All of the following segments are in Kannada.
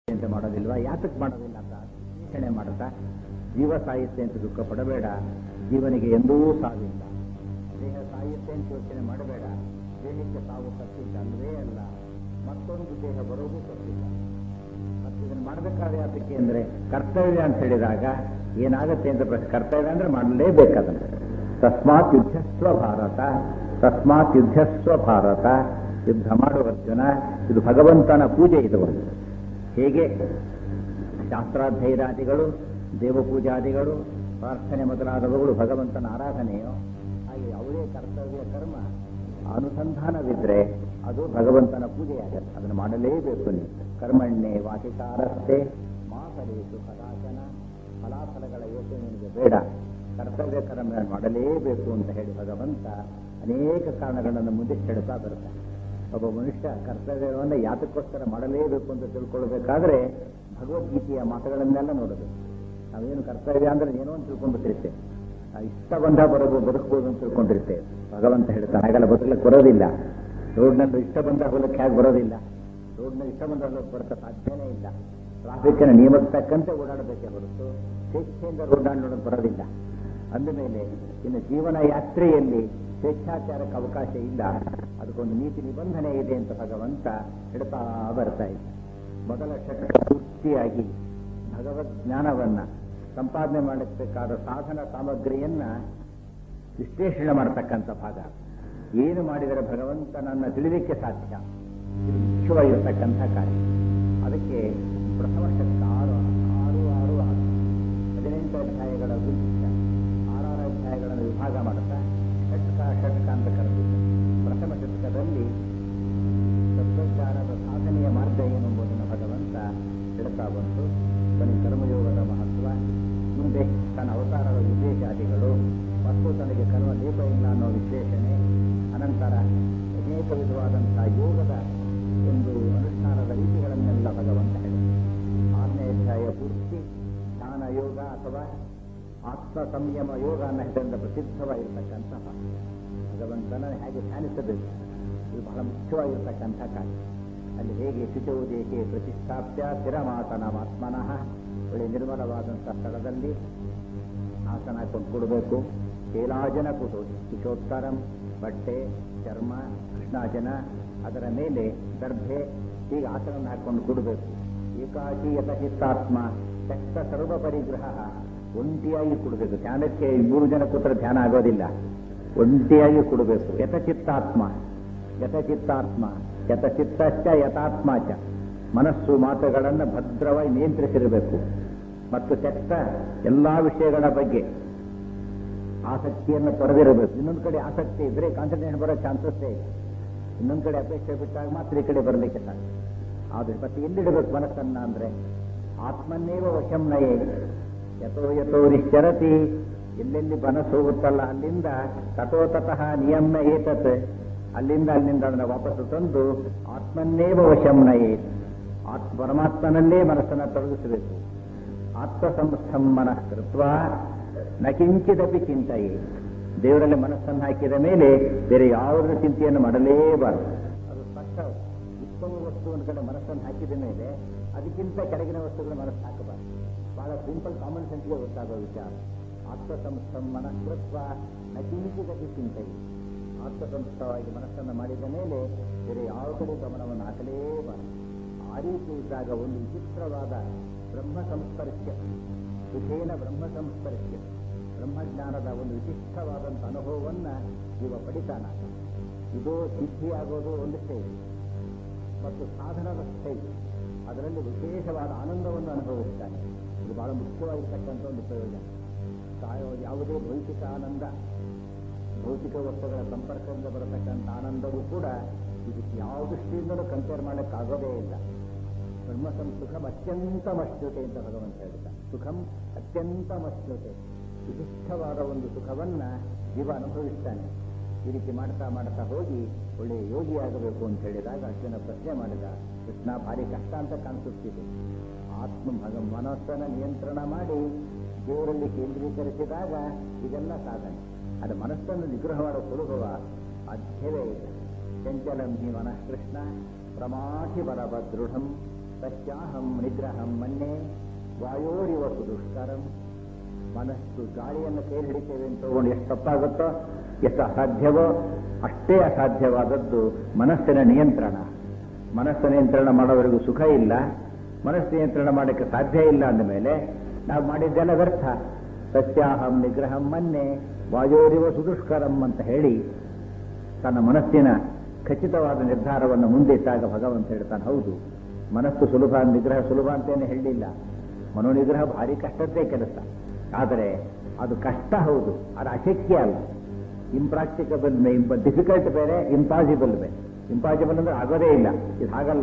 ಅಂತ ಮಾಡೋದಿಲ್ವಾ ಯಾತಕ್ಕೆ ಮಾಡೋದಿಲ್ಲ ಅಂತ ಯೋಚನೆ ಮಾಡುತ್ತಾ ಜೀವ ಸಾಯುತ್ತೆ ಅಂತ ದುಃಖ ಪಡಬೇಡ ಜೀವನಿಗೆ ಎಂದೂ ಸಾವಿಲ್ಲ ದೇಹ ಸಾಯುತ್ತೆ ಅಂತ ಯೋಚನೆ ಮಾಡಬೇಡ ದೇಹಕ್ಕೆ ಸಾವು ತಪ್ಪಿದ್ದ ಅಲ್ವೇ ಅಲ್ಲ ಮತ್ತೊಂದು ದೇಹ ಬರೋದು ತಪ್ಪಿಲ್ಲ ಮತ್ತು ಇದನ್ನು ಮಾಡಬೇಕಾದ್ರೆ ಯಾತಕ್ಕೆ ಅಂದರೆ ಕರ್ತವ್ಯ ಅಂತ ಹೇಳಿದಾಗ ಏನಾಗುತ್ತೆ ಅಂತ ಪ್ರಶ್ನೆ ಕರ್ತವ್ಯ ಅಂದ್ರೆ ಮಾಡಲೇಬೇಕದನ್ನು ತಸ್ಮಾತ್ ಯುದ್ಧಸ್ವ ಭಾರತ ತಸ್ಮಾತ್ ಯುದ್ಧಸ್ವ ಭಾರತ ಯುದ್ಧ ಮಾಡುವ ಅರ್ಜುನ ಇದು ಭಗವಂತನ ಪೂಜೆ ಇದು ಒಂದು ಹೇಗೆ ಶಾಸ್ತ್ರಾಧ್ಯಯನಾದಿಗಳು ದೇವಪೂಜಾದಿಗಳು ಪ್ರಾರ್ಥನೆ ಮೊದಲಾದವುಗಳು ಭಗವಂತನ ಆರಾಧನೆಯೋ ಹಾಗೆ ಯಾವುದೇ ಕರ್ತವ್ಯ ಕರ್ಮ ಅನುಸಂಧಾನವಿದ್ರೆ ಅದು ಭಗವಂತನ ಪೂಜೆಯಾಗತ್ತೆ ಅದನ್ನು ಮಾಡಲೇಬೇಕು ನೀವು ಕರ್ಮಣ್ಣೆ ವಾಚಿಕಾರಸ್ತೆ ಮಾತಲೇಸು ಕದಾಚನ ಫಲಾಫಲಗಳ ಯೋಚನೆ ನಿಮಗೆ ಬೇಡ ಕರ್ತವ್ಯ ಕರ್ಮ ಮಾಡಲೇಬೇಕು ಅಂತ ಹೇಳಿ ಭಗವಂತ ಅನೇಕ ಕಾರಣಗಳನ್ನು ಮುಂದೆ ಹೇಳ್ತಾ ಬರ್ತಾನೆ ಒಬ್ಬ ಮನುಷ್ಯ ಕರ್ತವ್ಯವನ್ನು ಯಾತಕ್ಕೋಸ್ಕರ ಮಾಡಲೇಬೇಕು ಅಂತ ತಿಳ್ಕೊಳ್ಬೇಕಾದ್ರೆ ಭಗವದ್ಗೀತೆಯ ಮಾತುಗಳನ್ನೆಲ್ಲ ನೋಡಬೇಕು ನಾವೇನು ಕರ್ತವ್ಯ ಅಂದ್ರೆ ಏನೋ ಅಂತ ತಿಳ್ಕೊಂಡ್ಬಿಟ್ಟಿರ್ತೇವೆ ನಾವು ಇಷ್ಟ ಬಂದ ಬರೋದು ಬದುಕಬಹುದು ಅಂತ ತಿಳ್ಕೊಂಡಿರ್ತೇವೆ ಭಗವಂತ ಹೇಳ್ತಾನೆ ಹಾಗೆಲ್ಲ ಬದುಕಲಿಕ್ಕೆ ಬರೋದಿಲ್ಲ ರೋಡ್ನಲ್ಲಿ ಇಷ್ಟ ಬಂದ ಹೋಗಲಿಕ್ಕೆ ಹೇಗೆ ಬರೋದಿಲ್ಲ ರೋಡ್ನಲ್ಲಿ ಇಷ್ಟ ಬಂದ ಹೋಗಲಿಕ್ಕೆ ಬರೋಕ್ಕೆ ಸಾಧ್ಯನೇ ಇಲ್ಲ ಟ್ರಾಫಿಕ್ನ ನಿಯಮಕ್ಕೆ ತಕ್ಕಂತೆ ಓಡಾಡಬೇಕೇ ಹೊರತು ಸ್ವೇಚ್ಛೆಯಿಂದ ರೋಡಾಡೋದಕ್ಕೆ ಬರೋದಿಲ್ಲ ಅಂದಮೇಲೆ ಇನ್ನು ಜೀವನ ಯಾತ್ರೆಯಲ್ಲಿ ಸ್ವೇಚ್ಛಾಚಾರಕ್ಕೆ ಅವಕಾಶ ಇಲ್ಲ ಅದಕ್ಕೊಂದು ನೀತಿ ನಿಬಂಧನೆ ಇದೆ ಅಂತ ಭಗವಂತ ಹೇಳ್ತಾ ಬರ್ತಾ ಇದೆ ಮೊದಲ ಷಟ್ ಪೂರ್ತಿಯಾಗಿ ಭಗವದ್ ಜ್ಞಾನವನ್ನ ಸಂಪಾದನೆ ಮಾಡಬೇಕಾದ ಸಾಧನ ಸಾಮಗ್ರಿಯನ್ನ ವಿಶ್ಲೇಷಣೆ ಮಾಡತಕ್ಕಂಥ ಭಾಗ ಏನು ಮಾಡಿದರೆ ಭಗವಂತನನ್ನ ತಿಳಿಲಿಕ್ಕೆ ಸಾಧ್ಯ ಇದು ಮುಖ್ಯವಾಗಿರ್ತಕ್ಕಂಥ ಕಾರ್ಯ ಅದಕ್ಕೆ ಪ್ರಥಮ ಷಟ್ಕ ಆರು ಆರು ಆರು ಆರು ಹದಿನೆಂಟು ಅಧ್ಯಾಯಗಳ ಗುಂಪಿಸ ಆರಾರು ಅಧ್ಯಾಯಗಳನ್ನು ವಿಭಾಗ ಮಾಡುತ್ತಾ ಷಟ್ಕ ಷಟ್ಕ ಅಂತ ಕರೆದಿದ್ದ ಪ್ರಥಮ ಷಟ್ಕದಲ್ಲಿ ತತ್ವಜ್ಞಾನದ ಸಾಧನೆಯ ಮಾರ್ಗ ಏನು ಎಂಬುದನ್ನು ಭಗವಂತ ಹೇಳ್ತಾ ಬಂತು ತನ್ನ ಕರ್ಮಯೋಗದ ಮಹತ್ವ ಮುಂದೆ ತನ್ನ ಅವತಾರದ ಉದ್ದೇಶಾದಿಗಳು ಮತ್ತು ತನಗೆ ಕರ್ಮ ಲೇಪ ಇಲ್ಲ ಅನ್ನೋ ವಿಶ್ಲೇಷಣೆ ಅನಂತರ ಅನೇಕ ವಿಧವಾದಂತಹ ಯೋಗದ ಒಂದು ಅನುಷ್ಠಾನದ ರೀತಿಗಳನ್ನೆಲ್ಲ ಭಗವಂತ ಹೇಳಿದ ಆರನೇ ಅಧ್ಯಾಯ ಪೂರ್ತಿ ಧ್ಯಾನ ಯೋಗ ಅಥವಾ ಆತ್ಮ ಸಂಯಮ ಯೋಗ ಅನ್ನೋ ಹೆಸರಿಂದ ಪ್ರಸಿದ್ಧವಾಗಿರ್ತಕ್ಕಂತಹ ಭಗವಂತನ ಹೇಗೆ ಧ್ಯಾನಿಸಬೇಕು ಇದು ಬಹಳ ಮುಖ್ಯವಾಗಿರ್ತಕ್ಕಂಥ ಕಾರ್ಯ ಅಲ್ಲಿ ಹೇಗೆ ಶುಚೌದೇಕೆ ಪ್ರತಿಷ್ಠಾಪ್ಯ ಸ್ಥಿರಮಾತನ ಆತ್ಮನಃ ಒಳ್ಳೆ ನಿರ್ಮಲವಾದಂಥ ಸ್ಥಳದಲ್ಲಿ ಆಸನ ಹಾಕೊಂಡು ಕೊಡಬೇಕು ಕೇಲಾಜನ ಕುಟು ಶುಚೋತ್ತರಂ ಬಟ್ಟೆ ಚರ್ಮ ಕೃಷ್ಣಾಜನ ಅದರ ಮೇಲೆ ದರ್ಭೆ ಹೀಗೆ ಆಸನ ಹಾಕೊಂಡು ಕೊಡಬೇಕು ಏಕಾಕಿ ಯಥಹಿತಾತ್ಮ ಚಕ್ತ ಸರ್ವ ಪರಿಗ್ರಹ ಒಂಟಿಯಾಗಿ ಕೊಡಬೇಕು ಧ್ಯಾನಕ್ಕೆ ಮೂರು ಜನ ಕೂತ್ರೆ ಧ್ಯಾನ ಆಗೋದಿಲ್ಲ ಒಂಟಿಯಾಗಿ ಕೊಡಬೇಕು ಯಥಚಿತ್ತಾತ್ಮ ಯಥಚಿತ್ತಾತ್ಮ ಯಥಚಿತ್ತಶ್ಚ ಯಥಾತ್ಮ ಚ ಮನಸ್ಸು ಮಾತುಗಳನ್ನು ಭದ್ರವಾಗಿ ನಿಯಂತ್ರಿಸಿರಬೇಕು ಮತ್ತು ಚಕ್ತ ಎಲ್ಲಾ ವಿಷಯಗಳ ಬಗ್ಗೆ ಆಸಕ್ತಿಯನ್ನು ತೊರೆದಿರಬೇಕು ಇನ್ನೊಂದು ಕಡೆ ಆಸಕ್ತಿ ಇದ್ರೆ ಕಾನ್ಸಂಟ್ರೇಷನ್ ಬರೋ ಚಾನ್ಸಸ್ಸೇ ಇದೆ ಇನ್ನೊಂದು ಕಡೆ ಅಪೇಕ್ಷೆ ಬಿಟ್ಟಾಗ ಮಾತ್ರ ಈ ಕಡೆ ಬರಲಿಕ್ಕೆ ಸಾಧ್ಯ ಆದ್ರೆ ಮತ್ತೆ ಎಲ್ಲಿಡಬೇಕು ಮನಸ್ಸನ್ನ ಅಂದ್ರೆ ಆತ್ಮನ್ನೇವ ವಶಂ ನಯೇ ಯಥೋ ಯಥೋ ನಿಶ್ಚರತಿ ಎಲ್ಲೆಲ್ಲಿ ಮನಸ್ಸು ಹೋಗುತ್ತಲ್ಲ ಅಲ್ಲಿಂದ ತಥೋ ತತಃ ನಿಯಮ್ನ ಏತತ್ ಅಲ್ಲಿಂದ ಅಲ್ಲಿಂದ ಅದನ್ನು ವಾಪಸ್ಸು ತಂದು ಆತ್ಮನ್ನೇವ ವಶಂ ನಯೇ ಆತ್ಮ ಪರಮಾತ್ಮನಲ್ಲೇ ಮನಸ್ಸನ್ನು ತೊಡಗಿಸಬೇಕು ಆತ್ಮಸಂಸ್ಥಂ ಮನಃ ಕೃತ್ವ ನ ಕಿಂಚಿದಪಿ ಚಿಂತೆಯೇ ದೇವರಲ್ಲಿ ಮನಸ್ಸನ್ನು ಹಾಕಿದ ಮೇಲೆ ಬೇರೆ ಯಾವುದರ ಚಿಂತೆಯನ್ನು ಮಾಡಲೇಬಾರದು ಅದು ಸ್ಪಷ್ಟ ಉತ್ತಮ ವಸ್ತುವಿನ ಕಡೆ ಮನಸ್ಸನ್ನು ಹಾಕಿದ ಮೇಲೆ ಅದಕ್ಕಿಂತ ಕೆಳಗಿನ ವಸ್ತುಗಳ ಮನಸ್ಸು ಹಾಕಬಾರದು ಬಹಳ ಸಿಂಪಲ್ ಕಾಮನ್ ಸೆನ್ಸ್ಗೆ ಗೊತ್ತಾಗೋ ವಿಚಾರ ಆತ್ಮಸಂಸ್ಥಂ ಮನಃ ಕೃತ್ವ ನ ಕಿಂಚಿದಪಿ ಚಿಂತೆಯೇ ಆತ್ಮಸಂಸ್ಥವಾಗಿ ಮನಸ್ಸನ್ನು ಮಾಡಿದ ಮೇಲೆ ಬೇರೆ ಯಾವ ಕಡೆ ಗಮನವನ್ನು ಹಾಕಲೇಬಾರದು ಆ ರೀತಿ ಇದ್ದಾಗ ಒಂದು ವಿಚಿತ್ರವಾದ ಬ್ರಹ್ಮ ಸಂಸ್ಪರ್ಶ್ಯ ಸುಖೇನ ಬ್ರಹ್ಮ ಸಂಸ್ಪರ್ಶ್ಯ ಬ್ರಹ್ಮಜ್ಞಾನದ ಒಂದು ವಿಶಿಷ್ಟವಾದಂಥ ಅನುಭವವನ್ನ ಇವ ಪಡಿತಾನ ಇದು ಸಿದ್ಧಿಯಾಗೋದು ಒಂದು ಸ್ಟೇಜ್ ಮತ್ತು ಸಾಧನದ ಸ್ಟೇಜ್ ಅದರಲ್ಲಿ ವಿಶೇಷವಾದ ಆನಂದವನ್ನು ಅನುಭವಿಸ್ತಾನೆ ಇದು ಬಹಳ ಮುಖ್ಯವಾಗಿರ್ತಕ್ಕಂಥ ಒಂದು ಪ್ರಯೋಜನ ಸಾಯೋ- ಯಾವುದೇ ಭೌತಿಕ ಆನಂದ ಭೌತಿಕ ವಸ್ತುಗಳ ಸಂಪರ್ಕದಿಂದ ಬರತಕ್ಕಂಥ ಆನಂದವೂ ಕೂಡ ಇದಕ್ಕೆ ಯಾವ ದೃಷ್ಟಿಯಿಂದಲೂ ಕಂಪೇರ್ ಮಾಡಕ್ಕಾಗೋದೇ ಇಲ್ಲ ಬ್ರಹ್ಮ ಸುಖಂ ಅತ್ಯಂತ ಮಶ್ನುತೆ ಅಂತ ಭಗವಂತ ಹೇಳ್ತಾರೆ ಸುಖಂ ಅತ್ಯಂತ ಮಶ್ನುತೆ ವಿಶಿಷ್ಟವಾದ ಒಂದು ಸುಖವನ್ನ ಜೀವ ಅನುಭವಿಸ್ತಾನೆ ಈ ರೀತಿ ಮಾಡ್ತಾ ಮಾಡ್ತಾ ಹೋಗಿ ಒಳ್ಳೆಯ ಯೋಗಿಯಾಗಬೇಕು ಅಂತ ಹೇಳಿದಾಗ ಅರ್ಜುನ ಪ್ರಶ್ನೆ ಮಾಡಿದ ಕೃಷ್ಣ ಭಾರಿ ಕಷ್ಟ ಅಂತ ಕಾಣಿಸುತ್ತಿದೆ ಆತ್ಮ ಭಗ ಮನಸ್ಸನ್ನು ನಿಯಂತ್ರಣ ಮಾಡಿ ದೇವರಲ್ಲಿ ಕೇಂದ್ರೀಕರಿಸಿದಾಗ ಇದೆಲ್ಲ ಸಾಧನೆ ಅದು ಮನಸ್ಸನ್ನು ನಿಗ್ರಹ ಮಾಡೋ ಸುಲಭವ ಸಾಧ್ಯವೇ ಇಲ್ಲ ಚಂಚಲಂ ಹಿ ಮನಃ ಕೃಷ್ಣ ಪ್ರಮಾಠಿ ಬಲಭದೃಢಂ ತಸ್ಯಾಹಂ ನಿಗ್ರಹಂ ಮನ್ನೆ ವಾಯೋರಿವ ಸುದುಷ್ಕರಂ ಮನಸ್ಸು ಗಾಳಿಯನ್ನು ಕೈ ಹಿಡಿತೇವೆ ಅಂತ ತಗೊಂಡು ಎಷ್ಟು ತಪ್ಪಾಗುತ್ತೋ ಎಷ್ಟು ಅಸಾಧ್ಯವೋ ಅಷ್ಟೇ ಅಸಾಧ್ಯವಾದದ್ದು ಮನಸ್ಸಿನ ನಿಯಂತ್ರಣ ಮನಸ್ಸು ನಿಯಂತ್ರಣ ಮಾಡೋವರೆಗೂ ಸುಖ ಇಲ್ಲ ಮನಸ್ಸು ನಿಯಂತ್ರಣ ಮಾಡೋಕ್ಕೆ ಸಾಧ್ಯ ಇಲ್ಲ ಅಂದಮೇಲೆ ನಾವು ಮಾಡಿದ್ದೆಲ್ಲ ವ್ಯರ್ಥ ಸತ್ಯಾಹಂ ನಿಗ್ರಹಂ ಮನ್ನೆ ವಾಯೋರಿವ ಸುದುಷ್ಕರಂ ಅಂತ ಹೇಳಿ ತನ್ನ ಮನಸ್ಸಿನ ಖಚಿತವಾದ ನಿರ್ಧಾರವನ್ನು ಮುಂದಿಟ್ಟಾಗ ಭಗವಂತ ಹೇಳ್ತಾನೆ ಹೌದು ಮನಸ್ಸು ಸುಲಭ ನಿಗ್ರಹ ಸುಲಭ ಅಂತೇನು ಹೇಳಲಿಲ್ಲ ಮನೋನಿಗ್ರಹ ಭಾರಿ ಕಷ್ಟದ್ದೇ ಕೆಲಸ ಆದರೆ ಅದು ಕಷ್ಟ ಹೌದು ಅದು ಅಶಕ್ಯ ಅಲ್ಲ ಇಂಪ್ರಾಕ್ಟಿಕಬಲ್ ಇಂಪ ಡಿಫಿಕಲ್ಟ್ ಬೇರೆ ಇಂಪಾಸಿಬಲ್ ಬೇರೆ ಇಂಪಾಸಿಬಲ್ ಅಂದ್ರೆ ಆಗೋದೇ ಇಲ್ಲ ಇದು ಹಾಗಲ್ಲ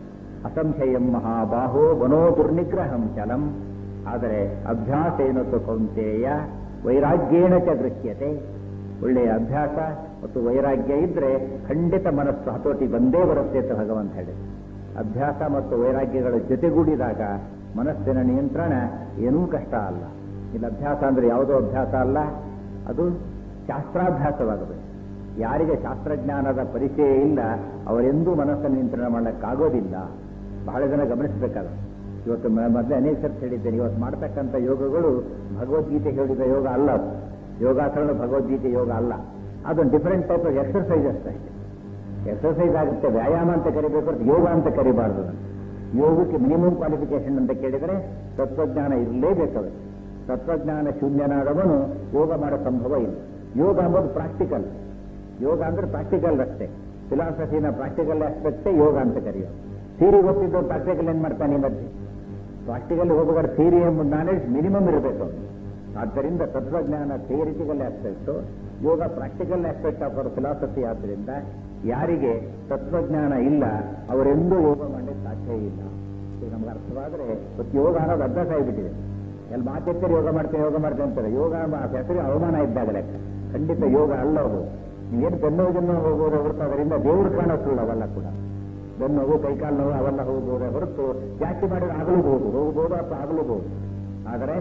ಅಸಂಶಯಂ ಮಹಾಬಾಹೋ ಮನೋ ದುರ್ನಿಗ್ರಹಂ ಚಲಂ ಆದರೆ ಅಭ್ಯಾಸ ಏನತ್ತು ಕೌಂತೆಯ ವೈರಾಗ್ಯೇಣ ಚ ದೃಶ್ಯತೆ ಒಳ್ಳೆಯ ಅಭ್ಯಾಸ ಮತ್ತು ವೈರಾಗ್ಯ ಇದ್ರೆ ಖಂಡಿತ ಮನಸ್ಸು ಹತೋಟಿ ಬಂದೇ ಬರುತ್ತೆ ಅಂತ ಭಗವಂತ ಹೇಳಿ ಅಭ್ಯಾಸ ಮತ್ತು ವೈರಾಗ್ಯಗಳ ಜೊತೆಗೂಡಿದಾಗ ಮನಸ್ಸಿನ ನಿಯಂತ್ರಣ ಏನೂ ಕಷ್ಟ ಅಲ್ಲ ಇಲ್ಲಿ ಅಭ್ಯಾಸ ಅಂದ್ರೆ ಯಾವುದೋ ಅಭ್ಯಾಸ ಅಲ್ಲ ಅದು ಶಾಸ್ತ್ರಾಭ್ಯಾಸವಾಗಬೇಕು ಯಾರಿಗೆ ಶಾಸ್ತ್ರಜ್ಞಾನದ ಪರಿಚಯ ಇಲ್ಲ ಅವರೆಂದೂ ಮನಸ್ಸನ್ನು ನಿಯಂತ್ರಣ ಮಾಡಲಿಕ್ಕಾಗೋದಿಲ್ಲ ಬಹಳ ಜನ ಗಮನಿಸಬೇಕಾದ ಇವತ್ತು ಮ- ಮೊದಲೇ ಅನೇಕ ಸರ್ತಿ ಹೇಳಿದ್ದೇನೆ ಇವತ್ತು ಮಾಡ್ತಕ್ಕಂಥ ಯೋಗಗಳು ಭಗವದ್ಗೀತೆ ಹೇಳಿದ ಯೋಗ ಅಲ್ಲ ಅದು. ಯೋಗಾಸನ ಭಗವದ್ಗೀತೆ ಯೋಗ ಅಲ್ಲ ಅದೊಂದು ಡಿಫರೆಂಟ್ ಟೈಪ್ ಆಫ್ ಎಕ್ಸರ್ಸೈಸ್ ಅಷ್ಟೇ ಎಕ್ಸರ್ಸೈಸ್ ಆಗುತ್ತೆ ವ್ಯಾಯಾಮ ಅಂತ ಕರಿಬೇಕು ಅಂತ ಯೋಗ ಅಂತ ಕರಿಬಾರ್ದು ಅದನ್ನು. ಯೋಗಕ್ಕೆ ಮಿನಿಮಮ್ ಕ್ವಾಲಿಫಿಕೇಶನ್ ಅಂತ ಕೇಳಿದರೆ ತತ್ವಜ್ಞಾನ ಇರಲೇಬೇಕಾಗುತ್ತೆ ತತ್ವಜ್ಞಾನ ಶೂನ್ಯನಾದವನು ಯೋಗ ಮಾಡೋ ಸಂಭವ ಇಲ್ಲ ಯೋಗ ಅಂಬೋದು ಪ್ರಾಕ್ಟಿಕಲ್ ಯೋಗ ಅಂದ್ರೆ ಪ್ರಾಕ್ಟಿಕಲ್ ಅಷ್ಟೇ ಫಿಲಾಸಫಿನ ಪ್ರಾಕ್ಟಿಕಲ್ ಆಸ್ಪೆಕ್ಟೇ ಯೋಗ ಅಂತ ಕರೆಯೋದು ಥಿಯರಿ ಗೊತ್ತಿದ್ದು ಪ್ರಾಕ್ಟಿಕಲ್ ಏನ್ ಮಾಡ್ತಾನೆ ಈ ಮಧ್ಯೆ ಪ್ರಾಕ್ಟಿಕಲ್ ಹೋಗಬೇಕಾದ್ರೆ ಥಿಯರಿ ಎಂಬ ನಾಲೆಡ್ಜ್ ಮಿನಿಮಮ್ ಇರಬೇಕು ಅವ್ನು. ಆದ್ದರಿಂದ ತತ್ವಜ್ಞಾನ ಥಿಯರಿಟಿಕಲ್ ಆಸ್ಪೆಕ್ಟ್ ಯೋಗ practical aspect of our philosophy ಆದ್ದರಿಂದ ಯಾರಿಗೆ ತತ್ವಜ್ಞಾನ ಇಲ್ಲ ಅವರೆಂದೂ ಯೋಗ ಮಾಡಲಿಕ್ಕೆ ಸಾಧ್ಯ ಇಲ್ಲ ಇದು ನಮ್ಗೆ ಅರ್ಥವಾದರೆ ಇವತ್ತು ಯೋಗ ಅನ್ನೋದು ಅಭ್ಯಾಸ ಆಗಿಬಿಟ್ಟಿದೆ ಎಲ್ಲಿ ಮಾತೆತ್ತರೆ ಯೋಗ ಮಾಡ್ತೇನೆ ಯೋಗ ಮಾಡ್ತೇನೆ ಅಂತಾರೆ ಯೋಗ ಎಂಬ ಹೆಸರಿಗೆ ಅವಮಾನ ಇದ್ದಾಗ ಲೆಕ್ಕ ಖಂಡಿತ ಯೋಗ ಅಲ್ಲ ಅದು ನೀವೇನು ಬೆನ್ನೋವು ಜನ್ಮ ಹೋಗೋದು ಹೊರತು ಅದರಿಂದ ದೇವರು ಕಾಣೋ ಸುಳ್ಳು ಅವೆಲ್ಲ ಕೂಡ ಬೆನ್ನು ನೋವು ಕೈಕಾಲು ನೋವು ಅವೆಲ್ಲ ಹೋಗ್ಬೋದೇ ಹೊರತು ಜಾಸ್ತಿ ಮಾಡಿದ್ರೆ ಆಗಲೂಬಹುದು ಹೋಗ್ಬೋದು ಅಥವಾ ಆಗಲೂಬಹುದು ಆದರೆ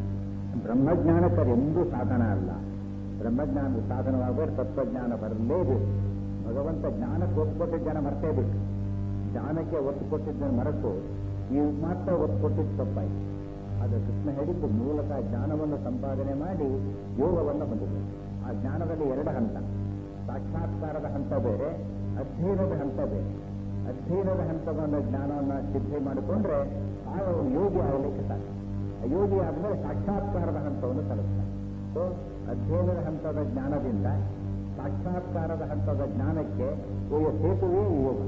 ಬ್ರಹ್ಮಜ್ಞಾನಕ್ಕದೆಂದೂ ಸಾಧನ ಅಲ್ಲ ಬ್ರಹ್ಮಜ್ಞಾನದ ಸಾಧನವಾಗಬೇಕು ತತ್ವಜ್ಞಾನ ಬರಲೇಬೇಕು ಭಗವಂತ ಜ್ಞಾನಕ್ಕೆ ಒತ್ತು ಕೊಟ್ಟಿದ್ದ ಜನ ಮರ್ತೇ ಬಿಟ್ಟು ಜ್ಞಾನಕ್ಕೆ ಒತ್ತು ಕೊಟ್ಟಿದ್ದನ್ನು ಮರೆತು ಈ ಮಾತ್ರ ಒತ್ತು ಕೊಟ್ಟಿದ್ದು ತಪ್ಪಾಯ್ತು ಅದು ಕೃಷ್ಣ ಹೇಳಿದ್ದು ಮೂಲತಃ ಜ್ಞಾನವನ್ನು ಸಂಪಾದನೆ ಮಾಡಿ ಯೋಗವನ್ನು ಹೊಂದಿದೆ ಆ ಜ್ಞಾನದಲ್ಲಿ ಎರಡು ಹಂತ ಸಾಕ್ಷಾತ್ಕಾರದ ಹಂತ ಬೇರೆ ಅಧ್ಯಯನದ ಹಂತ ಬೇರೆ ಅಧ್ಯಯನದ ಹಂತವನ್ನು ಜ್ಞಾನವನ್ನು ಸಿದ್ಧಿ ಮಾಡಿಕೊಂಡ್ರೆ ಆಗ ಅವನು ಯೋಗಿ ಆಗಲಿಕ್ಕೆ ಸಾಧ್ಯ ಆ ಯೋಗಿ ಆದಮೇಲೆ ಸಾಕ್ಷಾತ್ಕಾರದ ಹಂತವನ್ನು ತಲುಪ್ತಾನೆ ಸೊ ಅಧ್ಯಯನದ ಹಂತದ ಜ್ಞಾನದಿಂದ ಸಾಕ್ಷಾತ್ಕಾರದ ಹಂತದ ಜ್ಞಾನಕ್ಕೆ ಒಯ್ಯೋ ಸೇತುವೆ ಈ ಯೋಗ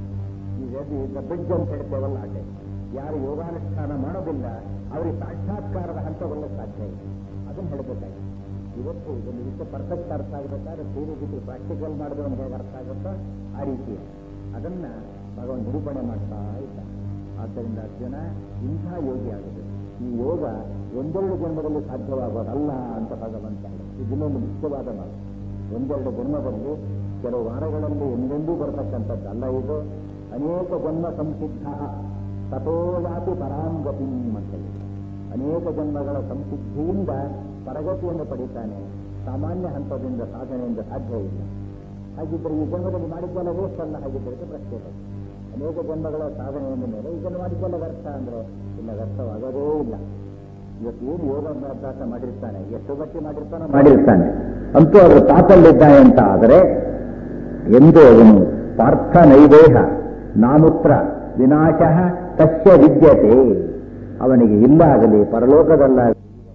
ಈಗ ಬ್ರಿಡ್ಜ್ ಅಂತ ಹೇಳ್ತೇವಲ್ಲ ಅದೇ ಯಾರು ಯೋಗಾನುಷ್ಠಾನ ಮಾಡೋದಿಲ್ಲ ಅವರಿಗೆ ಸಾಕ್ಷಾತ್ಕಾರದ ಹಂತವಲ್ಲ ಸಾಧ್ಯ ಇಲ್ಲ ಅದನ್ನು ಹೇಳಬೇಕಾಗಿದೆ ಇವತ್ತು ಇದನ್ನು ಇಷ್ಟು ಪರ್ಫೆಕ್ಟ್ ಅರ್ಥ ಆಗಬೇಕಾದ್ರೆ ಥಿಯರಿ ಬಿಟ್ಟು ಪ್ರಾಕ್ಟಿಕಲ್ ಮಾಡಿದ್ರೆ ನಮ್ಗೆ ಹೇಗೆ ಅರ್ಥ ಆಗುತ್ತೋ ಆ ರೀತಿ ಅದನ್ನ ಭಗವಂತ ನಿರೂಪಣೆ ಮಾಡ್ತಾ ಇದ್ದ ಆದ್ದರಿಂದ ಅರ್ಜುನ ಇಂಥ ಯೋಗಿ ಆಗುತ್ತೆ ಈ ಯೋಗ ಒಂದೆರಡು ಜನ್ಮದಲ್ಲಿ ಸಾಧ್ಯವಾಗೋದಲ್ಲ ಅಂತ ಭಗವಂತ ಹೇಳಿದ. ಇದು ಇನ್ನೊಂದು ಮುಖ್ಯವಾದ ಮಾತು ಒಂದೆರಡು ಜನ್ಮದಲ್ಲಿ ಕೆಲವು ವಾರಗಳಲ್ಲಿ ಎಂದೆಂದೂ ಬರತಕ್ಕಂಥದ್ದಲ್ಲ ಇದು ಅನೇಕ ಜನ್ಮ ಸಂಸಿದ್ಧ ತಥೋಯಾತಿ ಪರಾಂಗತಿ ಅಂತ ಹೇಳಿ ಅನೇಕ ಜನ್ಮಗಳ ಸಂಸಿದ್ಧಿಯಿಂದ ಪರಗತಿಯನ್ನು ಪಡಿತಾನೆ ಸಾಮಾನ್ಯ ಹಂತದಿಂದ ಸಾಧನೆಯಿಂದ ಸಾಧ್ಯ ಇಲ್ಲ ಹಾಗಿದ್ದರೆ ಈ ಜನ್ಮದಲ್ಲಿ ಮಾಡಿದ್ದೆಲ್ಲ ವೇಸ್ಟ್ ಅಲ್ಲ ಹಾಗಿದ್ದರೆ ಇದು ಪ್ರಶ್ನೆ ಇದೆ. ಅನೇಕ ಜನ್ಮಗಳ ಸಾಧನೆಯಿಂದ ಮೇಲೆ ಇದನ್ನು ಮಾಡಿದ್ದೆಲ್ಲ ವ್ಯರ್ಥ ಅಂದ್ರೆ ಇಲ್ಲ ವ್ಯರ್ಥವಾಗೋದೇ ಇಲ್ಲ ಇವತ್ತು ಏನು ಯೋಗ ಅಭ್ಯಾಸ ಮಾಡಿರ್ತಾನೆ ಎಷ್ಟು ಗಟ್ಟಿ ಮಾಡಿರ್ತಾನೆ ಮಾಡಿರ್ತಾನೆ ಅಂತೂ ಅವರು ತಾತಲ್ಲಿದ್ದಾನೆ ಅಂತ ಆದರೆ ಎಂದು ಅವನು ಪಾರ್ಥ ನೈವೇಹ ನಾಮುತ್ರ ವಿನಾಶ ತಸ್ಯ ವಿದ್ಯತೆ ಅವನಿಗೆ ಇಲ್ಲ ಆಗಲಿ ಪರಲೋಕದಲ್ಲಾಗಲಿ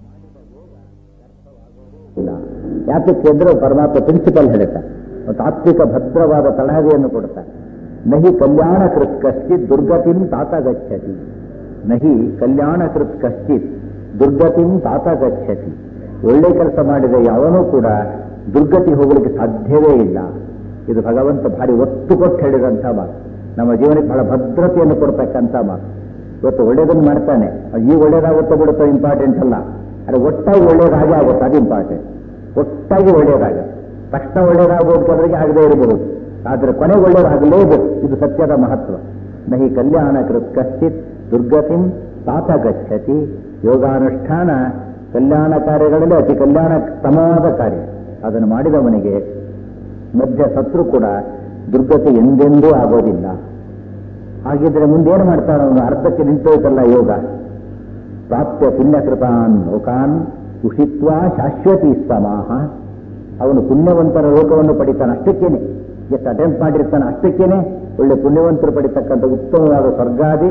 ಇಲ್ಲ ಯಾತಕ್ಕೆ ಅಂದ್ರೆ ಪರಮಾತ್ಮ ಪ್ರಿನ್ಸಿಪಲ್ ಹೇಳ್ತಾನೆ ತಾತ್ವಿಕ ಭದ್ರವಾದ ತಳಹದಿಯನ್ನು ಕೊಡ್ತಾನೆ ನಹಿ ಕಲ್ಯಾಣ ಕೃತ್ ಕಶ್ಚಿತ್ ದುರ್ಗತಿಂ ತಾತ ಗಚ್ಚತಿ ನಹಿ ಕಲ್ಯಾಣ ಕೃತ್ ಕಶ್ಚಿತ್ ದುರ್ಗತಿಂ ತಾತ ಗಚ್ಚತಿ ಒಳ್ಳೆ ಕೆಲಸ ಮಾಡಿದ ಯಾವನೂ ಕೂಡ ದುರ್ಗತಿ ಹೋಗಲಿಕ್ಕೆ ಸಾಧ್ಯವೇ ಇಲ್ಲ ಇದು ಭಗವಂತ ಭಾರಿ ಒತ್ತು ಕೊಟ್ಟು ಹೇಳಿದಂಥ ಮಾತು ನಮ್ಮ ಜೀವನಕ್ಕೆ ಬಹಳ ಭದ್ರತೆಯನ್ನು ಕೊಡ್ತಕ್ಕಂಥ ಮಾತು ಇವತ್ತು ಒಳ್ಳೇದನ್ನು ಮಾಡ್ತಾನೆ ಅದು ಈಗ ಒಳ್ಳೇದಾಗುತ್ತೋ ಬಿಡುತ್ತೋ ಇಂಪಾರ್ಟೆಂಟ್ ಅಲ್ಲ ಆದರೆ ಒಟ್ಟಾಗಿ ಒಳ್ಳೇದಾಗೇ ಆಗುತ್ತೆ ಅದು ಇಂಪಾರ್ಟೆಂಟ್ ಒಟ್ಟಾಗಿ ಒಳ್ಳೇದಾಗುತ್ತೆ ತಕ್ಷಣ ಒಳ್ಳೇದಾಗಬಹುದು ಕೆಲವರಿಗೆ ಆಗದೇ ಇರಬಹುದು ಆದರೆ ಕೊನೆಗೆ ಒಳ್ಳೇದಾಗಲೇಬೇಕು ಇದು ಸತ್ಯದ ಮಹತ್ವ ನಹಿ ಕಲ್ಯಾಣ ಕೃತ್ ಕಶ್ಚಿತ್ ದುರ್ಗತಿಂ ತಾತ ಗಚ್ಚತಿ ಯೋಗಾನುಷ್ಠಾನ ಕಲ್ಯಾಣ ಕಾರ್ಯಗಳಲ್ಲಿ ಅತಿ ಕಲ್ಯಾಣ ಸಮವಾದ ಕಾರ್ಯ ಅದನ್ನು ಮಾಡಿದವನಿಗೆ ಮಧ್ಯ ಸತ್ರು ಕೂಡ ದುರ್ಗತಿ ಎಂದೆಂದೂ ಆಗೋದಿಲ್ಲ ಹಾಗಿದ್ರೆ ಮುಂದೇನು ಮಾಡ್ತಾನೆ ಅವನು ಅರ್ಧಕ್ಕೆ ನಿಂತೋಯ್ತಲ್ಲ ಯೋಗ ಪ್ರಾಪ್ಯ ಪುಣ್ಯಕೃತಾನ್ ಲೋಕಾನ್ ಉಷಿತ್ವ ಶಾಶ್ವತಿ ಸಮಾಹ ಅವನು ಪುಣ್ಯವಂತರ ಲೋಕವನ್ನು ಪಡಿತಾನೆ ಅಷ್ಟಕ್ಕೇನೆ ಎಷ್ಟು ಅಟೆಂಪ್ಟ್ ಮಾಡಿರ್ತಾನೆ ಅಷ್ಟಕ್ಕೇನೆ ಒಳ್ಳೆ ಪುಣ್ಯವಂತರು ಪಡಿತಕ್ಕಂಥ ಉತ್ತಮವಾದ ಸ್ವರ್ಗಾದಿ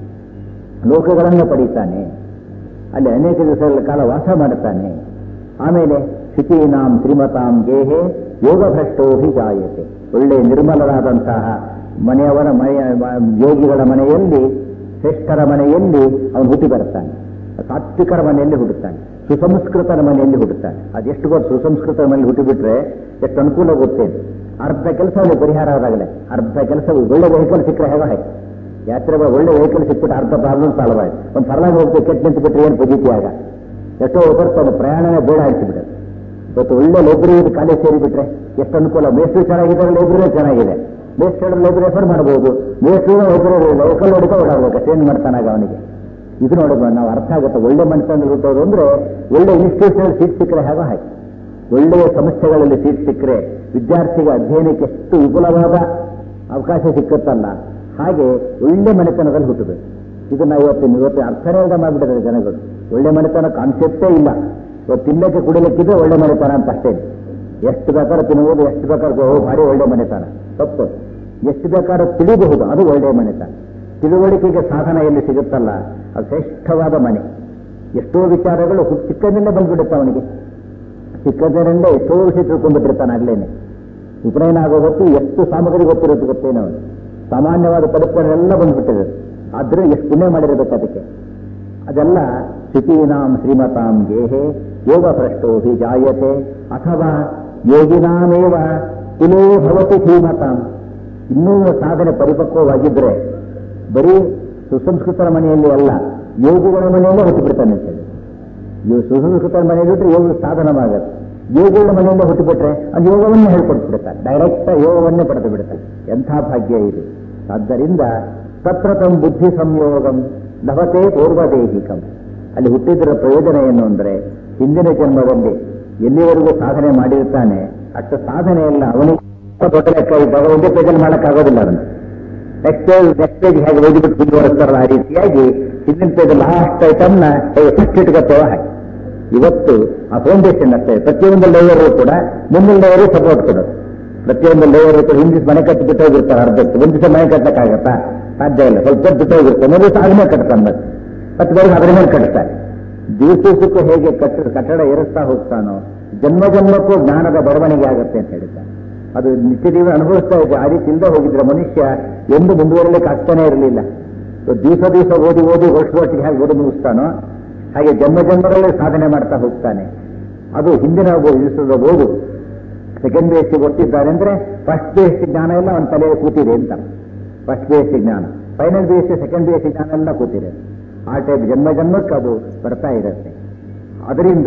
ಲೋಕಗಳನ್ನು ಪಡಿತಾನೆ ಅಲ್ಲಿ ಅನೇಕ ದಿವಸಗಳ ಕಾಲ ವಾಸ ಮಾಡುತ್ತಾನೆ ಆಮೇಲೆ ಶಿತೀನಾಂ ಶ್ರೀಮತಾಂ ಗೇಹೆ ಯೋಗ ಭ್ರಷ್ಟೋಭಿಜಾಯತೆ ಒಳ್ಳೆ ನಿರ್ಮಲರಾದಂತಹ ಮನೆಯವರ ಮನೆಯ ಯೋಗಿಗಳ ಮನೆಯಲ್ಲಿ ಶ್ರೇಷ್ಠರ ಮನೆಯಲ್ಲಿ ಅವನು ಹುಟ್ಟಿ ಬರುತ್ತಾನೆ ಸಾತ್ವಿಕರ ಮನೆಯಲ್ಲಿ ಹುಟ್ಟುತ್ತಾನೆ ಸುಸಂಸ್ಕೃತರ ಮನೆಯಲ್ಲಿ ಹುಟ್ಟುತ್ತಾನೆ ಅದೆಷ್ಟು ಗೊತ್ತು ಸುಸಂಸ್ಕೃತರ ಮನೆಯಲ್ಲಿ ಹುಟ್ಟಿಬಿಟ್ರೆ ಎಷ್ಟು ಅನುಕೂಲ ಗೊತ್ತೇನು ಅರ್ಧ ಕೆಲಸ ಅವನಿಗೆ ಪರಿಹಾರ ಆದಾಗಲೇ ಅರ್ಧ ಕೆಲಸ ಒಳ್ಳೆ ವೆಹಿಕಲ್ ಸಿಕ್ಕರೆ ಹೇಗೋ ಹಾಗೆ ಯಾತ್ರೆ ಒಳ್ಳೆ ವೆಹಿಕಲ್ ಸಿಕ್ಬಿಟ್ಟು ಅರ್ಧ ಪ್ರಾಬ್ಲಮ್ ಸಾಲ್ವ್ ಆಯ್ತು ಒಂದು ಪರವಾಗಿ ಹೋಗ್ತೀವಿ ಕೆಟ್ಟ ನಿಂತು ಬಿಟ್ರೆ ಏನು ಪದ್ಧತಿ ಆಗ ಎಷ್ಟೋ ಬರ್ತಾನೆ ಪ್ರಯಾಣನೇ ಬೇಡ ಆಯ್ತು ಇವತ್ತು ಒಳ್ಳೆ ಲೈಬ್ರರಿ ಕಾಲೇಜ್ ಸೇರಿಬಿಟ್ರೆ ಎಷ್ಟು ಅನುಕೂಲ ಮೇಸ್ಟ್ರು ಚೆನ್ನಾಗಿದ್ದಾರೆ ಲೈಬ್ರರಿ ಚೆನ್ನಾಗಿದೆ ಮೇಸ್ಟ್ರು ಲೈಬ್ರರಿ ರೆಫರ್ ಮಾಡಬಹುದು ಮೇಸ್ಟ್ರು ಲೈಬ್ರರಿ ಲೋಕಲ್ ನೋಡಿಕ ಓಡಾಡ್ಬೇಕು ಚೇಂಜ್ ಮಾಡ್ತಾನಾಗ ಅವನಿಗೆ ಇದು ನೋಡಬಹುದು ನಾವು ಅರ್ಥ ಆಗುತ್ತೆ ಒಳ್ಳೆ ಮನಸ್ಸಲ್ಲಿ ಹುಟ್ಟೋದು ಅಂದ್ರೆ ಒಳ್ಳೆ ಇನ್ಸ್ಟಿಟ್ಯೂಷನ್ ಸೀಟ್ ಸಿಕ್ಕರೆ ಹಾಗೋ ಹಾಗೆ ಒಳ್ಳೆಯ ಸಂಸ್ಥೆಗಳಲ್ಲಿ ಸೀಟ್ ಸಿಕ್ಕರೆ ವಿದ್ಯಾರ್ಥಿಗೆ ಅಧ್ಯಯನಕ್ಕೆ ಎಷ್ಟು ವಿಪುಲವಾದ ಅವಕಾಶ ಸಿಕ್ಕುತ್ತಲ್ಲ ಹಾಗೆ ಒಳ್ಳೆ ಮನೆತನದಲ್ಲಿ ಹುಟ್ಟಬೇಕು ಇದನ್ನ ಇವತ್ತಿನ ಇವತ್ತು ಅರ್ಥನೇ ಇಲ್ಲದ ಮಾಡಿಬಿಟ್ಟಿದ್ದಾರೆ ಜನಗಳು ಒಳ್ಳೆ ಮನೆತನ ಕಾನ್ಸೆಪ್ಟೇ ಇಲ್ಲ ಇವತ್ತು ತಿನ್ನಕ್ಕೆ ಕುಡಿಲಿಕ್ಕಿದ್ರೆ ಒಳ್ಳೆ ಮನೆತನ ಅಂತ ಅಷ್ಟೇ ಎಷ್ಟು ಬೇಕಾದ್ರೆ ತಿನ್ನುವುದು ಎಷ್ಟು ಬೇಕಾದ್ರೆ ಓ ಭಾರಿ ಒಳ್ಳೆ ಮನೆತನ ತಪ್ಪು ಎಷ್ಟು ಬೇಕಾದ್ರೆ ತಿಳಿಬಹುದು ಅದು ಒಳ್ಳೆಯ ಮನೆತನ ತಿಳುವಳಿಕೆಗೆ ಸಾಧನ ಎಲ್ಲಿ ಸಿಗುತ್ತಲ್ಲ ಅದು ಶ್ರೇಷ್ಠವಾದ ಮನೆ ಎಷ್ಟೋ ವಿಚಾರಗಳು ಹುಟ್ಟು ಚಿಕ್ಕಂದಲ್ಲೇ ಬಂದ್ಬಿಡುತ್ತೆ ಅವನಿಗೆ ಚಿಕ್ಕಂದಿನಿಂದ ಎಷ್ಟೋ ವಿಷಯ ತಿಳ್ಕೊಂಡ್ಬಿಟ್ಟಿರ್ತಾನೆ ಆಗ್ಲೇನೆ ಉಪನಯನ ಆಗೋ ಹೊತ್ತು ಎಷ್ಟು ಸಾಮಗ್ರಿ ಗೊತ್ತಿರುತ್ತೆ ಗೊತ್ತೇನೋ ಅವನು ಸಾಮಾನ್ಯವಾದ ಪರಿಕರಗಳೆಲ್ಲ ಬಂದ್ಬಿಟ್ಟಿದೆ ಆದ್ರೆ ಎಷ್ಟು ಪುಣ್ಯ ಮಾಡಿರಬೇಕು ಅದಕ್ಕೆ ಅದೆಲ್ಲ ಸ್ಥಿತೀನಾಂ ಶ್ರೀಮತಾಂ ಗೇಹೆ ಯೋಗ ಭ್ರಷ್ಟೋಹಿ ಜಾಯತೆ ಅಥವಾ ಯೋಗಿನಾಮೇವ ಕುಲೇ ಭವತಿ ಧೀಮತಾಂ ಇನ್ನೂ ಸಾಧನೆ ಪರಿಪಕ್ವವಾಗಿದ್ರೆ ಬರೀ ಸುಸಂಸ್ಕೃತರ ಮನೆಯಲ್ಲಿ ಅಲ್ಲ ಯೋಗಿಗಳ ಮನೆಯಲ್ಲೇ ಹುಟ್ಟು ಬಿಡ್ತಾನೆ ಅಂತ ಹೇಳಿ ಇವು ಸುಸಂಸ್ಕೃತರ ಮನೆಯಲ್ಲಿ ಬಿಟ್ಟರೆ ಯೋಗ ಸಾಧನವಾಗತ್ತೆ ಯೋಗಗಳ ಮನೆಯಿಂದ ಹುಟ್ಟು ಬಿಟ್ರೆ ಅದು ಯೋಗವನ್ನೇ ಹೇಳ್ಕೊಟ್ಬಿಡ್ತಾರೆ ಡೈರೆಕ್ಟ್ ಯೋಗವನ್ನೇ ಪಡೆದು ಬಿಡ್ತಾರೆ ಎಂಥ ಭಾಗ್ಯ ಇದು ಆದ್ದರಿಂದ ತತ್ರ ತಮ್ಮ ಬುದ್ಧಿ ಸಂಯೋಗಂ ಲಭತೆ ಪೂರ್ವದೇಹಿಕಂ ಅಲ್ಲಿ ಹುಟ್ಟಿದ್ರ ಪ್ರಯೋಜನ ಏನು ಅಂದ್ರೆ ಹಿಂದಿನ ಜನ್ಮದಲ್ಲಿ ಎಲ್ಲಿವರೆಗೂ ಸಾಧನೆ ಮಾಡಿರ್ತಾನೆ ಅಷ್ಟು ಸಾಧನೆ ಎಲ್ಲ ಅವನಿಗೆ ದೊಡ್ಡ ಲೆಕ್ಕ ಇದ್ದಾಗ ಒಂದೇ ಪೇಜಲ್ಲಿ ಮಾಡೋಕ್ಕಾಗೋದಿಲ್ಲ ಅದನ್ನು ನೆಕ್ಸ್ಟ್ ಪೇಜ್ ನೆಕ್ಸ್ಟ್ ಪೇಜ್ ಹೇಗೆ ಓದಿಬಿಟ್ಟು ಮುಂದುವರೆಸ್ತಾರಲ್ಲ ಆ ರೀತಿಯಾಗಿ ಹಿಂದಿನ ಪೇಜ್ ಲಾಸ್ಟ್ ಐಟಮ್ನ ಫಸ್ಟ್ ಇಟ್ಕೊತೇವ ಹಾಗೆ ಇವತ್ತು ಆ ಫೌಂಡೇಶನ್ ಅಷ್ಟೇ ಪ್ರತಿಯೊಂದು ಲೇಯರು ಕೂಡ ಮುಂದಿನ ಲೇಯರು ಸಪೋರ್ಟ್ ಕೊಡೋದು ಪ್ರತಿಯೊಂದು ಲೇಯರು ಕೂಡ ಹಿಂದಿನ ಮನೆ ಕಟ್ಟಿ ಬಿಟ್ಟೋಗಿರ್ತಾರೆ ಅರ್ಧಕ್ಕೆ ಒಂದು ದಿವಸ ಮನೆ ಕಟ್ಟಕ್ಕಾಗತ್ತಾ ಸಾಧ್ಯ ಇಲ್ಲ ಸ್ವಲ್ಪ ಹೊತ್ತು ಬಿಟ್ಟೋಗಿರುತ್ತೆ ಒಂದು ದಿವಸ ಆದ್ಮೇಲೆ ಕಟ್ತಾನೆ ಮತ್ತೆ ಮತ್ತೆ ಬೇರೆ ಅದ್ರ ಮೇಲೆ ಕಟ್ತಾರೆ ದಿವಸ ದಿವಸಕ್ಕೂ ಹೇಗೆ ಕಟ್ಟಡ ಕಟ್ಟಡ ಏರಿಸ್ತಾ ಹೋಗ್ತಾನೋ ಜನ್ಮ ಜನ್ಮಕ್ಕೂ ಜ್ಞಾನದ ಬೆಳವಣಿಗೆ ಆಗುತ್ತೆ ಅಂತ ಹೇಳ್ತಾರೆ ಅದು ನಿತ್ಯ ಜೀವನ ಅನುಭವಿಸ್ತಾ ಇದೆ ಆ ರೀತಿ ಇಲ್ಲದೆ ಹೋಗಿದ್ರೆ ಮನುಷ್ಯ ಎಂದು ಮುಂದುವರಲಿಕ್ಕೆ ಆಗ್ತಾನೆ ಇರಲಿಲ್ಲ ದಿವಸ ದಿವಸ ಓದಿ ಓದಿ ವರ್ಷ ವರ್ಷಕ್ಕೆ ಹೇಗೆ ಓದಿ ಮುಗಿಸ್ತಾನೋ ಹಾಗೆ ಜನ್ಮ ಜನ್ಮದಲ್ಲೇ ಸಾಧನೆ ಮಾಡ್ತಾ ಹೋಗ್ತಾನೆ ಅದು ಹಿಂದಿನ ದಿವಸದ ಓದು ಸೆಕೆಂಡ್ ಬಿ ಎಸ್ ಸಿ ಓದ್ತಿದ್ದಾರೆ ಅಂದ್ರೆ ಫಸ್ಟ್ ಬಿ ಎಸ್ ಸಿ ಜ್ಞಾನ ಎಲ್ಲ ಅವನ ತಲೆಯಲ್ಲಿ ಕೂತಿದೆ ಅಂತ ಫಸ್ಟ್ ಬಿ ಎಸ್ ಸಿ ಜ್ಞಾನ final B S C second B S C ಜ್ಞಾನ ಎಲ್ಲ ಕೂತಿದೆ ಆ ಟೈಪ್ ಜನ್ಮ ಜನ್ಮಕ್ಕೆ ಅದು ಬರ್ತಾ ಇರುತ್ತೆ ಅದರಿಂದ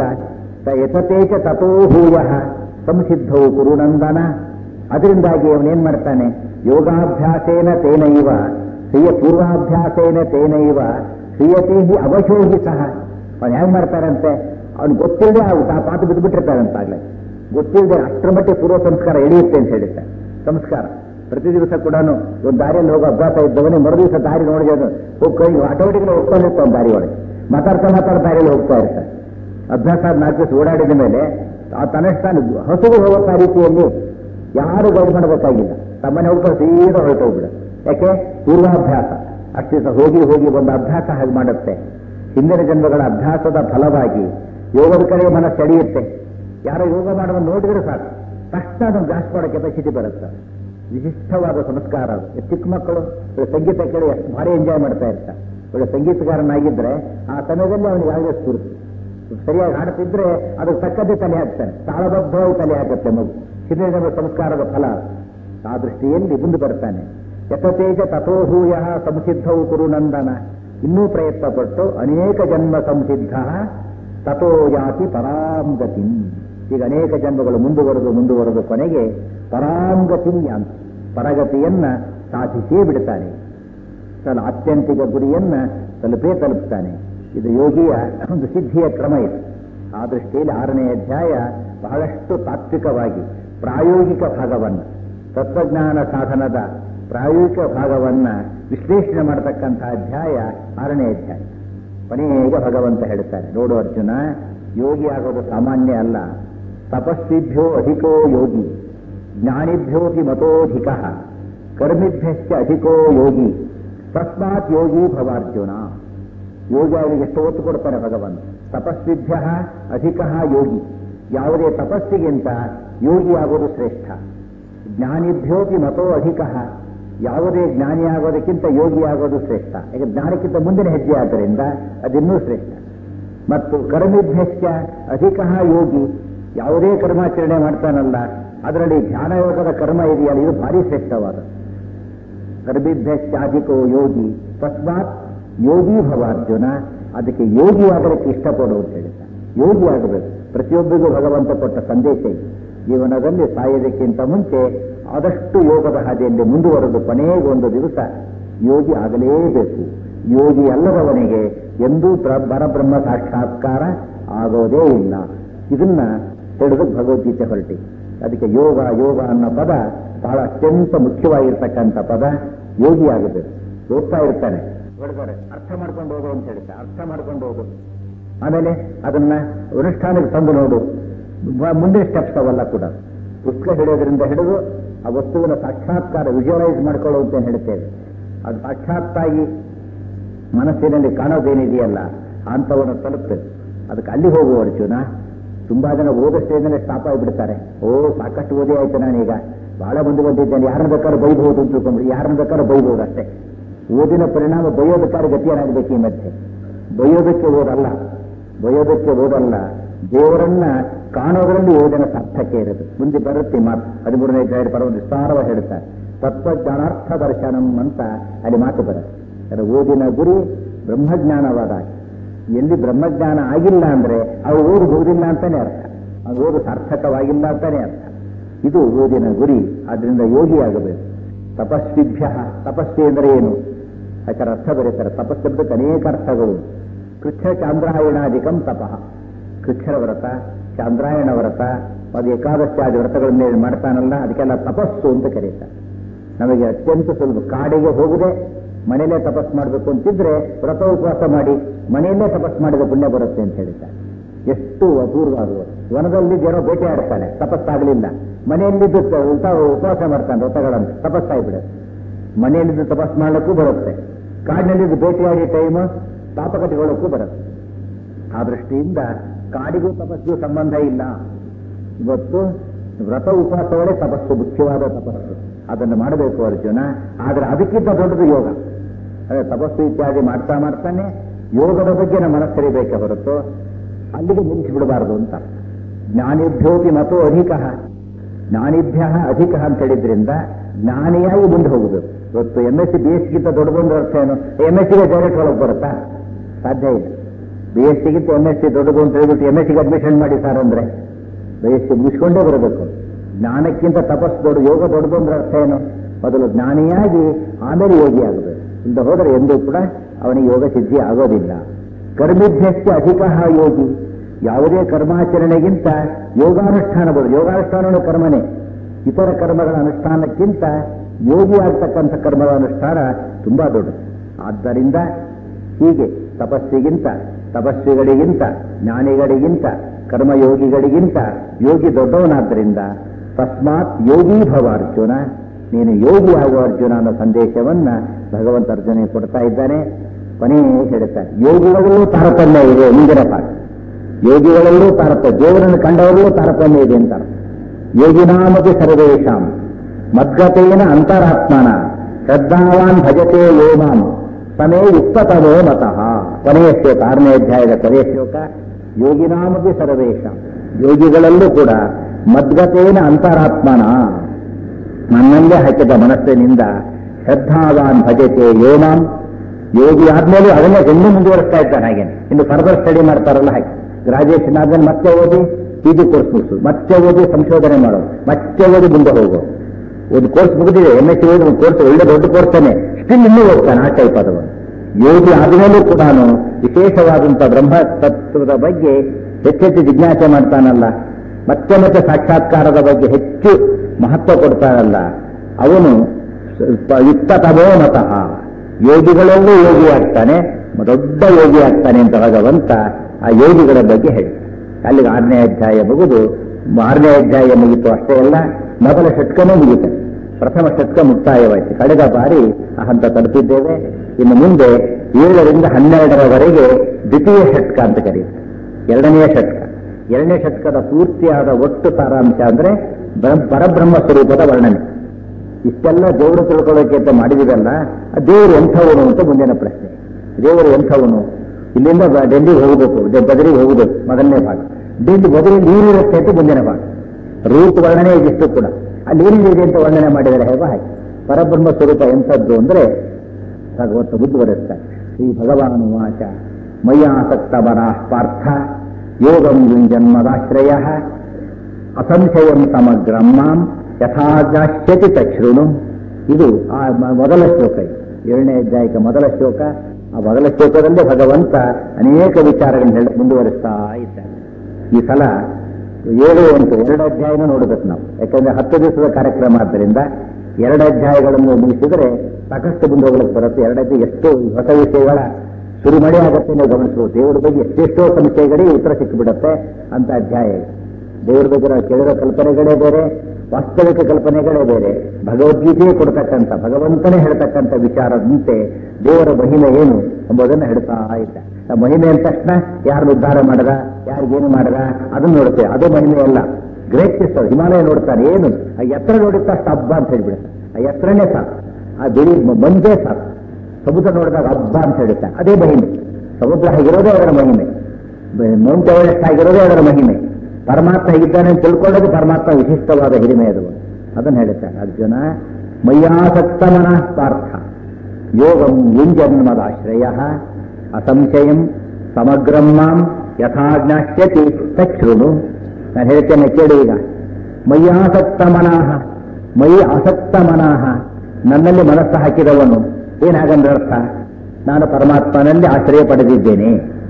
ಯಥತೇಚ ತಥೋ ಭೂಯ ಸಂಸಿದ್ಧವು ಕುರುನಂದನ ಅದರಿಂದಾಗಿ ಅವನೇನ್ ಮಾಡ್ತಾನೆ ಯೋಗಾಭ್ಯಾಸೇನ ತೇನೈವ ಶ್ರೀಯ ಪೂರ್ವಾಭ್ಯಾಸೇನ ತೇನೈವ ಶ್ರೀಯತೆ ಹಿ ಅವಶೋಹಿ ಸಹ ಅವನು ಹೇಗೆ ಮಾಡ್ತಾರಂತೆ ಅವ್ನು ಗೊತ್ತಿಲ್ಲದೆ ಆ ಪಾಠ ಬಿದ್ದುಬಿಟ್ಟಿರ್ತಾರಂತಾಗ್ಲೇ ಗೊತ್ತಿಲ್ಲದೆ ಅಷ್ಟರ ಮಟ್ಟಿಗೆ ಪೂರ್ವ ಸಂಸ್ಕಾರ ಎಳೆಯುತ್ತೆ ಅಂತ ಹೇಳುತ್ತೆ ಸಂಸ್ಕಾರ ಪ್ರತಿ ದಿವಸ ಕೂಡ ಒಂದು ದಾರಿಯಲ್ಲಿ ಹೋಗೋ ಅಭ್ಯಾಸ ಇದ್ದವನೇ ಮರು ದಿವಸ ದಾರಿ ನೋಡಿದ ಹೋಗಿ ಆಟೋಮೆಟಿಕ್ ಹೋಗ್ತಾನಿರ್ತಾನೆ ದಾರಿ ಒಳಗೆ ಮಾತಾಡ್ತಾ ಮಾತಾಡ ದಾರಿಯಲ್ಲಿ ಹೋಗ್ತಾ ಇರ್ತಾನೆ ಅಭ್ಯಾಸ ಆದ ನಾಲ್ಕು ದಿವಸ ಓಡಾಡಿದ ಮೇಲೆ ಆ ತನ್ನಷ್ಟಾನು ಹಸುವು ಹೋಗುವಂತ ರೀತಿಯಲ್ಲಿ ಯಾರು ಗೈಡ್ ಮಾಡಬೇಕಾಗಿಲ್ಲ ತಮ್ಮನೆ ಹೋಗ್ತಾರೆ ಸೀದಾ ಹೊರಟೋಗ್ಬಿಡ ಯಾಕೆ ಪೂರ್ವಾಭ್ಯಾಸ ಅಷ್ಟು ದಿವಸ ಹೋಗಿ ಹೋಗಿ ಒಂದು ಅಭ್ಯಾಸ ಹಾಗೆ ಮಾಡುತ್ತೆ ಹಿಂದಿನ ಜನ್ಮಗಳ ಅಭ್ಯಾಸದ ಫಲವಾಗಿ ಯೋಗದ ಕಡೆ ಮನಸ್ಸು ಸೆಳೆಯುತ್ತೆ ಯಾರೋ ಯೋಗ ಮಾಡೋದನ್ನು ನೋಡಿದ್ರೆ ಸಾಕು ತಕ್ಷಣ ಅದನ್ನು ಗ್ರಾಸ್ ಮಾಡೋ ಕೆಪಾಸಿಟಿ ಬರುತ್ತೆ ವಿಶಿಷ್ಟವಾದ ಸಂಸ್ಕಾರ ಅದು ಈ ಚಿಕ್ಕ ಮಕ್ಕಳು ಒಳ್ಳೆ ಸಂಗೀತ ಕೇಳಿ ಎಷ್ಟು ಭಾರಿ ಎಂಜಾಯ್ ಮಾಡ್ತಾ ಇರ್ತಾರೆ ಒಳ್ಳೆ ಸಂಗೀತಗಾರನಾಗಿದ್ರೆ ಆ ಸಮಯದಲ್ಲಿ ಅವನಿಗೆ ಯಾವುದೇ ಸ್ಫೂರ್ತಿ ಸರಿಯಾಗಿ ಹಾಡ್ತಿದ್ರೆ ಅದಕ್ಕೆ ತಕ್ಕದ್ದೇ ತಲೆ ಹಾಕ್ತಾನೆ ತಾಳಬದ್ಧವಾಗಿ ತಲೆ ಹಾಕುತ್ತೆ ಮಗು ಹಿಂದಿನ ಸಂಸ್ಕಾರದ ಫಲ ಆ ದೃಷ್ಟಿಯಲ್ಲಿ ಮುಂದೆ ಬರ್ತಾನೆ ಯಥತೇಜ ತಥೋಹೂಯ ಸಂಸಿದ್ಧವು ಕುರುನಂದನ ಇನ್ನೂ ಪ್ರಯತ್ನ ಪಟ್ಟು ಅನೇಕ ಜನ್ಮ ಸಂಸಿದ್ಧ ತಥೋ ಯಾತಿ ಪರಾಂಗತಿ ಈಗ ಅನೇಕ ಜನ್ಮಗಳು ಮುಂದುವರೆದು ಮುಂದುವರೆದು ಕೊನೆಗೆ ಪರಾಂಗತಿ ಅಂತ ಪರಗತಿಯನ್ನ ಸಾಧಿಸೇ ಬಿಡ್ತಾನೆ ತನ್ನ ಆತ್ಯಂತಿಕ ಗುರಿಯನ್ನ ತಲುಪೇ ತಲುಪ್ತಾನೆ ಇದು ಯೋಗಿಯ ಒಂದು ಸಿದ್ಧಿಯ ಕ್ರಮ ಇದು ಆ ದೃಷ್ಟಿಯಲ್ಲಿ ಆರನೇ ಅಧ್ಯಾಯ ಬಹಳಷ್ಟು ತಾತ್ವಿಕವಾಗಿ ಪ್ರಾಯೋಗಿಕ ಭಾಗವನ್ನು ತತ್ವಜ್ಞಾನ ಸಾಧನದ ಪ್ರಾಯೋಗಿಕ ಭಾಗವನ್ನ ವಿಶ್ಲೇಷಣೆ ಮಾಡತಕ್ಕಂತಹ ಅಧ್ಯಾಯ ಆರನೇ ಅಧ್ಯಾಯ ಕೊನೆಗೆ ಭಗವಂತ ಹೇಳ್ತಾರೆ ನೋಡು ಅರ್ಜುನ ಯೋಗಿ ಆಗೋದು ಸಾಮಾನ್ಯ ಅಲ್ಲ ತಪಸ್ವಿಭ್ಯೋ ಅಧಿಕೋ ಯೋಗಿ ಜ್ಞಾನಿಭ್ಯೋಪಿ ಮತೋಧಿಕ ಕರ್ಮಿಭ್ಯಶ್ಚ ಅಧಿಕೋ ಯೋಗಿ ತಸ್ಮಾತ್ ಯೋಗಿ ಭವಾರ್ಜುನ ಯೋಗಿ ಅವರಿಗೆ ಎಷ್ಟು ಒತ್ತು ಕೊಡ್ತಾನೆ ಭಗವಂತ ತಪಸ್ವಿಭ್ಯ ಅಧಿಕ ಯೋಗಿ ಯಾವುದೇ ತಪಸ್ಸಿಗಿಂತ ಯೋಗಿ ಆಗೋದು ಶ್ರೇಷ್ಠ ಜ್ಞಾನಿಭ್ಯೋಪಿ ಮತೋ ಅಧಿಕ ಯಾವುದೇ ಜ್ಞಾನಿ ಆಗೋದಕ್ಕಿಂತ ಯೋಗಿ ಆಗೋದು ಶ್ರೇಷ್ಠ ಈಗ ಜ್ಞಾನಕ್ಕಿಂತ ಮುಂದಿನ ಹೆಜ್ಜೆ ಆದ್ದರಿಂದ ಅದಿನ್ನೂ ಶ್ರೇಷ್ಠ ಮತ್ತು ಕರ್ಮಿಭ್ಯಶ್ಚ ಅಧಿಕ ಯೋಗಿ ಯಾವುದೇ ಕರ್ಮಾಚರಣೆ ಮಾಡ್ತಾನಲ್ಲ ಅದರಲ್ಲಿ ಧ್ಯಾನಯೋಗದ ಕರ್ಮ ಇದೆಯಲ್ಲ ಇದು ಭಾರಿ ಶ್ರೇಷ್ಠವಾದ ಕರ್ಮಿಭ್ಯಶ್ಚಾಧಿಕೋ ಯೋಗಿ ತಸ್ಮಾತ್ ಯೋಗಿ ಭವ ಅರ್ಜುನ ಅದಕ್ಕೆ ಯೋಗಿ ಆಗಲಿಕ್ಕೆ ಇಷ್ಟಪಡು ಅಂತ ಹೇಳ್ತಾರೆ ಯೋಗಿ ಆಗಬೇಕು ಪ್ರತಿಯೊಬ್ಬರಿಗೂ ಭಗವಂತ ಕೊಟ್ಟ ಸಂದೇಶ ಇದೆ ಜೀವನದಲ್ಲಿ ಸಾಯೋದಕ್ಕಿಂತ ಮುಂಚೆ ಆದಷ್ಟು ಯೋಗದ ಹಾದಿಯಲ್ಲಿ ಮುಂದುವರೆದು ಕೊನೆಗೆ ಒಂದು ದಿವಸ ಯೋಗಿ ಆಗಲೇಬೇಕು ಯೋಗಿ ಅಲ್ಲದವನಿಗೆ ಎಂದೂ ಪ್ರ- ಪರಬ್ರಹ್ಮ ಸಾಕ್ಷಾತ್ಕಾರ ಆಗೋದೇ ಇಲ್ಲ ಇದನ್ನ ತಿಳಿದು ಭಗವದ್ಗೀತೆ ಹೊರಟಿ ಅದಕ್ಕೆ ಯೋಗ ಯೋಗ ಅನ್ನೋ ಪದ ಬಹಳ ಅತ್ಯಂತ ಮುಖ್ಯವಾಗಿರ್ತಕ್ಕಂಥ ಪದ ಯೋಗಿ ಆಗಬೇಕು ಓದ್ತಾ ಇರ್ತಾನೆ ಹೊರಗಡೆ ಅರ್ಥ ಮಾಡ್ಕೊಂಡು ಹೋಗು ಅಂತ ಹೇಳ್ತಾರೆ ಅರ್ಥ ಮಾಡ್ಕೊಂಡು ಹೋಗು ಆಮೇಲೆ ಅದನ್ನ ಅನುಷ್ಠಾನಕ್ಕೆ ತಂದು ನೋಡು ಬ- ಮುಂದಿನ ಸ್ಟೆಪ್ಸ್ ಅವೆಲ್ಲ ಕೂಡ ಪುಸ್ತಕ ಹಿಡಿಯೋದ್ರಿಂದ ಹಿಡಿದು ಆ ವಸ್ತುವಿನ ಸಾಕ್ಷಾತ್ಕಾರ ವಿಜುವಲೈಸ್ ಮಾಡ್ಕೊಳ್ಳೋ ಅಂತ ಹೇಳ್ತೇವೆ ಅದು ಸಾಕ್ಷಾತ್ತಾಗಿ ಮನಸ್ಸಿನಲ್ಲಿ ಕಾಣೋದೇನಿದೆಯಲ್ಲ ಅಂಥವನ್ನು ತಲುಪ್ತದೆ ಅದಕ್ಕೆ ಅಲ್ಲಿ ಹೋಗುವ ಅರ್ಜುನ ತುಂಬಾ ಜನ ಓದೋ ಸ್ಟೇಜ್ನಲ್ಲಿ ಸ್ಟಾಪ್ ಆಗಿಬಿಡ್ತಾರೆ ಓ ಸಾಕಷ್ಟು ಓದಿ ಆಯ್ತು ನಾನೀಗ ಬಹಳ ಮುಂದೆ ಬಂದಿದ್ದೇನೆ ಯಾರನ್ನ ಬೇಕಾದ್ರೂ ಬೈಬಹುದು ಅಂತ ತಿಳ್ಕೊಂಡ್ಬಿಡಿ ಯಾರನ್ನ ಬೇಕಾದ್ರೂ ಬೈಬಹುದು ಅಷ್ಟೇ ಓದಿನ ಪರಿಣಾಮ ಬೈಯೋದಕ್ಕಾದ್ರೆ ಗತಿಯೇನಾಗಬೇಕು ಈ ಮಧ್ಯೆ ಬೈಯೋದಕ್ಕೆ ಓದಲ್ಲ ಬೈಯೋದಕ್ಕೆ ಓದಲ್ಲ ದೇವರನ್ನ ಕಾಣೋದರಲ್ಲಿ ಓದಿನ ಸಾರ್ಥಕ್ಕೆ ಇರುತ್ತೆ ಮುಂದೆ ಬರುತ್ತೆ ಮಾತು ಹದಿಮೂರನೇ ಅಧ್ಯಾಯ ಪರ್ವ ವಿಸ್ತಾರವಾಗಿ ಹೇಳ್ತಾರೆ ತತ್ವಜ್ಞಾನಾರ್ಥ ದರ್ಶನಂ ಅಂತ ಅಲ್ಲಿ ಮಾತು ಬರುತ್ತೆ ಅದರ ಓದಿನ ಗುರಿ ಬ್ರಹ್ಮಜ್ಞಾನವಾದ ಎಲ್ಲಿ ಬ್ರಹ್ಮಜ್ಞಾನ ಆಗಿಲ್ಲ ಅಂದ್ರೆ ಅವ್ರು ಓದು ಓದಿಲ್ಲ ಅಂತಾನೆ ಅರ್ಥ ಅದು ಓದು ಸಾರ್ಥಕವಾಗಿಲ್ಲ ಅಂತಾನೆ ಅರ್ಥ ಇದು ಓದಿನ ಗುರಿ ಆದ್ರಿಂದ ಯೋಗಿ ಆಗಬೇಕು ತಪಸ್ವಿಭ್ಯ ತಪಸ್ವಿ ಅಂದ್ರೆ ಏನು ಅದರ ಅರ್ಥ ಬರೀತಾರೆ ತಪಸ್ಸಬ್ದಕ್ಕೆ ಅನೇಕ ಅರ್ಥಗಳು ಕೃಚ್ಛ ಚಾಂದ್ರಾಯಣಾಧಿಕಂ ತಪಃ ಕೃಚ್ಛರ ವ್ರತ ಚಾಂದ್ರಾಯಣ ವ್ರತ ಅದು ಏಕಾದಶಾದಿ ವ್ರತಗಳನ್ನ ಏನ್ ಮಾಡ್ತಾನಲ್ಲ ಅದಕ್ಕೆಲ್ಲ ತಪಸ್ಸು ಅಂತ ಕರೀತಾರೆ ನಮಗೆ ಅತ್ಯಂತ ಸುಲಭ ಕಾಡಿಗೆ ಹೋಗದೆ ಮನೆಯಲ್ಲೇ ತಪಸ್ ಮಾಡಬೇಕು ಅಂತಿದ್ರೆ ವ್ರತ ಉಪವಾಸ ಮಾಡಿ ಮನೆಯಲ್ಲೇ ತಪಸ್ ಮಾಡಿದ ಪುಣ್ಯ ಬರುತ್ತೆ ಅಂತ ಹೇಳ್ತಾರೆ ಎಷ್ಟು ಅಪೂರ್ವ ಅದು ವನದಲ್ಲಿ ಏನೋ ಬೇಟೆ ಆಡ್ತಾನೆ ತಪಸ್ಸಾಗಲಿಲ್ಲ ಮನೆಯಲ್ಲಿದ್ದು ತ- ಉಪ- ಉಪವಾಸ ಮಾಡ್ತಾನೆ ವ್ರತಗಳಂತ ತಪಸ್ಸಾಗ್ಬಿಡುತ್ತೆ ಮನೆಯಲ್ಲಿದ್ದು ತಪಸ್ ಮಾಡಲಿಕ್ಕೂ ಬರುತ್ತೆ ಕಾಡಿನಲ್ಲಿದ್ದು ಬೇಟೆಯಾಡಿ ಟೈಮ್ ತಾಪಕತೆಗೊಳ್ಳಕ್ಕೂ ಬರುತ್ತೆ ಆ ದೃಷ್ಟಿಯಿಂದ ಕಾಡಿಗೂ ತಪಸ್ಸಿಗೂ ಸಂಬಂಧ ಇಲ್ಲ ಇವತ್ತು ವ್ರತ ಉಪವಾಸಗಳೇ ತಪಸ್ಸು ಮುಖ್ಯವಾದ ತಪಸ್ಸು ಅದನ್ನು ಮಾಡಬೇಕು ಅರ್ಜುನ ಆದರೆ ಅದಕ್ಕಿಂತ ದೊಡ್ಡದು ಯೋಗ ಅದೇ ತಪಸ್ಸು ಇತ್ಯಾದಿ ಮಾಡ್ತಾ ಮಾಡ್ತಾನೆ ಯೋಗದ ಬಗ್ಗೆ ನಮ್ಮ ಮನಸ್ಸರಿಬೇಕೆ ಹೊರತು ಅಲ್ಲಿಗೆ ನಿಲ್ಲಿಸಿಬಿಡಬಾರದು ಅಂತ ಜ್ಞಾನಿಭ್ಯೋಪಿ ಮತೋ ಅಧಿಕ ಜ್ಞಾನಿಭ್ಯ ಅಧಿಕ ಅಂತ ಹೇಳಿದ್ರಿಂದ ಜ್ಞಾನಿಯಾಗಿ ಮುಂದೆ ಹೋಗಬೇಕು ಇವತ್ತು M S C B S ಗಿಂತ ದೊಡ್ಡದೊಂದು ಅರ್ಥ ಏನು ಎಂ ಎಸ್ ಸಿಗೆ ಡೈರೆಕ್ಟ್ ಒಳಗೆ ಬರುತ್ತಾ ಸಾಧ್ಯ ಇಲ್ಲ ಬಿ ಎಸ್ ಸಿಗಿಂತ ಎಂ ಎಸ್ ಸಿ ದೊಡ್ಡದು ಅಂತ ಹೇಳ್ಬಿಟ್ಟು ಎಂ ಎಸ್ ಸಿಗೆ ಅಡ್ಮಿಷನ್ ಮಾಡಿ ಸರ್ ಅಂದ್ರೆ ಬಿ ಎಸ್ ಸಿ ಮುಗಿಸ್ಕೊಂಡೇ ಬರಬೇಕು ಜ್ಞಾನಕ್ಕಿಂತ ತಪಸ್ಸು ದೊಡ್ಡ ಯೋಗ ದೊಡ್ಡದು ಅಂದ್ರೆ ಅರ್ಥ ಏನು ಮೊದಲು ಜ್ಞಾನಿಯಾಗಿ ಆಮೇಲೆ ಯೋಗಿ ಆಗಬೇಕು ಇಂದ ಹೋದರೆ ಎಂದೂ ಕೂಡ ಅವನಿಗೆ ಯೋಗ ಸಿದ್ಧಿ ಆಗೋದಿಲ್ಲ ಕರ್ಮಿಭ್ಯಸ್ಯ ಅಧಿಕ ಯೋಗಿ ಯಾವುದೇ ಕರ್ಮಾಚರಣೆಗಿಂತ ಯೋಗಾನುಷ್ಠಾನ ಬರುವುದು ಯೋಗಾನುಷ್ಠಾನವೂ ಕರ್ಮನೇ ಇತರ ಕರ್ಮಗಳ ಅನುಷ್ಠಾನಕ್ಕಿಂತ ಯೋಗಿ ಆಗ್ತಕ್ಕಂಥ ಕರ್ಮದ ಅನುಷ್ಠಾನ ತುಂಬಾ ದೊಡ್ಡದು ಆದ್ದರಿಂದ ಹೀಗೆ ತಪಸ್ಸಿಗಿಂತ ತಪಸ್ವಿಗಳಿಗಿಂತ ಜ್ಞಾನಿಗಳಿಗಿಂತ ಕರ್ಮಯೋಗಿಗಳಿಗಿಂತ ಯೋಗಿ ದೊಡ್ಡವನಾದ್ದರಿಂದ ತಸ್ಮಾತ್ ಯೋಗಿ ಭವ ಅರ್ಜುನ ನೀನು ಯೋಗಿ ಆಗುವ ಅರ್ಜುನ ಅನ್ನೋ ಸಂದೇಶವನ್ನ ಭಗವಂತ ಅರ್ಜುನಿಗೆ ಕೊಡ್ತಾ ಇದ್ದಾನೆ ಕೊನೆಯೇ ಹೇಳ್ತಾರೆ ಯೋಗಿಗಳಲ್ಲೂ ತಾರತಮ್ಯ ಇದೆ ಮುಂದಿನ ಪಾಠ ಯೋಗಿಗಳಲ್ಲೂ ತಾರತಮ್ಯ ದೇವರನ್ನು ಕಂಡವರಲ್ಲೂ ತಾರತಮ್ಯ ಇದೆ ಅಂತ ಯೋಗಿನಾಮಪಿ ಸರ್ವೇಶಾಂ ಮದ್ಗತೇನ ಅಂತರಾತ್ಮನ ಶ್ರದ್ಧಾವಾನ್ ಭಜತೆ ಯೋಮಾಂ ಸಮೇ ಯುಕ್ತತಮೋ ಮತಃ ಕೊನೆಯ ಶ್ಲೋಕ ಆರನೇ ಅಧ್ಯಾಯದ ಕೊನೆಯ ಶ್ಲೋಕ ಯೋಗಿನಾಮಪಿ ಸರ್ವೇಶಾಂ ಯೋಗಿಗಳಲ್ಲೂ ಕೂಡ ಮದ್ಗತೇನ ಅಂತರಾತ್ಮನ ನನ್ನಲ್ಲೇ ಹಾಕಿದ ಮನಸ್ಸಿನಿಂದ ಶ್ರದ್ಧಾವಾನ್ ಭಜತೆ ಯೋಮಾಂ ಯೋಗಿ ಆದ್ಮೇಲೆ ಅದನ್ನೇ ಇನ್ನೂ ಮುಂದುವರಿಸ್ತಾ ಇದ್ದಾನೆ ಹಾಗೆ ಇನ್ನು ಫರ್ದರ್ ಸ್ಟಡಿ ಮಾಡ್ತಾರಲ್ಲ ಹಾಗೆ ಗ್ರಾಜುಯೇಷನ್ ಆದ್ಮೇಲೆ ಮತ್ತೆ ಓದಿ ಪಿ ಜಿ ಕೋರ್ಸ್ ಮುಗಿಸು ಮತ್ತೆ ಓದಿ ಸಂಶೋಧನೆ ಮಾಡೋದು ಮತ್ತೆ ಓದಿ ಮುಂದೆ ಹೋಗು ಒಂದು ಕೋರ್ಸ್ ಮುಗಿದಿದೆ ಎಂ ಎಸ್ ಸಿ ಓದಿ ಒಂದು ಕೋರ್ಸ್ ಒಳ್ಳೆ ದೊಡ್ಡ ಕೋರ್ಸ್ತಾನೆ ಸ್ಟಿಲ್ ಇನ್ನೂ ಹೋಗ್ತಾನೆ ಆ ಟೈಪ್ ಅದವನ್ನು ಯೋಗಿ ಆದ್ಮೇಲೂ ಕೂಡ ವಿಶೇಷವಾದಂಥ ಬ್ರಹ್ಮ ತತ್ವದ ಬಗ್ಗೆ ಹೆಚ್ಚೆಚ್ಚು ಜಿಜ್ಞಾಸೆ ಮಾಡ್ತಾನಲ್ಲ ಮತ್ತೆ ಮತ್ತೆ ಸಾಕ್ಷಾತ್ಕಾರದ ಬಗ್ಗೆ ಹೆಚ್ಚು ಮಹತ್ವ ಕೊಡ್ತಾನಲ್ಲ ಅವನು ಯುಕ್ತತಮೋ ಮತಃ ಯೋಗಿಗಳಲ್ಲೂ ಯೋಗಿ ಆಗ್ತಾನೆ ದೊಡ್ಡ ಯೋಗಿ ಆಗ್ತಾನೆ ಅಂತ ಭಗವಂತ ಆ ಯೋಗಿಗಳ ಬಗ್ಗೆ ಹೇಳಿ ಅಲ್ಲಿಗೆ ಆರನೇ ಅಧ್ಯಾಯ ಮುಗಿದು ಆರನೇ ಅಧ್ಯಾಯ ಮುಗಿತು ಅಷ್ಟೇ ಅಲ್ಲ ಮೊದಲ ಷಟ್ಕನೂ ಮುಗಿತು ಪ್ರಥಮ ಷಟ್ಕ ಮುಕ್ತಾಯವಾಯಿತು ಕಳೆದ ಬಾರಿ ಆ ಹಂತ ತಲುಪಿದ್ದೇವೆ ಇನ್ನು ಮುಂದೆ ಏಳರಿಂದ ಹನ್ನೆರಡರವರೆಗೆ ದ್ವಿತೀಯ ಷಟ್ಕ ಅಂತ ಕರೆಯುತ್ತೆ ಎರಡನೆಯ ಷಟ್ಕ ಎರಡನೇ ಷಟ್ಕದ ಪೂರ್ತಿಯಾದ ಒಟ್ಟು ಸಾರಾಂಶ ಅಂದ್ರೆ ಬ್ರ- ಪರಬ್ರಹ್ಮ ಸ್ವರೂಪದ ವರ್ಣನೆ ಇಷ್ಟೆಲ್ಲ ದೇವರು ತಿಳ್ಕೊಳ್ಳೋಕೆ ಅಂತ ಮಾಡಿದಿರಲ್ಲ ಆ ದೇವರು ಎಂಥವನು ಅಂತ ಮುಂದಿನ ಪ್ರಶ್ನೆ ದೇವರು ಎಂಥವನು ಇಲ್ಲಿಂದ ಬ- ಡೆಲ್ಲಿಗೆ ಹೋಗಬೇಕು ಡೆ- ಬದರಿಗೆ ಹೋಗಬೇಕು ಮೊದಲನೇ ಭಾಗ ಡೆಲ್ಲಿ ಬದರಿ ನೀರಿರುತ್ತೆ ಅಂತ ಮುಂದಿನ ಭಾಗ ರೂಟ್ ವರ್ಣನೆ ಇದಿಷ್ಟು ಕೂಡ ಅಲ್ಲಿ ಏನಿದೆ ಅಂತ ವರ್ಣನೆ ಮಾಡಿದರೆ ಹೇಗೋ ಹಾಗೆ ಪರಬ್ರಹ್ಮ ಸ್ವರೂಪ ಎಂಥದ್ದು ಅಂದ್ರೆ ಭಗವಂತ ಬುದ್ಧಿವರಿಸ್ತಾರೆ ಶ್ರೀ ಭಗವಾನು ವಾಚ ಮಯ್ಯಾಸಕ್ತ ಮನಃ ಪಾರ್ಥ ಯೋಗಂ ಯುಂಜನ್ಮದಾಶ್ರಯ ಅಸಂಶಯಂ ಸಮಗ್ರಂ ಮಾಂ ಯಥಾಜಾಶ್ಯತಿ ತಕ್ಷೃಣು ಇದು ಆ ಮ- ಮೊದಲ ಶ್ಲೋಕ ಇದು ಏಳನೇ ಅಧ್ಯಾಯಕ್ಕೆ ಮೊದಲ ಶ್ಲೋಕ ಆ ಮೊದಲ ಶ್ಲೋಕದಲ್ಲೇ ಭಗವಂತ ಅನೇಕ ವಿಚಾರಗಳನ್ನು ಹೇಳಿ ಮುಂದುವರಿಸ್ತಾ ಇದ್ದಾನೆ ಈ ಸಲ ಏಳು ಎಂಟು ಎರಡು ಅಧ್ಯಾಯನೂ ನೋಡಬೇಕು ನಾವು ಯಾಕಂದ್ರೆ ಹತ್ತು ದಿವಸದ ಕಾರ್ಯಕ್ರಮ ಆದ್ದರಿಂದ ಎರಡು ಅಧ್ಯಾಯಗಳನ್ನು ಮುಗಿಸಿದರೆ ಸಾಕಷ್ಟು ಮುಂದೆ ಹೋಗ್ಲಿಕ್ಕೆ ಬರುತ್ತೆ ಎರಡು ಅಧ್ಯಾಯ ಎಷ್ಟು ಹೊಸ ವಿಷಯಗಳ ಸುರಿಮಳೆ ಆಗುತ್ತೆ ನೀವು ಗಮನಿಸಬಹುದು ದೇವರ ಬಗ್ಗೆ ಎಷ್ಟೆಷ್ಟೋ ಸಂಶಯಗಳಿಗೆ ಉತ್ತರ ಸಿಕ್ಕಿಬಿಡುತ್ತೆ ಅಂತ ಅಧ್ಯಾಯ ಇದು. ದೇವರ ಬಗ್ಗೆ ನಾವು ಕೇಳಿರೋ ಕಲ್ಪನೆಗಳೇ ಬೇರೆ ವಾಸ್ತವಿಕ ಕಲ್ಪನೆಗಳೇ ಬೇರೆ ಭಗವದ್ಗೀತೆಯೇ ಕೊಡ್ತಕ್ಕಂಥ ಭಗವಂತನೇ ಹೇಳ್ತಕ್ಕಂಥ ವಿಚಾರದಂತೆ ದೇವರ ಮಹಿಮೆ ಏನು ಎಂಬುದನ್ನು ಹೇಳ್ತಾ ಇದ್ದ ಆ ಮಹಿಮೆ ಅಂದ ತಕ್ಷಣ ಯಾರನ್ನು ಉದ್ಧಾರ ಮಾಡದ ಯಾರಿಗೇನು ಮಾಡದ ಅದನ್ನು ನೋಡುತ್ತೆ ಅದು ಮಹಿಮೆ ಅಲ್ಲ ಗ್ರೇಟ್ನೆಸ್ ಅದು ಹಿಮಾಲಯ ನೋಡ್ತಾನೆ ಏನು ಆ ಎತ್ತರ ನೋಡಿದ ತಕ್ಷಣ ಹಬ್ಬ ಅಂತ ಹೇಳ್ಬಿಡುತ್ತೆ ಆ ಎತ್ತರನೇ ಸಾಕು ಆ ಬಿಳಿ ಮಂದೇ ಸಾಕು ಸಮುದ್ರ ನೋಡಿದಾಗ ಹಬ್ಬ ಅಂತ ಹೇಳುತ್ತೆ ಅದೇ ಮಹಿಮೆ ಸಮುದ್ರ ಆಗಿರೋದೇ ಅದರ ಮಹಿಮೆ ಬ- ಮೌಂಟ್ ಎವರೆಸ್ಟ್ ಆಗಿರೋದೇ ಅದರ ಮಹಿಮೆ ಪರಮಾತ್ಮ ಹೇಗಿದ್ದಾನೆ ಅಂತ ತಿಳ್ಕೊಳ್ಳೋದು ಪರಮಾತ್ಮ ವಿಶಿಷ್ಟವಾದ ಹಿರಿಮೆ ಅದು ಅದನ್ನು ಹೇಳುತ್ತಾನೆ ಅರ್ಜುನ ಮಯ್ಯಾಸಕ್ತ ಮನಃ ಪಾರ್ಥ ಯೋಗಂ ಯುಂಜನ್ಮದಾಶ್ರಯ ಅಸಂಶಯಂ ಸಮಗ್ರಂ ಮಾಂ ಯಥಾ ಜ್ಞಾಸ್ಯತಿ ತಕ್ಷೃಣು ನಾನು ಹೇಳ್ತೇನೆ ಕೇಳಿ ಈಗ ಮಯ್ಯಾಸಕ್ತ ಮನಃ ಮೈ ಆಸಕ್ತ ಮನಃ ನನ್ನಲ್ಲಿ ಮನಸ್ಸು ಹಾಕಿದವನು ಏನಾಗಂದ್ರೆ ಅರ್ಥ ನಾನು ಪರಮಾತ್ಮನಲ್ಲಿ ಆಶ್ರಯ ಪಡೆದಿದ್ದೇನೆ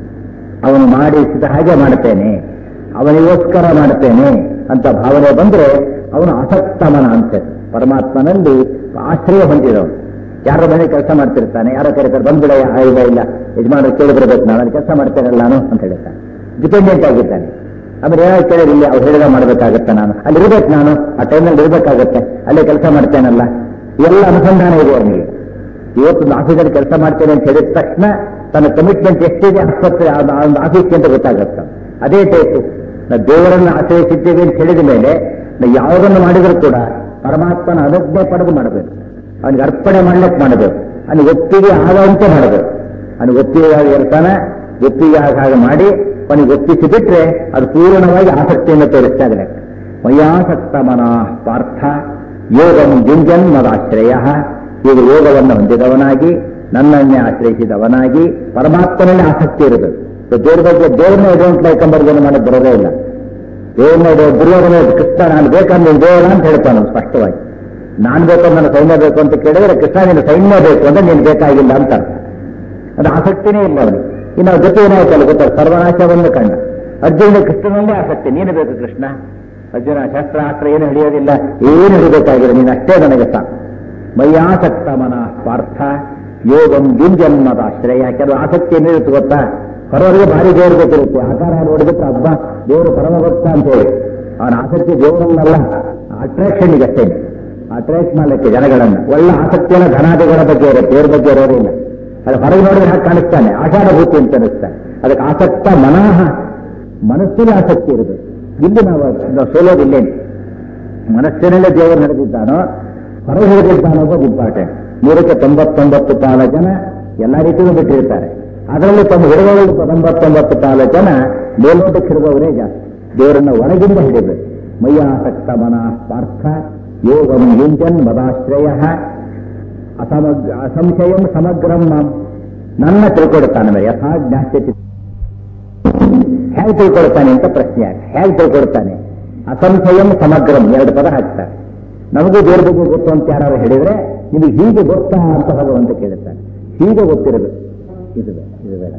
ಅವನು ಮಾಡಿಸಿದ ಹಾಗೆ ಮಾಡ್ತೇನೆ ಅವನಿಗೋಸ್ಕರ ಮಾಡ್ತೇನೆ ಅಂತ ಭಾವನೆ ಬಂದ್ರೆ ಅವನು ಆಸಕ್ತ ಮನ ಅಂತ ಪರಮಾತ್ಮನಲ್ಲಿ ಆಶ್ರಯ ಹೊಂದಿದವನು ಯಾರ ಮನೆ ಕೆಲಸ ಮಾಡ್ತಿರ್ತಾನೆ ಯಾರೋ ಕರೀತಾರೆ ಬಂದ್ಬಿಡ ಇಲ್ಲ ಇಲ್ಲ ಯಜಮಾನರು ಕೇಳಿ ಬರ್ಬೇಕು ನಾನು ಅಲ್ಲಿ ಕೆಲಸ ಮಾಡ್ತೇನಲ್ಲ ನಾನು ಅಂತ ಹೇಳ್ತಾನೆ ಡಿಪೆಂಡೆಂಟ್ ಆಗಿದ್ದಾನೆ ಆಮೇಲೆ ಏನಾದ್ರು ಕೇಳಿರಿಲ್ಲ ಅವ್ರು ಹೇಳಿದ ಮಾಡ್ಬೇಕಾಗತ್ತೆ ನಾನು ಅಲ್ಲಿ ಇರ್ಬೇಕು ನಾನು ಆ ಟೈಮ್ನಲ್ಲಿ ಇರ್ಬೇಕಾಗತ್ತೆ ಅಲ್ಲೇ ಕೆಲಸ ಮಾಡ್ತೇನಲ್ಲ ಎಲ್ಲ ಅನುಸಂಧಾನ ಇದೆ ಅವನಿಗೆ ಇವತ್ತು ಆಫೀಸಲ್ಲಿ ಕೆಲಸ ಮಾಡ್ತೇನೆ ಅಂತ ಹೇಳಿದ ತಕ್ಷಣ ತನ್ನ ಕಮಿಟ್ಮೆಂಟ್ ಎಷ್ಟಿದೆ ಆಸ್ಪತ್ರೆ ಆಫೀಸ್ಗೆ ಅಂತ ಗೊತ್ತಾಗುತ್ತೆ ಅದೇ ಟೈಪು ನಾವು ದೇವರನ್ನು ಆಶ್ರಯಿಸಿದ್ದೇವೆ ಅಂತ ಹೇಳಿದ ಮೇಲೆ ನಾವು ಯಾವುದನ್ನು ಮಾಡಿದರೂ ಕೂಡ ಪರಮಾತ್ಮನ ಅನುಜ್ಞೆ ಪಡೆದು ಮಾಡಬೇಕು ಅವನಿಗೆ ಅರ್ಪಣೆ ಮಾಡ್ಲಿಕ್ಕೆ ಮಾಡಬೇಕು ಅವನಿಗೆ ಒಪ್ಪಿಗೆ ಆಗುವಂತೆ ಮಾಡಬೇಕು ಅವನಿಗೆ ಒಪ್ಪಿಗೆ ಇರ್ತಾನೆ ಒಪ್ಪಿಗೆ ಆಗ ಹಾಗೆ ಮಾಡಿ ಅವನಿಗೆ ಒಪ್ಪಿಸಿ ಬಿಟ್ರೆ ಅದು ಪೂರ್ಣವಾಗಿ ಆಸಕ್ತಿಯನ್ನು ತೋರಿಸ್ತಾ ಇದೆ ಮಯ್ಯಾಸಕ್ತ ಮನಃ ಪಾರ್ಥ ಯೋಗಂ ಜುಂಜನ್ ಮದಾಶ್ರಯ ಈಗ ಯೋಗವನ್ನು ಹೊಂದಿದವನಾಗಿ ನನ್ನನ್ನೇ ಆಶ್ರಯಿಸಿದವನಾಗಿ ಪರಮಾತ್ಮನಲ್ಲಿ ಆಸಕ್ತಿ ಇರಬೇಕು ಸೊ ದೇವ್ರ ಬಗ್ಗೆ ದೇವ್ರನ್ನ ಎಡವಂಟ್ ಲೈಕಂಬರ್ಗೇನು ಮಾಡಕ್ಕೆ ಬರೋದೇ ಇಲ್ಲ ದೇವ್ರನ್ನ ದುರ್ಯೋಧನ ಕೃಷ್ಣ ನಾನು ಬೇಕಂದ್ರೆ ನೀನು ದೇವರ ಅಂತ ಹೇಳ್ತಾನೆ ಅವ್ನು ಸ್ಪಷ್ಟವಾಗಿ ನಾನು ಬೇಕು ನನ್ನ ಸೈನ್ಯ ಬೇಕು ಅಂತ ಕೇಳಿದ್ರೆ ಕೃಷ್ಣ ನೀನು ಸೈನ್ಯ ಬೇಕು ಅಂದ್ರೆ ನೀನು ಬೇಕಾಗಿಲ್ಲ ಅಂತ ಅರ್ಥ. ಅದು ಆಸಕ್ತಿನೇ ಇಲ್ಲ ಅವನಿಗೆ ಇನ್ನು ಅವ್ರ ಜೊತೆ ಏನಾಯ್ತಲ್ಲ ಗೊತ್ತಾ ಸರ್ವನಾಶವನ್ನು ಕಂಡ ಅರ್ಜುನ ಕೃಷ್ಣನಲ್ಲೇ ಆಸಕ್ತಿ ನೀನು ಬೇಕು ಕೃಷ್ಣ ಅರ್ಜುನ ಶಸ್ತ್ರಾಸ್ತ್ರ ಏನು ಹಿಡಿಯೋದಿಲ್ಲ ಏನು ಹಿಡಿಬೇಕಾಗಿಲ್ಲ ನೀನು ಅಷ್ಟೇ ನನಗೆ ಸಾಕು ಮಯ್ಯಾಸಕ್ತ ಮನ ಪಾರ್ಥ ಯೋಗಂ ಯುಂಜನ್ಮದಾಶ್ರಯ ಕೆಲವು ಆಸಕ್ತಿ ಏನಿರುತ್ತೆ ಗೊತ್ತಾ ಹೊರವರಿಗೆ ಭಾರಿ ದೇವರು ಗೊತ್ತಿರುತ್ತೆ ಆಕಾರ ನೋಡಿಬಿಟ್ರೆ ಹಬ್ಬ ದೇವರು ಪರಮಭಕ್ತ ಅಂತ ಹೇಳಿ ಅವನ ಆಸಕ್ತಿ ದೇವರನ್ನಲ್ಲ ಅಟ್ರಾಕ್ಷನ್ ಈಗ ಅಷ್ಟೇ ಅಟ್ರಾಕ್ಟ್ ಮಾಡಲಿಕ್ಕೆ ಜನಗಳನ್ನ ಒಳ್ಳೆ ಆಸಕ್ತಿಯನ್ನು ಧನಾದಿಗಳ ಬಗ್ಗೆ ಇರುತ್ತೆ ದೇವ್ರ ಬಗ್ಗೆ ಇರೋದಿಲ್ಲ ಅದು ಹೊರಗೆ ನೋಡಿದ್ರೆ ಹಾಗೆ ಕಾಣಿಸ್ತಾನೆ ಆಷಾಢಭೂತಿ ಅಂತ ಅನಿಸ್ತಾನೆ ಅದಕ್ಕೆ ಆಸಕ್ತ ಮನಃ ಮನಸ್ಸಿಗೆ ಆಸಕ್ತಿ ಇರಬೇಕು ಇಲ್ಲಿ ನಾವು ನಾವು ಸೋಲೋದಿಲ್ಲೇನು ಮನಸ್ಸಿನಲ್ಲೇ ದೇವರು ನಡೆದಿದ್ದಾನೋ ಹೊರಗೆ ಹಿಡಿದಿದ್ದಾನೋ ಅನ್ನೋದು ಇಂಪಾರ್ಟೆಂಟ್ ನೂರಕ್ಕೆ ತೊಂಬತ್ತೊಂಬತ್ತು ಪಾಲ ಜನ ಎಲ್ಲ ರೀತಿಯೂ ಬಿಟ್ಟಿರ್ತಾರೆ ಅದರಲ್ಲಿ ತಮ್ಮ ಹಿಡಿದವರು ತೊಂಬತ್ತೊಂಬತ್ತು ಪಾಲ ಜನ ಮೇಲ್ನೋಟಕ್ಕೆ ಹಿಡಿದವರೇ ಜಾಸ್ತಿ ದೇವರನ್ನ ಒಳಗಿಂದ ಹಿಡಿಬೇಕು ಮಯ್ಯಾಸಕ್ತ ಮನಃ ಪಾರ್ಥ ಯೋಗಂ ಯುಂಜನ್ ಮದಾಶ್ರಯ ಅಸಮಗ್ ಅಸಂಶಯಂ ಸಮಗ್ರಂ ಮಾಂ ನನ್ನ ತಿಳ್ಕೊಡ್ತಾನೆ ಯಥಾ ಜ್ಞಾಸ್ಯತಿ ಹೇಗೆ ತಿಳ್ಕೊಳ್ತಾನೆ ಅಂತ ಪ್ರಶ್ನೆ ಆಗ ಹೇಗೆ ತಿಳ್ಕೊಳ್ತಾನೆ ಅಸಂಶಯಂ ಸಮಗ್ರಂ ಎರಡು ಪದ ಹಾಕ್ತಾರೆ ನಮಗೂ ದೇವ್ರ ಬಗ್ಗೆ ಗೊತ್ತು ಅಂತ ಯಾರು ಹೇಳಿದ್ರೆ ನಿಮಗೆ ಹೀಗೆ ಗೊತ್ತಾ ಅಂತ ಭಗವಂತ ಕೇಳುತ್ತಾನೆ ಹೀಗೆ ಗೊತ್ತಿರಬೇಕು ಇದು ಬೇಡ ಇದು ಬೇಡ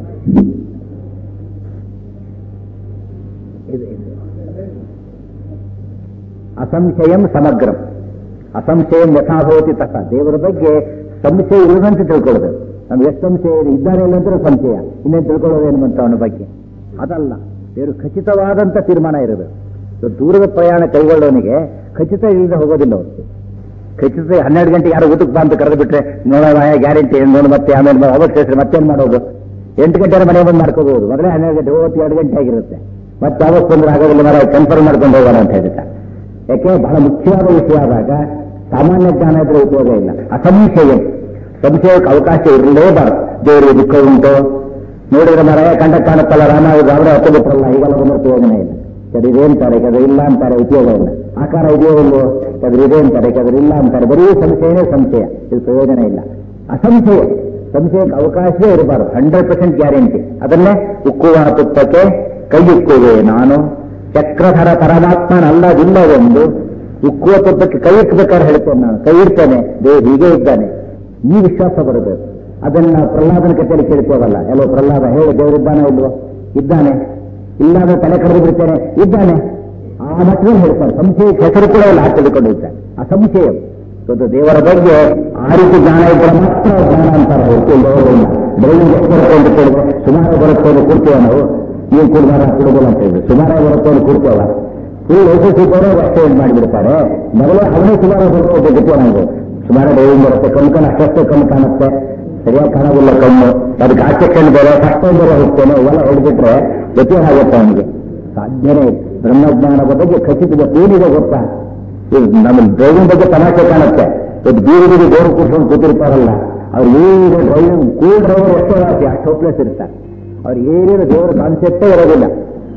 ಇದು ಇದು. ಅಸಂಶಯಂ ಸಮಗ್ರಂ ಅಸಂಶಯ ಯಥಾಭವತಿ ತಥ ದೇವರ ಬಗ್ಗೆ ಸಂಶಯ ಇಲ್ಲದಂತೆ ತಿಳ್ಕೊಳ್ಳೋದು ನಮ್ಗೆ ಎಷ್ಟು ಸಂಶಯ ಇದೆ ಇದ್ದಾನೆ ಇಲ್ಲ ಅಂದ್ರೆ ಸಂಶಯ ಇನ್ನೇನು ತಿಳ್ಕೊಳ್ಳೋದೇನು ಅಂತ ಅವನ ಬಗ್ಗೆ ಅದಲ್ಲ ದೇವರು ಖಚಿತವಾದಂತ ತೀರ್ಮಾನ ಇರಬೇಕು ಇವತ್ತು ದೂರದ ಪ್ರಯಾಣ ಕೈಗೊಳ್ಳೋನಿಗೆ ಖಚಿತ ಇಲ್ಲದೆ ಹೋಗೋದಿಲ್ಲ ಅವತ್ತು ಖಚಿತ ಹನ್ನೆರಡು ಗಂಟೆಗೆ ಯಾರೋ ಊಟಕ್ಕೆ ಬಂದು ಕರೆದು ಬಿಟ್ರೆ ನೋಡೋಣ ಗ್ಯಾರಂಟಿ ನೋಡು ಮತ್ತೆ ಆಮೇಲೆ ಅವತ್ತು ಸೇರಿಸಿ ಮತ್ತೇನು ಮಾಡೋದು ಎಂಟು ಗಂಟೆ ಮನೆ ಬಂದು ಮಾಡ್ಕೋಬಹುದು ಮೊದಲೇ ಹನ್ನೆರಡು ಗಂಟೆ ಹೋಗುತ್ತೆ ಎರಡು ಗಂಟೆ ಆಗಿರುತ್ತೆ ಮತ್ತೆ ಅವತ್ತು ಬಂದ್ರೆ ಆಗೋದಿಲ್ಲ ಮರ ಕನ್ಫರ್ಮ್ ಮಾಡ್ಕೊಂಡು ಹೋಗೋಣ ಅಂತ ಹೇಳ್ತಾರೆ ಯಾಕೆ ಬಹಳ ಮುಖ್ಯವಾದ ವಿಷಯ ಆದಾಗ ಸಾಮಾನ್ಯ ಜ್ಞಾನ ಇದ್ರೆ ಉಪಯೋಗ ಇಲ್ಲ ಅಸಂಶಯ ಸಂಶಯಕ್ಕೆ ಅವಕಾಶ ಇರಲೇಬಾರದು ದೇವರು ದುಃಖ ಉಂಟು ನೋಡಿದ್ರೆ ಮರ ಕಂಡ ಕಾಣುತ್ತಲ್ಲ ರಾಮ ಅವರೇ ಹತ್ತು ಬಿಟ್ರಲ್ಲ ಈಗೆಲ್ಲ ಬಂದ್ರೆ ಪ್ರಯೋಜನ ಇಲ್ಲ ಕೆದ್ರ ಇದೆ ಅಂತಾರೆ ಕೆದ್ರ ಇಲ್ಲ ಅಂತಾರೆ ಉಪಯೋಗ ಇಲ್ಲ ಆಕಾರ ಇದೆಯೋ ಇಲ್ವೋ ಕೆದ್ರ ಇದೆ ಅಂತಾರೆ ಕೆದ್ರ ಇಲ್ಲ ಅಂತಾರೆ ಬರೀ ಸಂಶಯನೇ ಸಂಶಯ ಇದು ಪ್ರಯೋಜನ ಇಲ್ಲ ಅಸಂಶಯ ಸಂಶಯಕ್ಕೆ ಅವಕಾಶವೇ ಇರಬಾರದು ಹಂಡ್ರೆಡ್ ಪರ್ಸೆಂಟ್ ಗ್ಯಾರಂಟಿ ಅದನ್ನೇ ಉಕ್ಕುವ ತುಪ್ಪಕ್ಕೆ ಕೈಯುಕ್ಕುವೆ ನಾನು ಚಕ್ರಧರ ಪರಮಾತ್ಮನಲ್ಲದಿಲ್ಲವೆಂದು ಉಕ್ಕುವ ತುಪ್ಪಕ್ಕೆ ಕೈ ಇಕ್ಕಬೇಕಾದ್ರೆ ಹೇಳ್ತೇನೆ ನಾನು ಕೈ ಇರ್ತೇನೆ ದೇವ್ ಹೀಗೆ ಇದ್ದಾನೆ ಈ ವಿಶ್ವಾಸ ಬರಬೇಕು ಅದನ್ನ ಪ್ರಹ್ಲಾದನ ಕಥೆಯಲ್ಲಿ ಕೇಳ್ಕೋವಲ್ಲ ಎಲ್ಲೋ ಪ್ರಹ್ಲಾದ ಹೇಳು ದೇವರಿದ್ದಾನೆ ಇಲ್ವೋ ಇದ್ದಾನೆ ಇಲ್ಲಾಂದ್ರೆ ತಲೆ ಕರೆದು ಬಿಡ್ತೇನೆ ಇದ್ದಾನೆ ಆ ಮಟ್ಟದಲ್ಲಿ ಹೇಳ್ತಾರೆ ಸಂಶಯಕ್ಕೆ ಹೆಸರು ಕೂಡ ಇಲ್ಲ ಹಾಕಿದುಕೊಂಡು ಇದ್ದಾನೆ ಆ ಸಂಶಯ ಇವತ್ತು ದೇವರ ಬಗ್ಗೆ ಆ ರೀತಿ ಜ್ಞಾನ ಇದ್ದರೆ ಮಾತ್ರ ಜ್ಞಾನ ಅಂತಾರೆ ಹೊರತು ಇಲ್ಲವರಿಲ್ಲ ಬೆಳಗ್ಗೆ ಎಷ್ಟು ಬರುತ್ತೆ ಅಂತ ಕೇಳಿದ್ರೆ ಸುಮಾರು ಬರುತ್ತೆ ಅಂತ ಕೂಡ್ತೇವೆ ನಾವು ನೀವು ಕುಡ್ದಾರ ಕುಡುದಿಲ್ಲ ಅಂತ ಹೇಳಿದ್ರೆ ಸುಮಾರು ಬರುತ್ತೆ ಅಂತ ಕೂಡ್ತೇವ ಫುಲ್ ಲೈಸೆನ್ಸ್ ಇದ್ದವರು ಅಷ್ಟೇ ಇದು ಮಾಡಿಬಿಡ್ತಾರೆ ಮೊದಲೇ ಅವನೇ ಸುಮಾರು ಬರುತ್ತೆ ಗತಿ ನಾವು ಸುಮಾರು ಡೈವಿಂಗ್ ಬರುತ್ತೆ ಕಣ್ಣು ಕಣ್ಣು ಅಷ್ಟೇ ಕಣ್ಣು ಕಾಣುತ್ತೆ ಸರಿಯಾಗಿ ಕಾಣೋದಿಲ್ಲ ಕಣ್ಣು ಅದಕ್ಕೆ ಆಚೆ ಕಣ್ಣು ಬೇರೆ ಫಸ್ಟ್ ಟೈಮ್ ಬೇರೆ ಹೋಗ್ತೇನೆ ಇವೆಲ್ಲ ಹೊಡೆದಿಟ್ರೆ ಗತಿ ಆಗುತ್ತೆ ಅವನಿಗೆ ಸಾಧ್ಯನೇ ಇಲ್ಲ. ಬ್ರಹ್ಮಜ್ಞಾನದ ಬಗ್ಗೆ ಖಚಿತ ಏನಿದೆ ಗೊತ್ತಾ ಇದು ನಮ್ಮ ಡ್ರೈವಿಂಗ್ ಬಗ್ಗೆ ತಮಾಷೆ ಕಾಣುತ್ತೆ ಇವತ್ತು ಬೀದಿ ಬೀದಿ ಗೋರು ಕೂರ್ಸ್ಕೊಂಡು ಕೂತಿರ್ತಾರಲ್ಲ ಅವ್ರು ಏನಿದೆ ಡ್ರೈವಿಂಗ್ ಕೂಲ್ ಡ್ರೈವರ್ ಎಷ್ಟೋ ರಾಶಿ ಅಷ್ಟು ಹೋಪ್ಲೆಸ್ ಇರ್ತಾರೆ ಅವ್ರು ಏನೇನು ದೇವರ ಕಾನ್ಸೆಪ್ಟೇ ಇರೋದಿಲ್ಲ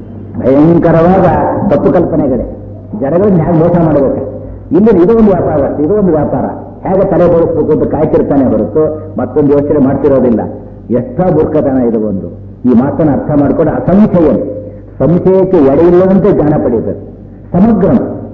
ಭಯಂಕರವಾದ ತಪ್ಪು ಕಲ್ಪನೆಗಳೇ ಜನಗಳನ್ನ ಹೇಗೆ ಮೋಸ ಮಾಡಬೇಕು ಇಲ್ಲಿ ಇದು ಒಂದು ವ್ಯಾಪಾರ ಇದು ಒಂದು ವ್ಯಾಪಾರ ಹೇಗೆ ತಲೆ ಬೋಳಿಸ್ಬೇಕು ಅಂತ ಕಾಯ್ತಿರ್ತಾನೆ ಹೊರತು ಮತ್ತೊಂದು ಯೋಚನೆ ಮಾಡ್ತಿರೋದಿಲ್ಲ ಎಷ್ಟ ಬುರ್ಕತನ ಇದು ಒಂದು ಈ ಮಾತನ್ನು ಅರ್ಥ ಮಾಡ್ಕೊಂಡು ಅಸಂಶಯ ಸಂಶಯಕ್ಕೆ ಎಡೆಯಿಲ್ಲದಂತೆ ಜ್ಞಾನ ಪಡೆಯಬೇಕು ಸಮಗ್ರ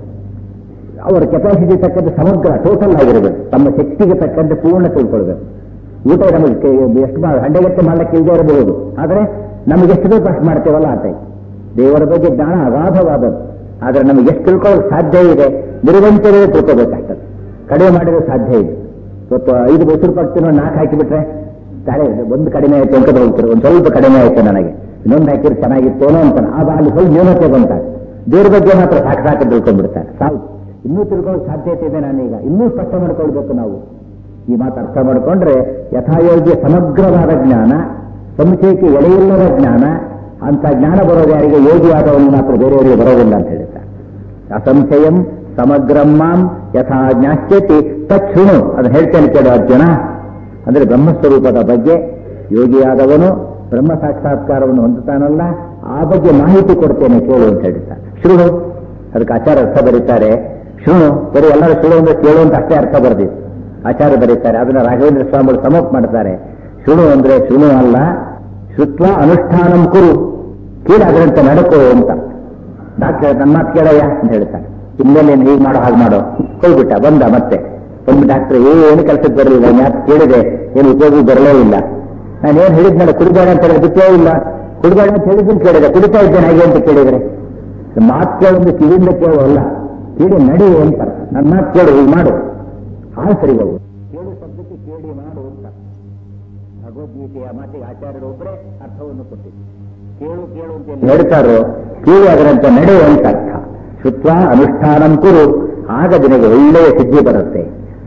ಅವರ ಕೆಪಾಸಿಟಿ ತಕ್ಕಂತೆ ಸಮಗ್ರ ಟೋಟಲ್ ಆಗಿರಬೇಕು ತಮ್ಮ ಶಕ್ತಿಗೆ ತಕ್ಕಂತೆ ಪೂರ್ಣ ತಿಳ್ಕೊಳ್ಬೇಕು ಊಟ ನಮಗೆ ಕೆ- ಎಷ್ಟು ಮಾ- ಹಂಡೆಗಟ್ಟೆ ಮಾಡ್ಲಿಕ್ಕೆ ಇಲ್ಲದೆ ಇರಬಹುದು ಆದರೆ ನಮಗೆ ಎಷ್ಟು ಬೇಕು ಅಷ್ಟು ಮಾಡ್ತೇವಲ್ಲ ಆತ ದೇವರ ಬಗ್ಗೆ ಜ್ಞಾನ ಅಗಾಧವಾದದ್ದು ಆದರೆ ನಮಗೆ ಎಷ್ಟು ತಿಳ್ಕೊಳ್ಳೋಕೆ ಸಾಧ್ಯ ಇದೆ ನಿರ್ವಂತರೇ ತಿಳ್ಕೋಬೇಕಾಗ್ತದೆ ಕಡಿಮೆ ಮಾಡಿದ್ರೆ ಸಾಧ್ಯ ಇದೆ ಇವತ್ತು ಐದು ಮೈಸೂರು ಪಡ್ತೀನಿ ನಾಲ್ಕು ಹಾಕಿಬಿಟ್ರೆ ತಾಳೆ ಒಂದು ಕಡಿಮೆ ಆಯ್ತು ಅಂತ ಹೋಗ್ತಾರೆ ಒಂದು ಸ್ವಲ್ಪ ಕಡಿಮೆ ಆಯ್ತು ನನಗೆ ಇನ್ನೊಂದು ಹಾಕಿದ್ರೆ ಚೆನ್ನಾಗಿತ್ತೇನೋ ಅಂತಾನೆ ಆಗ ಅಲ್ಲಿ ಸ್ವಲ್ಪ ನ್ಯೂನತೆ ಬಂತಾಗ ದೇವ್ರ ಬಗ್ಗೆ ಮಾತ್ರ ಸಾಕು ಸಾಕು ತಿಳ್ಕೊಂಡ್ಬಿಡ್ತಾರೆ ಸಾಕು ಇನ್ನೂ ತಿಳ್ಕೊಳ್ಳೋಕೆ ಸಾಧ್ಯತೆ ಇದೆ ನಾನೀಗ ಇನ್ನೂ ಸ್ಪಷ್ಟ ಮಾಡ್ಕೊಳ್ಬೇಕು ನಾವು ಈ ಮಾತು ಅರ್ಥ ಮಾಡಿಕೊಂಡ್ರೆ ಯಥಾಯೋಗ್ಯ ಸಮಗ್ರವಾದ ಜ್ಞಾನ ಸಂಶಯಕ್ಕೆ ಎಲೆಯಿಲ್ಲದ ಜ್ಞಾನ ಅಂತ ಜ್ಞಾನ ಬರೋದು ಯಾರಿಗೆ ಯೋಗಿಯಾದವನು ಮಾತ್ರ ಬೇರೆಯವರಿಗೆ ಬರೋದಿಲ್ಲ ಅಂತ ಹೇಳ್ತಾರೆ ಅಸಂಶಯಂ ಸಮಗ್ರಮ್ಮಾಂ ಯಥಾ ಜ್ಞಾಶ್ಯತಿ ತಕ್ಷಣು ಅದು ಹೇಳ್ತೇನೆ ಕೇಳು ಅರ್ಜುನ ಅಂದ್ರೆ ಬ್ರಹ್ಮಸ್ವರೂಪದ ಬಗ್ಗೆ ಯೋಗಿಯಾದವನು ಬ್ರಹ್ಮ ಸಾಕ್ಷಾತ್ಕಾರವನ್ನು ಹೊಂದುತ್ತಾನಲ್ಲ ಆ ಬಗ್ಗೆ ಮಾಹಿತಿ ಕೊಡ್ತೇನೆ ಕೇಳು ಅಂತ ಹೇಳ್ತಾರೆ ಶೃಣು ಅದಕ್ಕೆ ಆಚಾರ ಅರ್ಥ ಬರೀತಾರೆ ಶೃಣು ಬರೀ ಎಲ್ಲರೂ ಶೃಣು ಅಂದ್ರೆ ಕೇಳು ಅಂತ ಅಷ್ಟೇ ಅರ್ಥ ಬರೆದಿತ್ತು ಆಚಾರ ಬರೀತಾರೆ ಅದನ್ನ ರಾಘವೇಂದ್ರ ಸ್ವಾಮಿಗಳು ಸಮಪ್ ಮಾಡ್ತಾರೆ ಶೃಣು ಅಂದ್ರೆ ಶೃಣು ಅಲ್ಲ ಶುತ್ವ ಅನುಷ್ಠಾನಂ ಕುರು ಕೇಳಿ ಅದರಂತೆ ನಡಕೋ ಅಂತ ಡಾಕ್ಟರ್ ನನ್ನ ಮಾತು ಕೇಳಯ್ಯ ಅಂತ ಹೇಳ್ತಾರೆ ಇನ್ಮೇಲೆ ನೀನು ಹೀಗೆ ಮಾಡೋ ಹಾಗೆ ಮಾಡೋ ಹೋಗ್ಬಿಟ್ಟ ಬಂದ ಮತ್ತೆ ಒಂದು ಡಾಕ್ಟರ್ ಏನು ಕೆಲಸಕ್ಕೆ ಬರಲಿಲ್ಲ ಯಾಕೆ ಕೇಳಿದೆ ಏನು ಉಪಯೋಗ ಬರಲೇ ಇಲ್ಲ ನಾನು ಏನು ಹೇಳಿದ್ನಲ್ಲ ಕುಡಿಬೇಡ ಅಂತ ಹೇಳಿದ್ರೆ ಬಿತ್ತೇ ಇಲ್ಲ ಕುಡಿಬೇಡ ಅಂತ ಹೇಳಿದ್ದೀನಿ ಕೇಳಿದೆ ಕುಡಿತಾ ಇದ್ದೇನೆ ಹಾಗೆ ಅಂತ ಕೇಳಿದ್ರೆ ಮಾತು ಕೇಳೊಂದು ಕಿವಿಯಿಂದ ಕೇಳುವಲ್ಲ ಕೇಳಿ ನಡಿ ಅಂತಾರೆ ನನ್ನ ಮಾತು ಕೇಳು ಹೀಗೆ ಮಾಡು ಆ ಸರಿ ಹೋಗು ಕೇಳು ಶಬ್ದಕ್ಕೆ ಕೇಳಿ ಮಾಡು ಅಂತ ಭಗವದ್ಗೀತೆಯ ಮಾತಿಗೆ ಆಚಾರ್ಯರು ಒಬ್ಬರೇ ಅರ್ಥವನ್ನು ಕೊಟ್ಟಿದ್ದು ಕೇಳು ಕೇಳು ಅಂತ ಎಲ್ಲಿ ಹೇಳ್ತಾರೋ ಕೇಳಿ ಅದರಂತೆ ನಡೆ ಅಂತ ಅರ್ಥ ಶುತ್ವ ಅನುಷ್ಠಾನಂ ಕುರು ಆಗ ನಿನಗೆ ಒಳ್ಳೆಯ ಸಿದ್ಧಿ ಬರುತ್ತೆ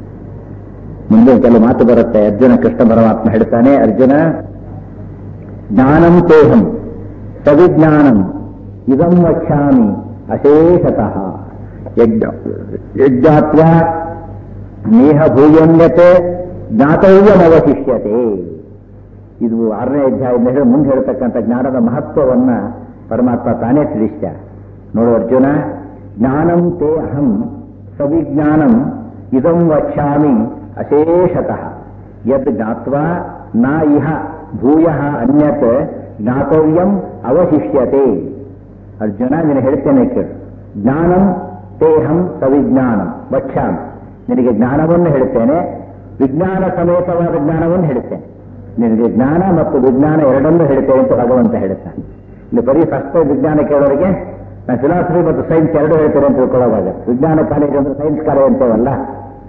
ಮುಂದೆ ಕೆಲವು ಮಾತು ಬರುತ್ತೆ ಅರ್ಜುನ ಕೃಷ್ಣ ಪರಮಾತ್ಮ ಹೇಳ್ತಾನೆ ಅರ್ಜುನ ಜ್ಞಾನಂ ತೇಹಂ ಸವಿಜ್ಞಾನಂ ಇದಂ ವಕ್ಷಾಮಿ ಅಶೇಷತಃ ಯಜ್ಞ ಯಜ್ಞಾತ್ವ ನೇಹ ಭೂಯನ್ಯತೆ ಜ್ಞಾತವ್ಯಮವಶಿಷ್ಯತೆ ಇದು ಆರನೇ ಅಧ್ಯಾಯದಿಂದ ಹೇಳಿ ಮುಂದೆ ಹೇಳ್ತಕ್ಕಂಥ ಜ್ಞಾನದ ಮಹತ್ವವನ್ನ ಪರಮಾತ್ಮ ತಾನೇ ತಿಳಿಸ್ತ ನೋಡು ಅರ್ಜುನ ಜ್ಞಾನಂ ತೇ ಅಹಂ ಸವಿಜ್ಞಾನಂ ಇದಂ ವಕ್ಷ್ಯಾಮಿ ಅಶೇಷತಃ ಯದ್ ಜ್ಞಾತ್ವಾ ನ ಇಹ ಭೂಯ ಅನ್ಯತ್ ಜ್ಞಾತವ್ಯಂ ಅವಶಿಷ್ಯತೆ ಅರ್ಜುನ ನೀನು ಹೇಳ್ತೇನೆ ಕೇಳು ಜ್ಞಾನಂ ತೇಹಂ ಸವಿಜ್ಞಾನಂ ವಕ್ಷ್ಯಾಮಿ ನಿನಗೆ ಜ್ಞಾನವನ್ನು ಹೇಳ್ತೇನೆ ವಿಜ್ಞಾನ ಸಮೇತವಾದ ಜ್ಞಾನವನ್ನು ಹೇಳ್ತೇನೆ ನಿನಗೆ ಜ್ಞಾನ ಮತ್ತು ವಿಜ್ಞಾನ ಎರಡನ್ನೂ ಹೇಳ್ತೇನೆ ಅಂತ ಭಗವಂತ ಹೇಳ್ತಾನೆ ಇಲ್ಲಿ ಬರೀ ಫಸ್ಟ್ ವಿಜ್ಞಾನ ಕೇಳೋರಿಗೆ ನಾನು ಫಿಲಾಸಫಿ ಮತ್ತು ಸೈನ್ಸ್ ಎರಡು ಹೇಳ್ತೇನೆ ಅಂತ ತಿಳ್ಕೊಳ್ಳೋವಾಗ ವಿಜ್ಞಾನ ಕಾಲೇಜು ಅಂದ್ರೆ ಸೈನ್ಸ್ ಕಾಲೇಜ್ ಅಂತೇವಲ್ಲ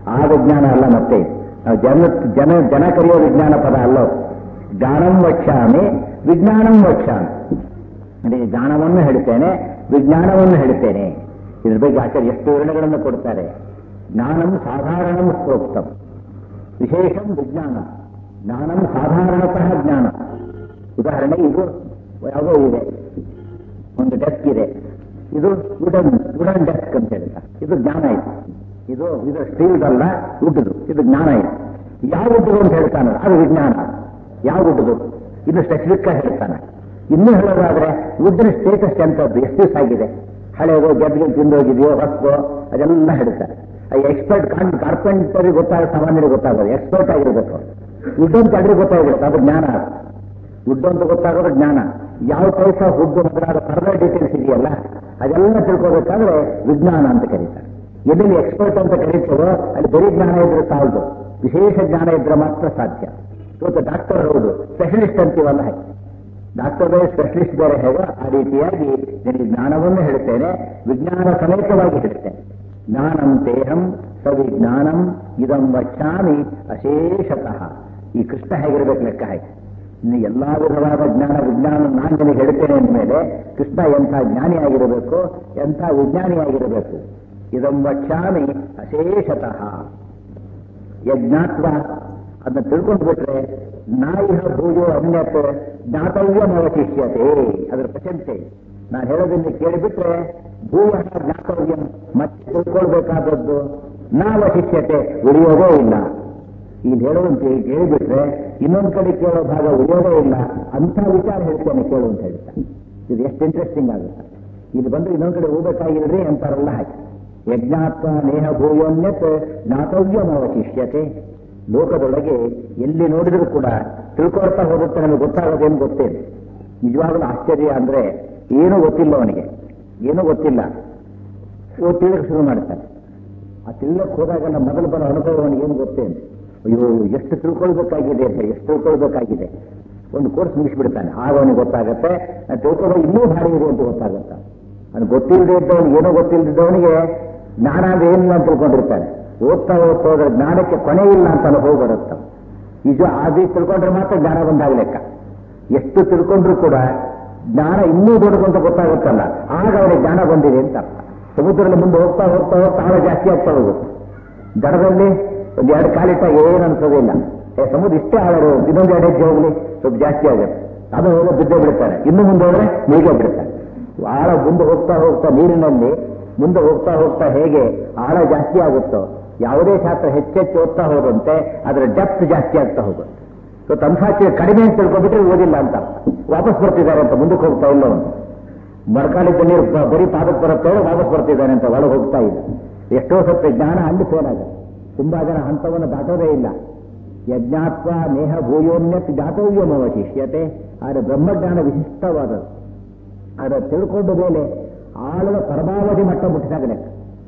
ಆ ವಿಜ್ಞಾನ ಅಲ್ಲ ಮತ್ತೆ ನಾವು ಜನ ಜನ ಜನ ಕರೆಯೋ ವಿಜ್ಞಾನ ಪದ ಅಲ್ಲ ಅದು. ಜ್ಞಾನಂ ವಕ್ಷ್ಯಾಮಿ ವಿಜ್ಞಾನಂ ವಕ್ಷ್ಯಾಮಿ ಅಂದರೆ ಜ್ಞಾನವನ್ನು ಹೇಳ್ತೇನೆ ವಿಜ್ಞಾನವನ್ನು ಹೇಳ್ತೇನೆ ಇದ್ರ ಬಗ್ಗೆ ಆಚಾರ್ಯ ಎಷ್ಟು ವಿವರಣೆಗಳನ್ನು ಕೊಡ್ತಾರೆ ಜ್ಞಾನಂ ಸಾಧಾರಣಂ ಪ್ರೋಕ್ತಂ ವಿಶೇಷಂ ವಿಜ್ಞಾನ ಜ್ಞಾನಂ ಸಾಧಾರಣತಃ ಜ್ಞಾನ ಉದಾಹರಣೆ ಇದು ಯಾವುದೋ ಇದೆ ಒಂದು ಡೆಸ್ಕ್ ಇದೆ ಇದು ವುಡನ್ ವುಡನ್ ಡೆಸ್ಕ್ ಅಂತ ಹೇಳ್ತಾರೆ ಇದು ಜ್ಞಾನ ಇದೆ ಇದು ಇದು ಸ್ಟೀಲ್ ಅಲ್ಲ ವುಡ್ದು ಇದು ಜ್ಞಾನ ಇದೆ ಯಾವ ವುಡ್ದು ಅಂತ ಹೇಳ್ತಾನೆ ಅದು ವಿಜ್ಞಾನ ಯಾವ ವುಡ್ದು ಇನ್ನು ಸ್ಪೆಸಿಫಿಕ್ ಆಗಿ ಹೇಳ್ತಾನೆ ಇನ್ನೂ ಹೇಳೋದಾದ್ರೆ ವುಡ್ಡಿನ ಸ್ಟೇಟಸ್ ಎಂತದ್ದು ಎಷ್ಟು ದಿವಸ ಆಗಿದೆ ಹಳೆಯದು ಗೆದ್ದಿಗೆ ತಿಂದೋಗಿದೆಯೋ ಹೊಸದು ಅದೆಲ್ಲ ಹೇಳ್ತಾರೆ ಎಕ್ಸ್ಪರ್ಟ್ ಕಾನ್ ಕಾರ್ಪೆಂಟರಿಗೆ ಗೊತ್ತಾಗ ಸಾಮಾನ್ಯರಿಗೆ ಗೊತ್ತಾಗೋದು ಎಕ್ಸ್ಪರ್ಟ್ ಆಗಿರ್ಬೇಕು ವುಡ್ ಅಂತ ಅಡ್ರಿಗೆ ಗೊತ್ತಾಗಿರುತ್ತೆ ಅದು ಜ್ಞಾನ ಅದು ವುಡ್ ಅಂತ ಗೊತ್ತಾಗೋದು ಜ್ಞಾನ ಯಾವ ಟೈಪ್ ಆಫ್ ವುಡ್ ಮೊದಲಾದ ಫರ್ದರ್ ಡೀಟೇಲ್ಸ್ ಇದೆಯಲ್ಲ ಅದೆಲ್ಲ ತಿಳ್ಕೋಬೇಕಾದ್ರೆ ವಿಜ್ಞಾನ ಅಂತ ಕರೀತಾರೆ ಎಲ್ಲಿ ಎಕ್ಸ್ಪರ್ಟ್ ಅಂತ ಕರೀತೀವೋ ಅಲ್ಲಿ ಬರೀ ಜ್ಞಾನ ಇದ್ರೆ ಸಾಲದು ವಿಶೇಷ ಜ್ಞಾನ ಇದ್ರೆ ಮಾತ್ರ ಸಾಧ್ಯ ಇವತ್ತು ಡಾಕ್ಟರ್ ಹೌದು ಸ್ಪೆಷಲಿಸ್ಟ್ ಅಂತೀವಲ್ಲ ಹಾಗೆ ಡಾಕ್ಟರ್ ಬೇರೆ ಸ್ಪೆಷಲಿಸ್ಟ್ ಬೇರೆ ಹೇಗೋ ಆ ರೀತಿಯಾಗಿ ನಿನಗೆ ಜ್ಞಾನವನ್ನು ಹೇಳ್ತೇನೆ ವಿಜ್ಞಾನ ಸಮೇತವಾಗಿ ಹೇಳ್ತೇನೆ ಜ್ಞಾನಂ ತೇಹಂ ಸವಿಜ್ಞಾನಂ ಇದಂ ವಚ್ಚಾಮಿ ಅಶೇಷತಃ ಈ ಕೃಷ್ಣ ಹೇಗಿರ್ಬೇಕು ಲೆಕ್ಕ ಹಾಕಿ ಇನ್ನು ಎಲ್ಲಾ ವಿಧವಾದ ಜ್ಞಾನ ವಿಜ್ಞಾನ ನಾನು ನಿನಗೆ ಹೇಳ್ತೇನೆ ಅಂದಮೇಲೆ ಕೃಷ್ಣ ಎಂಥ ಜ್ಞಾನಿಯಾಗಿರಬೇಕು ಎಂಥ ವಿಜ್ಞಾನಿಯಾಗಿರಬೇಕು ಇದಂ ವಕ್ಷ್ಯಾಮಿ ಅಶೇಷತಃ ಯಜ್ಞಾತ್ವ ಅದನ್ನ ತಿಳ್ಕೊಂಡು ಬಿಟ್ರೆ ನಾಯಿಹ ಭೂಯೋ ಅನ್ಯತ್ ಜ್ಞಾತವ್ಯಮವಶಿಷ್ಯತೆ ಅದರ ಪ್ರಶಂಸೆ ನಾನು ಹೇಳೋದನ್ನ ಕೇಳಿಬಿಟ್ರೆ ಭೂಯ ಜ್ಞಾತವ್ಯಂ ಮತ್ತೆ ತಿಳ್ಕೊಳ್ಬೇಕಾದದ್ದು ನಾವಶಿಷ್ಯತೆ ಉಳಿಯೋದೇ ಇಲ್ಲ ಇಲ್ಲಿ ಹೇಳುವಂತೆ ಕೇಳಿಬಿಟ್ರೆ ಇನ್ನೊಂದು ಕಡೆ ಕೇಳೋ ಭಾಗ ಉಳಿಯೋದೇ ಇಲ್ಲ ಅಂತ ವಿಚಾರ ಹೇಳ್ತೇನೆ ಕೇಳು ಅಂತ ಹೇಳ್ತಾನೆ ಇದು ಎಷ್ಟು ಇಂಟ್ರೆಸ್ಟಿಂಗ್ ಆಗುತ್ತೆ ಇಲ್ಲಿ ಬಂದು ಇನ್ನೊಂದು ಕಡೆ ಹೋಗ್ಬೇಕಾಗಿರ್ರಿ ಅಂತಾರಲ್ಲ ಹಾಕಿ ಯಜ್ಞಾತ್ವ ನೇಹ ಭೂಯೋನ್ಯತ್ ಜ್ಞಾತವ್ಯಮವಶಿಷ್ಯತೆ ಲೋಕದೊಳಗೆ ಎಲ್ಲಿ ನೋಡಿದರೂ ಕೂಡ ತಿಳ್ಕೊಳ್ತಾ ಹೋಗುತ್ತೆ ನಮಗೆ ಗೊತ್ತಾಗೋದೇನು ಗೊತ್ತೇನು ನಿಜವಾಗಲೂ ಆಶ್ಚರ್ಯ ಅಂದ್ರೆ ಏನೂ ಗೊತ್ತಿಲ್ಲ ಅವನಿಗೆ ಏನೂ ಗೊತ್ತಿಲ್ಲ ಓ ತಿಳಿಯಕ್ಕೆ ಶುರು ಮಾಡ್ತಾನೆ ಆ ತಿಳಿಯಕ್ಕೆ ಹೋದಾಗೆಲ್ಲ ಮೊದಲು ಬರೋ ಅನುಭವ ಅವನಿಗೆ ಏನು ಗೊತ್ತೇನು ಅಯ್ಯೋ ಎಷ್ಟು ತಿಳ್ಕೊಳ್ಬೇಕಾಗಿದೆ ಅಂತ ಎಷ್ಟು ತಿಳ್ಕೊಳ್ಬೇಕಾಗಿದೆ ಒಂದು ಕೋರ್ಸ್ ಮುಗಿಸ್ಬಿಡ್ತಾನೆ ಆಗ ಅವನಿಗೆ ಗೊತ್ತಾಗತ್ತೆ ನಾನು ತಿಳ್ಕೊಳ್ಳೋ ಇನ್ನೂ ಭಾರಿ ಇದೆ ಅಂತ ಗೊತ್ತಾಗುತ್ತೆ ಅವ್ನು ಗೊತ್ತಿಲ್ಲದೆ ಇದ್ದವನಿಗೆ ಏನೋ ಗೊತ್ತಿಲ್ಲದಿದ್ದವನಿಗೆ ಜ್ಞಾನ ಅಂದ್ರೆ ಏನಿಲ್ಲ ಅಂತ ತಿಳ್ಕೊಂಡಿರ್ತಾನೆ ಓದ್ತಾ ಓದ್ತಾ ಹೋದ್ರೆ ಜ್ಞಾನಕ್ಕೆ ಕೊನೆ ಇಲ್ಲ ಅಂತ ಅನುಭವ ಬರುತ್ತೆ ನಿಜ ಆದಿ ತಿಳ್ಕೊಂಡ್ರೆ ಮಾತ್ರ ಜ್ಞಾನ ಬಂದಾಗ ಲೆಕ್ಕ ಎಷ್ಟು ತಿಳ್ಕೊಂಡ್ರು ಕೂಡ ಜ್ಞಾನ ಇನ್ನೂ ದೊಡ್ಡದು ಅಂತ ಗೊತ್ತಾಗುತ್ತಲ್ಲ ಆಗ ಅವನಿಗೆ ಜ್ಞಾನ ಬಂದಿದೆ ಅಂತ ಅರ್ಥ ಸಮುದ್ರದಲ್ಲಿ ಮುಂದೆ ಹೋಗ್ತಾ ಹೋಗ್ತಾ ಹೋಗ್ತಾ ಆಳ ಜಾಸ್ತಿ ಆಗ್ತಾ ಹೋಗುತ್ತೆ ದಡದಲ್ಲಿ ಒಂದು ಎರಡು ಕಾಲಿಟ್ಟಾಗ ಏನು ಅನ್ಸೋದಿಲ್ಲ ಏ ಸಮುದ್ರ ಇಷ್ಟೇ ಆಳ ಇನ್ನೊಂದು ಎರಡು ಹೆಜ್ಜೆ ಹೋಗ್ಲಿ ಸ್ವಲ್ಪ ಜಾಸ್ತಿ ಆಗುತ್ತೆ ಅದು ಹೋದ್ರೆ ಬಿದ್ದೇ ಬಿಡ್ತಾನೆ ಇನ್ನು ಮುಂದೆ ಹೋದ್ರೆ ಮುಳುಗೇ ಬಿಡ್ತಾನೆ ಆಳ ಮುಂದೆ ಹೋಗ್ತಾ ಹೋಗ್ತಾ ನೀರಿನಲ್ಲಿ ಮುಂದೆ ಹೋಗ್ತಾ ಹೋಗ್ತಾ ಹೇಗೆ ಆಳ ಜಾಸ್ತಿ ಆಗುತ್ತೋ ಯಾವುದೇ ಶಾಸ್ತ್ರ ಹೆಚ್ಚೆಚ್ಚು ಓದ್ತಾ ಹೋದಂತೆ ಅದರ ಡೆಪ್ತ್ ಜಾಸ್ತಿ ಆಗ್ತಾ ಹೋಗುತ್ತೆ ಸೊ ತಂಸಾಚೆ ಕಡಿಮೆ ಅಂತ ತಿಳ್ಕೊಬಿಟ್ರೆ ಓದಿಲ್ಲ ಅಂತ ವಾಪಸ್ ಬರ್ತಿದ್ದಾರೆ ಅಂತ ಮುಂದಕ್ಕೆ ಹೋಗ್ತಾ ಇಲ್ಲ ಅವನು ಮೊರಕಾಲಿದ್ದ ನೀರು ಬ- ಬರೀ ಪಾದಕ್ಕೆ ಬರುತ್ತೆ ಹೇಳಿ ವಾಪಸ್ ಬರ್ತಿದ್ದಾನೆ ಅಂತ ಒಳಗೆ ಹೋಗ್ತಾ ಇಲ್ಲ ಎಷ್ಟೋ ಸತ್ಯ ಜ್ಞಾನ ಅಲ್ಲಿ ಫೇಲಾಗ ತುಂಬಾ ಜನ ಹಂತವನ್ನು ದಾಟೋದೇ ಇಲ್ಲ ಯಜ್ಞಾತ್ವ ನೇಹ ಭೂಯೋನ್ಯತ್ ಜ್ಞಾತವ್ಯಮವಶಿಷ್ಯತೆ ಆದರೆ ಬ್ರಹ್ಮಜ್ಞಾನ ವಿಶಿಷ್ಟವಾದದ್ದು ಅದರ ತಿಳ್ಕೊಂಡ ಮೇಲೆ ಆಳದ ಪರಮಾವಧಿ ಮಟ್ಟ ಮುಟ್ಟಿದಾಗ ಲೆಕ್ಕ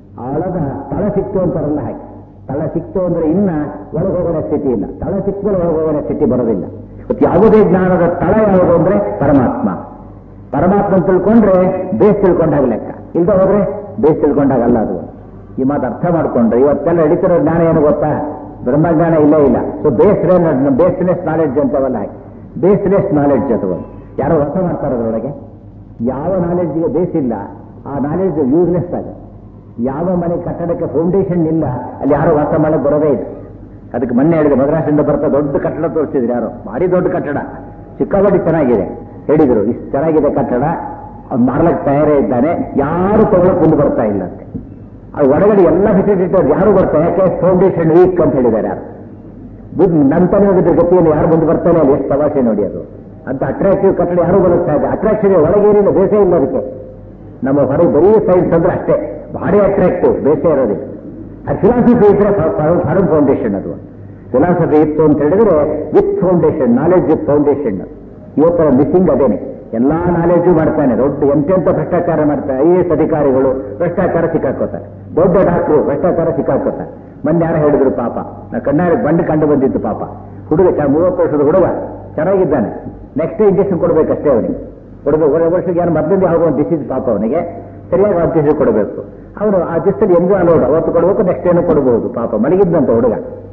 ಆಳದ ತಳ ಸಿಕ್ತು ಅಂತಾರಲ್ಲ ಹಾಕಿ ತಳ ಸಿಕ್ತು ಅಂದ್ರೆ ಇನ್ನ ಒಳಗೆ ಹೋಗೋಣ ಸ್ಥಿತಿ ಇಲ್ಲ ತಳ ಸಿಕ್ಕಲು ಒಳಗೆ ಹೋಗೋಣ ಸ್ಥಿತಿ ಬರೋದಿಲ್ಲ ಮತ್ತು ಯಾವುದೇ ಜ್ಞಾನದ ತಳ ಯಾವುದು ಅಂದ್ರೆ ಪರಮಾತ್ಮ ಪರಮಾತ್ಮ ತಿಳ್ಕೊಂಡ್ರೆ ಬೇಸ್ ತಿಳ್ಕೊಂಡಾಗ ಲೆಕ್ಕ ಇಲ್ದ ಹೋದ್ರೆ ಬೇಸ್ ತಿಳ್ಕೊಂಡಾಗಲ್ಲ ಅದು ಈ ಮಾತು ಅರ್ಥ ಮಾಡ್ಕೊಂಡ್ರೆ ಇವತ್ತೆಲ್ಲ ನಡೀತಿರೋ ಜ್ಞಾನ ಏನು ಗೊತ್ತಾ ಬ್ರಹ್ಮಜ್ಞಾನ ಇಲ್ಲೇ ಇಲ್ಲ ಸೊ ಬೇಸ್ ಬೇಸ್ನೆಸ್ ನಾಲೆಡ್ಜ್ ಅಂತವಲ್ಲ ಹಾಕಿ ಬೇಸ್ಲೆಸ್ ನಾಲೆಡ್ಜ್ ಅಥವಾ ಯಾರೋ ಹೊಸ ಮಾಡ್ತಾರೆ ಅದರೊಳಗೆ ಯಾವ ನಾಲೆಡ್ಜ್ಗೆ ಬೇಸ್ ಇಲ್ಲ ಆ ನಾಲೆಡ್ಜ್ ಯೂಸ್ಲೆಸ್ ಆಗುತ್ತೆ ಯಾವ ಮನೆ ಕಟ್ಟಡಕ್ಕೆ ಫೌಂಡೇಶನ್ ಇಲ್ಲ ಅಲ್ಲಿ ಯಾರೋ ವಾಸ ಮಾಡಕ್ಕೆ ಬರೋದೇ ಇಲ್ಲ ಅದಕ್ಕೆ ಮೊನ್ನೆ ಹೇಳಿದೆ ಮದ್ರಾಸಿಂದ ಬರ್ತಾ ದೊಡ್ಡ ಕಟ್ಟಡ ತೋರಿಸಿದ್ರು ಯಾರೋ ಭಾರಿ ದೊಡ್ಡ ಕಟ್ಟಡ ಸಿಕ್ಕಾಪಟ್ಟೆ ಚೆನ್ನಾಗಿದೆ ಹೇಳಿದ್ರು ಇಷ್ಟು ಚೆನ್ನಾಗಿದೆ ಕಟ್ಟಡ ಅವ್ನು ಮಾರ್ಲಕ್ಕೆ ತಯಾರೇ ಇದ್ದಾನೆ ಯಾರು ತಗೊಳಕ್ ಮುಂದೆ ಬರ್ತಾ ಇಲ್ಲ ಅಂತೆ ಅದು ಹೊರಗಡೆ ಎಲ್ಲ ಫೆಸಿಲಿಟಿ ಯಾರು ಬರ್ತಾ ಯಾಕೆ ಫೌಂಡೇಶನ್ ವೀಕ್ ಅಂತ ಹೇಳಿದ್ದಾರೆ ಯಾರು ಬುದ್ ನಂತರ ಹೋಗಿದ್ರೆ ಗತಿಯಲ್ಲಿ ಯಾರು ಮುಂದೆ ಬರ್ತಾನೆ ಅಲ್ಲಿ ಎಷ್ಟು ತಮಾಷೆ ನೋಡಿ ಅದು ಅಂತ ಅಟ್ರಾಕ್ಟಿವ್ ಕಟ್ಟಡ ಯಾರು ಬರುತ್ತಾ ಇದೆ ಅಟ್ರಾಕ್ಷನ್ ಒಳಗೇನಿಲ್ಲ ಬೇಸೇ ಇಲ್ಲ ಅದಕ್ಕೆ ನಮ್ಮ ಹೊರಗೆ ಬರೀ ಸೈನ್ಸ್ ಅಂದ್ರೆ ಅಷ್ಟೇ ಭಾರಿ ಅಟ್ರಾಕ್ಟಿವ್ ಬೇಸೇ ಇರೋದಿಲ್ಲ ಅದು ಫಿಲಾಸಫಿ ಇದ್ರೆ ಫಾರಂ ಫೌಂಡೇಶನ್ ಅದು ಫಿಲಾಸಫಿ ಇತ್ತು ಅಂತ ಹೇಳಿದ್ರೆ with foundation knowledge with foundation ಇವತ್ತರ ಮಿಸ್ಸಿಂಗ್ ಅದೇನೆ ಎಲ್ಲಾ ನಾಲೆಜು ಮಾಡ್ತಾನೆ ದೊಡ್ಡ ಎಂತೆಂತ ಭ್ರಷ್ಟಾಚಾರ ಮಾಡ್ತಾರೆ ಐ ಎಸ್ ಅಧಿಕಾರಿಗಳು ಭ್ರಷ್ಟಾಚಾರ ಸಿಕ್ಕಾಕೋತಾರೆ ದೊಡ್ಡ ಡಾಕ್ಟ್ರು ಭ್ರಷ್ಟಾಚಾರ ಸಿಕ್ಕಾಕೋತಾರೆ ಮೊನ್ನೆ ಯಾರು ಹೇಳಿದ್ರು ಪಾಪ ನಾ ಕಣ್ಣಾರೆ ಬಂದು ಕಂಡು ಬಂದಿತ್ತು ಪಾಪ ಹುಡುಗ ಚ- ಮೂವತ್ತು ವರ್ಷದ ಹುಡುಗ ಚೆನ್ನಾಗಿದ್ದಾನೆ ನೆಕ್ಸ್ಟ್ ಇಂಜೆಕ್ಷನ್ ಕೊಡಬೇಕಷ್ಟೇ ಅವನಿಗೆ ಕೊಡಬೇಕು ವರ್ಷಕ್ಕೆ ಏನು ಮೊದಲಿಂದ ಯಾವುದೋ ಒಂದು ಡಿಸೀಸ್ ಪಾಪ ಅವನಿಗೆ ಸರಿಯಾಗಿ ಆಕ್ಸಿಜನ್ ಕೊಡಬೇಕು ಅವರು ಆ ದಿವಸದಲ್ಲಿ ಎಂದೂ ಅಲೋಡ್ ಅವತ್ತು ಕೊಡಬೇಕು ನೆಕ್ಸ್ಟ್ ಏನು ಕೊಡಬಹುದು ಪಾಪ ಮಲಗಿದ್ದಂತ ಹುಡುಗ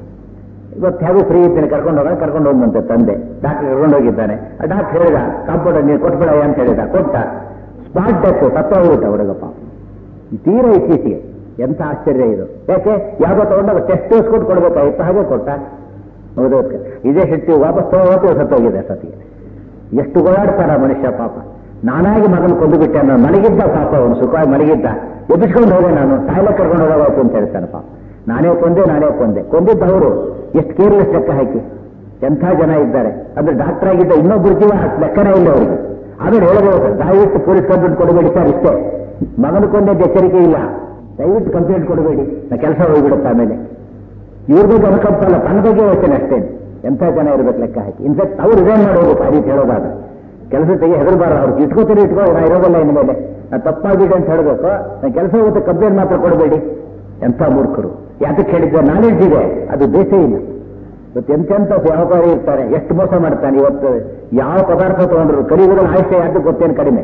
ಇವತ್ತು ಹೇಗೂ ಫ್ರೀ ಇದ್ದೇನೆ ಕರ್ಕೊಂಡು ಹೋಗೋಣ ಕರ್ಕೊಂಡು ಹೋಗುವಂತೆ ತಂದೆ ಡಾಕ್ಟರ್ ಕರ್ಕೊಂಡು ಹೋಗಿದ್ದಾನೆ ಆ ಡಾಕ್ಟರ್ ಹೇಳಿದ ಕಾಂಪೌಂಡರ್ ನೀನು ಕೊಟ್ಬೇಡ ಅಂತ ಹೇಳಿದ ಕೊಟ್ಟ ಸ್ಪಾಟ್ ಡೆತ್ ಸತ್ತ ಹೋಗ್ಬಿಟ್ಟ ಹುಡುಗ ಪಾಪ ತೀರಾ ಇತ್ತೀಚೆಗೆ ಎಂಥ ಆಶ್ಚರ್ಯ ಇದು ಯಾಕೆ ಯಾವುದೋ ತಗೊಂಡಾಗ ಟೆಸ್ಟ್ ಡೋಸ್ ಕೊಟ್ಟು ಕೊಡ್ಬೇಕಾಗಿತ್ತು ಹಾಗೆ ಕೊಟ್ಟ ಹೌದು ಇದೇ ಶಕ್ತಿ ವಾಪಸ್ ತಗೋತು ಸತ್ತೋಗಿದೆ ಸತಿಗೆ ಎಷ್ಟು ಓಡಾಡ್ತಾರ ಮನುಷ್ಯ ಪಾಪ ನಾನಾಗಿ ಮಗನ ಕೊಂದು ಬಿಟ್ಟೆ ಅನ್ನೋ ಮಲಗಿದ್ದ ಪಾಪ ಅವನು ಸುಖವಾಗಿ ಮಲಗಿದ್ದ ಎಬ್ಬಿಸ್ಕೊಂಡು ಹೋದೆ ನಾನು ತಾಯಿಲೆ ಕರ್ಕೊಂಡು ಹೋಗಬೇಕು ಅಂತ ಹೇಳ್ತಾನೆ ಪಾಪ ನಾನೇ ಕೊಂದೆ ನಾನೇ ಕೊಂದೆ ಕೊಂದಿದ್ದವರು ಎಷ್ಟು ಕೇರ್ಲೆಸ್ ಲೆಕ್ಕ ಹಾಕಿ ಎಂಥ ಜನ ಇದ್ದಾರೆ ಅಂದ್ರೆ ಡಾಕ್ಟರ್ ಆಗಿದ್ದ ಇನ್ನೊಬ್ಬರು ಜೀವ ಲೆಕ್ಕನೇ ಇಲ್ಲ ಅವರಿಗೆ ಆಮೇಲೆ ಹೇಳಬಹುದು ದಯವಿಟ್ಟು ಪೊಲೀಸ್ ಕಂಪ್ಲೇಂಟ್ ಕೊಡಬೇಡಿ ಸರ್ ಇಷ್ಟೇ ಮಗನ ಕೊಂದೆ ಎಚ್ಚರಿಕೆ ಇಲ್ಲ ದಯವಿಟ್ಟು ಕಂಪ್ಲೇಂಟ್ ಕೊಡಬೇಡಿ ನಾ ಕೆಲಸ ಹೋಗ್ಬಿಡುತ್ತೆ ಆಮೇಲೆ ಇವ್ರ ಬಗ್ಗೆ ಅನುಕಂಪ ಅಲ್ಲ ತನ್ನ ಬಗ್ಗೆ ಯೋಚನೆ ಅಷ್ಟೇ ಎಂಥ ಜನ ಇರ್ಬೇಕು ಲೆಕ್ಕ ಹಾಕಿ ಇನ್ಫ್ಯಾಕ್ಟ್ ಅವ್ರು ರಿಸೈನ್ ಮಾಡಿ ಹೋಗ್ಬೇಕು ಆ ರೀತಿ ಹೇಳೋದಾದ್ರೆ ಕೆಲಸ ತೆಗೆ ಹೆದರಬಾರ್ದು ಅವ್ರಿಗೆ ಇಟ್ಕೋತೀರಿ ಇಟ್ಕೋ ನಾ ಇರೋದಿಲ್ಲ ಇನ್ನು ಮೇಲೆ ನಾ ತಪ್ಪಾಗಿದೆ ಅಂತ ಹೇಳಬೇಕು ನಾ ಕೆಲಸ ಹೋಗುತ್ತೆ ಕಂಪ್ಲೇಂಟ್ ಮಾತ್ರ ಕೊಡಬೇಡಿ ಎಂಥ ಮೂರ್ಖರು ಯಾತಕ್ಕೆ ಹೇಳಿದ್ದೆ ನಾಲೆಡ್ಜ್ ಇದೆ ಅದು ದೇಶ ಇಲ್ಲ ಇವತ್ತು ಎಂತೆಂಥ ವ್ಯಾಪಾರಿ ಇರ್ತಾರೆ ಎಷ್ಟು ಮೋಸ ಮಾಡ್ತಾನೆ ಇವತ್ತು ಯಾವ ಪದಾರ್ಥ ತಗೊಂಡ್ರು ಕಲಿಯುಗದಲ್ಲಿ ಆಯುಷ್ಯ ಯಾಕೆ ಗೊತ್ತೇನು ಕಡಿಮೆ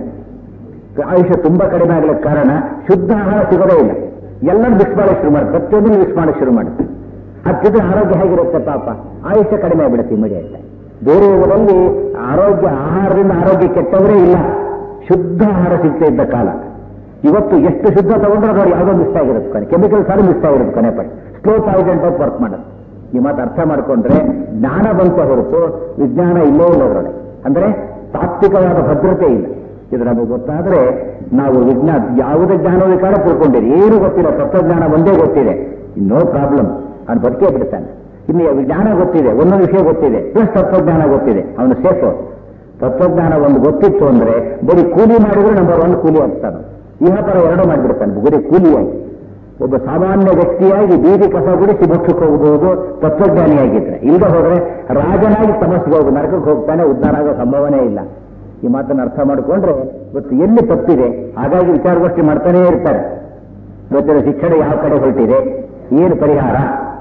ಆಯುಷ್ಯ ತುಂಬಾ ಕಡಿಮೆ ಆಗ್ಲಿಕ್ಕೆ ಕಾರಣ ಶುದ್ಧ ಆಹಾರ ಸಿಗೋದೇ ಇಲ್ಲ ಎಲ್ಲರೂ ಮಿಕ್ಸ್ ಮಾಡಕ್ಕೆ ಶುರು ಮಾಡಿ ಪ್ರತಿಯೊಂದನ್ನು ಮಿಕ್ಸ್ ಮಾಡಕ್ಕೆ ಶುರು ಮಾಡುತ್ತೆ ಅದ್ಕಿದ್ರೆ ಆರೋಗ್ಯ ಹೇಗಿರುತ್ತೆ ಪಾಪ ಆಯುಷ್ಯ ಕಡಿಮೆ ಆಗ್ಬಿಡುತ್ತೆ ಇಮಿಡಿಯೇಟ್ ಬೇರೆ ಊರಲ್ಲಿ ಆರೋಗ್ಯ ಆಹಾರದಿಂದ ಆರೋಗ್ಯ ಕೆಟ್ಟವರೇ ಇಲ್ಲ ಶುದ್ಧ ಆಹಾರ ಸಿಗ್ತಾ ಇದ್ದ ಕಾಲ ಇವತ್ತು ಎಷ್ಟು ಶುದ್ಧ ತಗೊಂಡ್ರೆ ಅವ್ರು ಯಾವುದೋ ಮಿಸ್ ಆಗಿರುತ್ತೆ ಕೊನೆ ಕೆಮಿಕಲ್ ಸಾರು ಮಿಸ್ ಆಗಿರುತ್ತೆ ಕೊನೆ ಪಟ್ಟು ಸ್ಲೋ ಪಾಯ್ಸನ್ ಟೈಪ್ ವರ್ಕ್ ಮಾಡೋದು ಈ ಮಾತು ಅರ್ಥ ಮಾಡ್ಕೊಂಡ್ರೆ ಜ್ಞಾನ ಬಂತ ಹೊರತು ವಿಜ್ಞಾನ ಇಲ್ಲೇ ಇಲ್ಲ ಅದರೊಳಗೆ ಅಂದ್ರೆ ತಾತ್ವಿಕವಾದ ಭದ್ರತೆ ಇಲ್ಲ ಇದು ನಮಗೆ ಗೊತ್ತಾದ್ರೆ ನಾವು ವಿಜ್ಞಾನ ಯಾವುದೇ ಜ್ಞಾನ ವಿಕಾರ ತಿಳ್ಕೊಂಡಿರಿ ಏನು ಗೊತ್ತಿಲ್ಲ ತತ್ವಜ್ಞಾನ ಒಂದೇ ಗೊತ್ತಿದೆ ನೋ ಪ್ರಾಬ್ಲಮ್ ಅವನು ಬದುಕೇ ಬಿಡ್ತಾನೆ ಇನ್ನು ವಿಜ್ಞಾನ ಗೊತ್ತಿದೆ ಒಂದೊಂದು ವಿಷಯ ಗೊತ್ತಿದೆ ಪ್ಲಸ್ ತತ್ವಜ್ಞಾನ ಗೊತ್ತಿದೆ ಅವನು ಸೇಫ್ ತತ್ವಜ್ಞಾನ ಒಂದು ಗೊತ್ತಿತ್ತು ಅಂದ್ರೆ ಬರೀ ಕೂಲಿ ಮಾಡಿದ್ರೆ ನಂಬರ್ ಒನ್ ಕೂಲಿ ಆಗ್ತಾನೆ ಇಹಪರ ಎರಡೂ ಮಾಡಿಬಿಡ್ತಾನೆ ಬರೀ ಕೂಲಿಯಾಗಿ ಒಬ್ಬ ಸಾಮಾನ್ಯ ವ್ಯಕ್ತಿಯಾಗಿ ಬೀದಿ ಕಸ ಗುಡಿಸಿ ಮೋಕ್ಷಕ್ಕೆ ಹೋಗಬಹುದು ತತ್ವಜ್ಞಾನಿಯಾಗಿದ್ರೆ ಇಲ್ಲದೆ ಹೋದ್ರೆ ರಾಜನಾಗಿ ತಮಸ್ಸಿಗೆ ಹೋಗಿ ನರಕಕ್ಕೆ ಹೋಗ್ತಾನೆ ಉದ್ಧಾರ ಆಗೋ ಸಂಭವನೇ ಇಲ್ಲ ಈ ಮಾತನ್ನು ಅರ್ಥ ಮಾಡಿಕೊಂಡ್ರೆ ಇವತ್ತು ಎಲ್ಲಿ ತಪ್ಪಿದೆ ಹಾಗಾಗಿ ವಿಚಾರಗೋಷ್ಠಿ ಮಾಡ್ತಾನೇ ಇರ್ತಾರೆ ಇವತ್ತಿನ ಶಿಕ್ಷಣ ಯಾವ ಕಡೆ ಹೊರಟಿದೆ ಏನು ಪರಿಹಾರ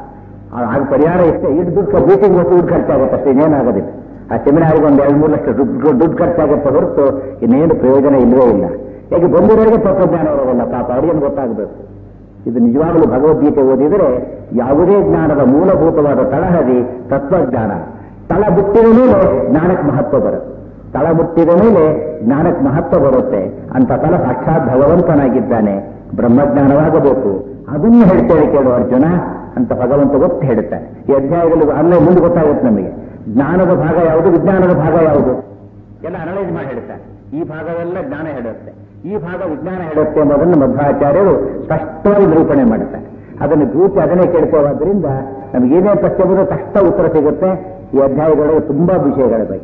ಆಗ ಪರಿಹಾರ ಇಷ್ಟೇ ಇಷ್ಟು ದುಡ್ಡು ಮೀಟಿಂಗ್ ಹೊತ್ತು ದುಡ್ಡು ಖರ್ಚಾಗುತ್ತೆ ಅಷ್ಟೇ ಇನ್ನೇನಾಗೋದಿಲ್ಲ ಆ ಸೆಮಿನಾರಿಗೆ ಒಂದು ಎರಡು ಮೂರು ಲಕ್ಷ ದುಡ್ಡು ದುಡ್ಡು ಖರ್ಚಾಗುತ್ತೆ ಹೊರತು ಇನ್ನೇನು ಪ್ರಯೋಜನ ಇಲ್ಲವೇ ಇಲ್ಲ ಯಾಕೆ ಬಂದಿರೋರಿಗೆ ತತ್ವಜ್ಞಾನ ಇರೋದಿಲ್ಲ ಪಾಪ ಅವ್ರಿಗೇನು ಗೊತ್ತಾಗಬೇಕು ಇದು ನಿಜವಾಗಲೂ ಭಗವದ್ಗೀತೆ ಓದಿದರೆ ಯಾವುದೇ ಜ್ಞಾನದ ಮೂಲಭೂತವಾದ ತಳಹದಿ ತತ್ವಜ್ಞಾನ ತಳ ಬಿಟ್ಟಿದ ಮೇಲೆ ಜ್ಞಾನಕ್ಕೆ ಮಹತ್ವ ಬರುತ್ತೆ ತಳ ಮುಟ್ಟಿದ ಮೇಲೆ ಜ್ಞಾನಕ್ಕೆ ಮಹತ್ವ ಬರುತ್ತೆ ಅಂತ ತಲ ಸಾಕ್ಷಾತ್ ಭಗವಂತನಾಗಿದ್ದಾನೆ ಬ್ರಹ್ಮಜ್ಞಾನವಾಗಬೇಕು ಅದನ್ನು ಹೇಳ್ತೇವೆ ಕೇಳು ಅರ್ಜುನ ಅಂತ ಭಗವಂತ ಒತ್ತು ಹೇಳ್ತಾನೆ ಈ ಅಧ್ಯಾಯದಲ್ಲಿ ಅಲ್ಲೇ ಮುಂದೆ ಗೊತ್ತಾಗುತ್ತೆ ನಮಗೆ ಜ್ಞಾನದ ಭಾಗ ಯಾವುದು ವಿಜ್ಞಾನದ ಭಾಗ ಯಾವುದು ಎಲ್ಲ ಅನಲೈಸ್ ಮಾಡಿ ಹೇಳ್ತಾರೆ ಈ ಭಾಗವೆಲ್ಲ ಜ್ಞಾನ ಹೇಳುತ್ತೆ ಈ ಭಾಗ ವಿಜ್ಞಾನ ಹೇಳುತ್ತೆ ಎಂಬುದನ್ನು ಮಧ್ವಾಚಾರ್ಯರು ಸ್ಪಷ್ಟವಾಗಿ ನಿರೂಪಣೆ ಮಾಡುತ್ತಾರೆ ಅದನ್ನು ಪೂರ್ತಿ ಅದನ್ನೇ ಕೇಳ್ತೇವಾದ್ರಿಂದ ನಮಗೆ ಏನೇ ಪ್ರಶ್ನೆ ಬಂದರೂ ತಕ್ಷಣ ಉತ್ತರ ಸಿಗುತ್ತೆ ಈ ಅಧ್ಯಾಯದೊಳಗೆ ತುಂಬಾ ವಿಷಯಗಳ ಬಗ್ಗೆ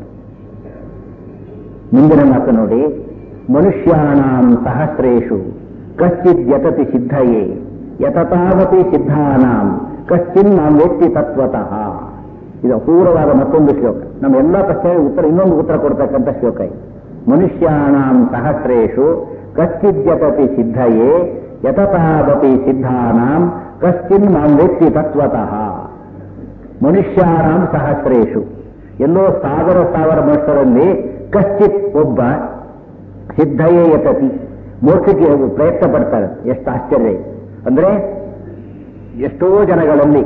ಮುಂದಿನ ಮಾತು ನೋಡಿ ಮನುಷ್ಯಾಣಾಂ ಸಹಸ್ರೇಶು ಕಶ್ಚಿತ್ ಯತತಿ ಸಿದ್ಧಯೇ ಯತತಾವತಿ ಸಿದ್ಧಾನಾಂ ಕಶ್ಚಿನ್ ನಾಂ ವ್ಯಕ್ತಿ ತತ್ವತಃ ಇದು ಅಪೂರ್ವವಾದ ಮತ್ತೊಂದು ಶ್ಲೋಕ ನಮ್ಮ ಎಲ್ಲ ಪ್ರಶ್ನೆಗೆ ಉತ್ತರ ಇನ್ನೊಂದು ಉತ್ತರ ಕೊಡ್ತಕ್ಕಂಥ ಶ್ಲೋಕ ಇದು ಮನುಷ್ಯಾಣಾಂ ಸಹಸ್ರೇಶು ಕಶ್ಚಿದ್ಯತತಿ ಸಿದ್ಧಯೇ ಯತತಾವತಿ ಸಿದ್ಧಾನಾಂ ಕಶ್ಚಿನ್ ನಾಂ ವ್ಯಕ್ತಿ ತತ್ವತಃ ಮನುಷ್ಯಾಣಾಂ ಸಹಸ್ರೇಶು ಎಲ್ಲೋ ಸಾವಿರ ಸಾವಿರ ಮನುಷ್ಯರಲ್ಲಿ ಕಶ್ಚಿತ್ ಒಬ್ಬ ಸಿದ್ಧಯೇ ಯತತಿ ಮೋಕ್ಷಕ್ಕೆ ಪ್ರಯತ್ನ ಪಡ್ತಾರೆ ಎಷ್ಟು ಆಶ್ಚರ್ಯ ಅಂದ್ರೆ ಎಷ್ಟೋ ಜನಗಳಲ್ಲಿ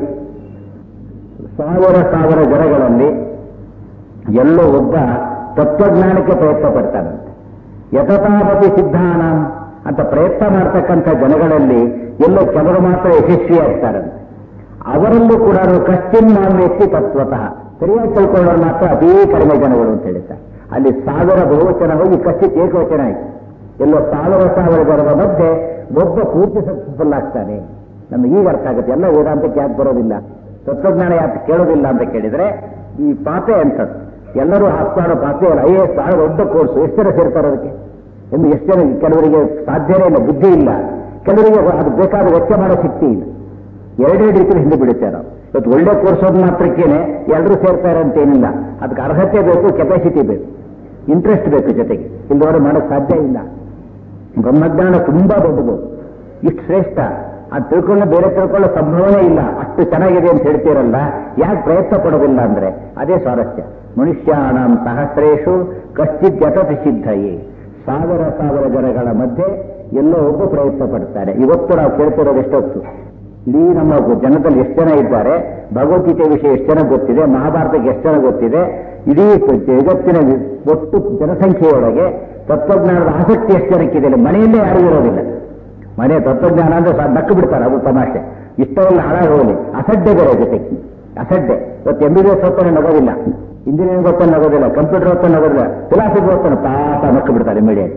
ಸಾವಿರ ಸಾವಿರ ಜನಗಳಲ್ಲಿ ಎಲ್ಲೋ ಒಬ್ಬ ತತ್ವಜ್ಞಾನಕ್ಕೆ ಪ್ರಯತ್ನ ಪಡ್ತಾನಂತೆ ಯಥತಾಪತಿ ಸಿದ್ಧಾನ ಅಂತ ಪ್ರಯತ್ನ ಮಾಡ್ತಕ್ಕಂಥ ಜನಗಳಲ್ಲಿ ಎಲ್ಲೋ ಕೆಲವರು ಮಾತ್ರ ಯಶಸ್ವಿಯಾಗ್ತಾರಂತೆ ಅವರಲ್ಲೂ ಕೂಡ ಕಶ್ಚಿನ್ ನಾನ್ ವ್ಯಕ್ತಿ ತತ್ವತಃ ಸರಿಯಾಗಿ ತಿಳ್ಕೊಳ್ಳೋರು ಮಾತ್ರ ಅತೀ ಕಡಿಮೆ ಜನಗಳು ಅಂತ ಹೇಳ್ತಾರೆ ಅಲ್ಲಿ ಸಾವಿರ ಬಹುವಚನ ಹೋಗಿ ಕಶ್ಚಿತ್ ಏಕವಚನ ಆಯ್ತು ಎಲ್ಲೋ ಸಾವಿರ ಸಾವಿರ ಜನರ ಮಧ್ಯೆ ಒಬ್ಬ ಪೂರ್ತಿ ಸಕ್ಸಸ್ಫುಲ್ ಆಗ್ತಾನೆ ನಮಗೆ ಈಗ ಅರ್ಥ ಆಗುತ್ತೆ ಎಲ್ಲ ವೇದಾಂತಕ್ಕೆ ಯಾಕೆ ಬರೋದಿಲ್ಲ ತತ್ವಜ್ಞಾನ ಯಾಕೆ ಕೇಳೋದಿಲ್ಲ ಅಂತ ಕೇಳಿದ್ರೆ ಈ ಪಾತೆ ಅಂತದ್ದು ಎಲ್ಲರೂ ಹಾಕ್ತಾರೋ ಪಾತೆ ಅಲ್ಲ ಐ ಎಸ್ ಬಹಳ ದೊಡ್ಡ ಕೋರ್ಸ್ ಎಷ್ಟು ಜನ ಸೇರ್ತಾರೆ ಅದಕ್ಕೆ ಎಂದು ಎಷ್ಟು ಜನ ಕೆಲವರಿಗೆ ಸಾಧ್ಯನೇ ಇಲ್ಲ ಬುದ್ಧಿ ಇಲ್ಲ ಕೆಲವರಿಗೆ ಅದು ಬೇಕಾದ ವೆಚ್ಚ ಮಾಡೋ ಶಕ್ತಿ ಇಲ್ಲ ಎರಡೆರಡು ರೀತಿಯಲ್ಲಿ ಹಿಂದೆ ಬಿಡುತ್ತೆ ನಾವು ಇವತ್ತು ಒಳ್ಳೆ ಕೋರ್ಸ್ ಹೋದ್ ಮಾತ್ರಕ್ಕೇನೆ ಎಲ್ಲರೂ ಸೇರ್ತಾರೆ ಅಂತ ಏನಿಲ್ಲ ಅದಕ್ಕೆ ಅರ್ಹತೆ ಬೇಕು ಕೆಪಾಸಿಟಿ ಬೇಕು ಇಂಟ್ರೆಸ್ಟ್ ಬೇಕು ಜೊತೆಗೆ ಇಲ್ಲದವರು ಮಾಡೋಕ್ಕೆ ಸಾಧ್ಯ ಇಲ್ಲ ಬ್ರಹ್ಮಜ್ಞಾನ ತುಂಬಾ ದೊಡ್ಡದು ಇಷ್ಟು ಶ್ರೇಷ್ಠ ಅದು ತಿಳ್ಕೊಳ್ಳೋ ಬೇರೆ ತಿಳ್ಕೊಳ್ಳೋ ಸಂಭವನೇ ಇಲ್ಲ ಅಷ್ಟು ಚೆನ್ನಾಗಿದೆ ಅಂತ ಹೇಳ್ತೀರಲ್ಲ ಯಾಕೆ ಪ್ರಯತ್ನ ಪಡೋದಿಲ್ಲ ಅಂದ್ರೆ ಅದೇ ಸ್ವಾರಸ್ಯ ಮನುಷ್ಯಾಣಂ ಸಹಸ್ರೇಶು ಕಶ್ಚಿತ್ ಯತತಿ ಸಿದ್ಧಯೇ ಸಾವಿರ ಸಾವಿರ ಜನಗಳ ಮಧ್ಯೆ ಎಲ್ಲೋ ಒಬ್ಬ ಪ್ರಯತ್ನ ಪಡ್ತಾರೆ ಇವತ್ತು ನಾವು ಕೇಳ್ತಿರೋದು ಎಷ್ಟೊತ್ತು ಇಡೀ ನಮ್ಮ ಜನದಲ್ಲಿ ಎಷ್ಟು ಜನ ಇದ್ದಾರೆ ಭಗವದ್ಗೀತೆ ವಿಷಯ ಎಷ್ಟು ಜನ ಗೊತ್ತಿದೆ ಮಹಾಭಾರತಕ್ಕೆ ಎಷ್ಟು ಜನ ಗೊತ್ತಿದೆ ಇಡೀ ಜಗತ್ತಿನ ವಿ- ಒಟ್ಟು ಜನಸಂಖ್ಯೆಯೊಳಗೆ ತತ್ವಜ್ಞಾನದ ಆಸಕ್ತಿ ಎಷ್ಟು ಜನಕ್ಕಿದೆ ಇಲ್ಲಿ ಮನೆಯಲ್ಲೇ ಯಾರೂ ಇರೋದಿಲ್ಲ ಮನೆ ತತ್ವಜ್ಞಾನ ಅಂದ್ರೆ ಸ- ನಕ್ಕು ಬಿಡ್ತಾರೆ ಅದು ತಮಾಷೆ ಇಷ್ಟವೆಲ್ಲ ಹಾಳಾಗಿ ಹೋಗಲಿ ಅಸಡ್ಡೆ ಬೇರೆ ಜೊತೆಗೆ ಅಸಡ್ಡೆ ಇವತ್ತು ಎಂ ಬಿ ಬಿ ಎಸ್ ಓದ್ತಾನೆ ನಗೋದಿಲ್ಲ ಇಂಜಿನಿಯರಿಂಗ್ ಓದ್ತಾನೆ ನಗೋದಿಲ್ಲ ಕಂಪ್ಯೂಟರ್ ಓದ್ತಾನೆ ನಗೋದಿಲ್ಲ ಫಿಲಾಸಫಿ ಓದ್ತಾನೆ ಪಾಪ ನಕ್ಕು ಬಿಡ್ತಾರೆ ಇಮಿಡಿಯೇಟ್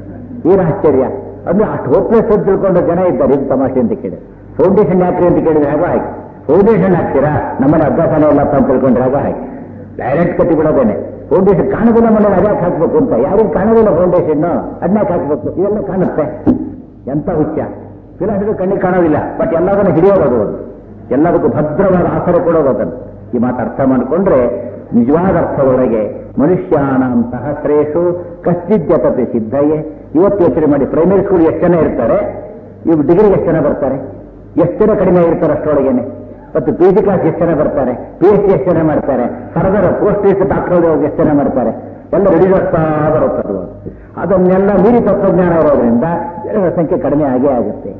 ಏನು ಆಶ್ಚರ್ಯ ಅಂದ್ರೆ ಅಷ್ಟು ಹೋಪ್ಲೆಸ್ ಅಂತ ತಿಳ್ಕೊಂಡ ಜನ ಇದ್ದಾರೆ ಇದು ತಮಾಷೆ ಅಂತ ಕೇಳಿ ಫೌಂಡೇಶನ್ ಹಾಕ್ರಿ ಅಂತ ಕೇಳಿದ್ರೆ ಹಾಗೆ ಹಾಕಿ ಫೌಂಡೇಶನ್ ಹಾಕ್ತೀರಾ ನಮ್ಮನೆ ಅಭ್ಯಾಸನೇ ಇಲ್ಲಪ್ಪ ಅಂತ ತಿಳ್ಕೊಂಡ್ರೆ ಹಾಗೆ ಹಾಕಿ ಡೈರೆಕ್ಟ್ ಕಟ್ಟಿ ಬಿಡೋದೇನೆ ಫೌಂಡೇಶನ್ ಕಾಣೋದಿಲ್ಲ ಮನೇಲಿ ಅದ್ಯಾಕೆ ಹಾಕ್ಬೇಕು ಅಂತ ಯಾರಿಗೂ ಕಾಣೋದಿಲ್ಲ ಫೌಂಡೇಶನ್ ಅದನ್ಯಾಕೆ ಹಾಕ್ಬೇಕು ಇದೆಲ್ಲ ಕಾಣುತ್ತೆ ಎಂತ ಹುಚ್ಚ ಫಿಲಾಸಫಿ ಕಣ್ಣಿಗೆ ಕಾಣೋದಿಲ್ಲ ಬಟ್ ಎಲ್ಲದನ್ನು ಹಿಡಿಯೋದು ಅದು ಎಲ್ಲದಕ್ಕೂ ಭದ್ರವಾದ ಆಸರೆ ಕೊಡೋದು ಅದನ್ನು ಈ ಮಾತು ಅರ್ಥ ಮಾಡಿಕೊಂಡ್ರೆ ನಿಜವಾದ ಅರ್ಥದೊಳಗೆ ಮನುಷ್ಯಾನಾಂ ಸಹಸ್ರೇಶು ಕಶ್ಚಿದ್ಯತತೆ ಸಿದ್ಧಯೇ ಇವತ್ತು ಯೋಚನೆ ಮಾಡಿ ಪ್ರೈಮರಿ ಸ್ಕೂಲ್ ಎಷ್ಟು ಜನ ಇರ್ತಾರೆ ಇವು ಡಿಗ್ರಿಗೆ ಎಷ್ಟು ಜನ ಬರ್ತಾರೆ ಎಷ್ಟು ಜನ ಕಡಿಮೆ ಇರ್ತಾರೆ ಅಷ್ಟರೊಳಗೇನೆ ಮತ್ತು ಪಿ ಜಿ ಕ್ಲಾಸ್ ಎಷ್ಟು ಜನ ಬರ್ತಾರೆ ಪಿ ಎಚ್ ಡಿ ಎಷ್ಟು ಜನ ಮಾಡ್ತಾರೆ ಫರ್ದರ್ ಪೋಸ್ಟ್ ಡಾಕ್ಟರ್ ಎಷ್ಟು ಜನ ಮಾಡ್ತಾರೆ ಎಲ್ಲ ರೆಡಿ ಆಗ್ತಾ ಬರುತ್ತೆ ಅದು ಅದನ್ನೆಲ್ಲ ಮೀರಿ ತತ್ವಜ್ಞಾನ ಇರೋದ್ರಿಂದ ಜನರ ಸಂಖ್ಯೆ ಕಡಿಮೆ ಆಗೇ ಆಗುತ್ತೆ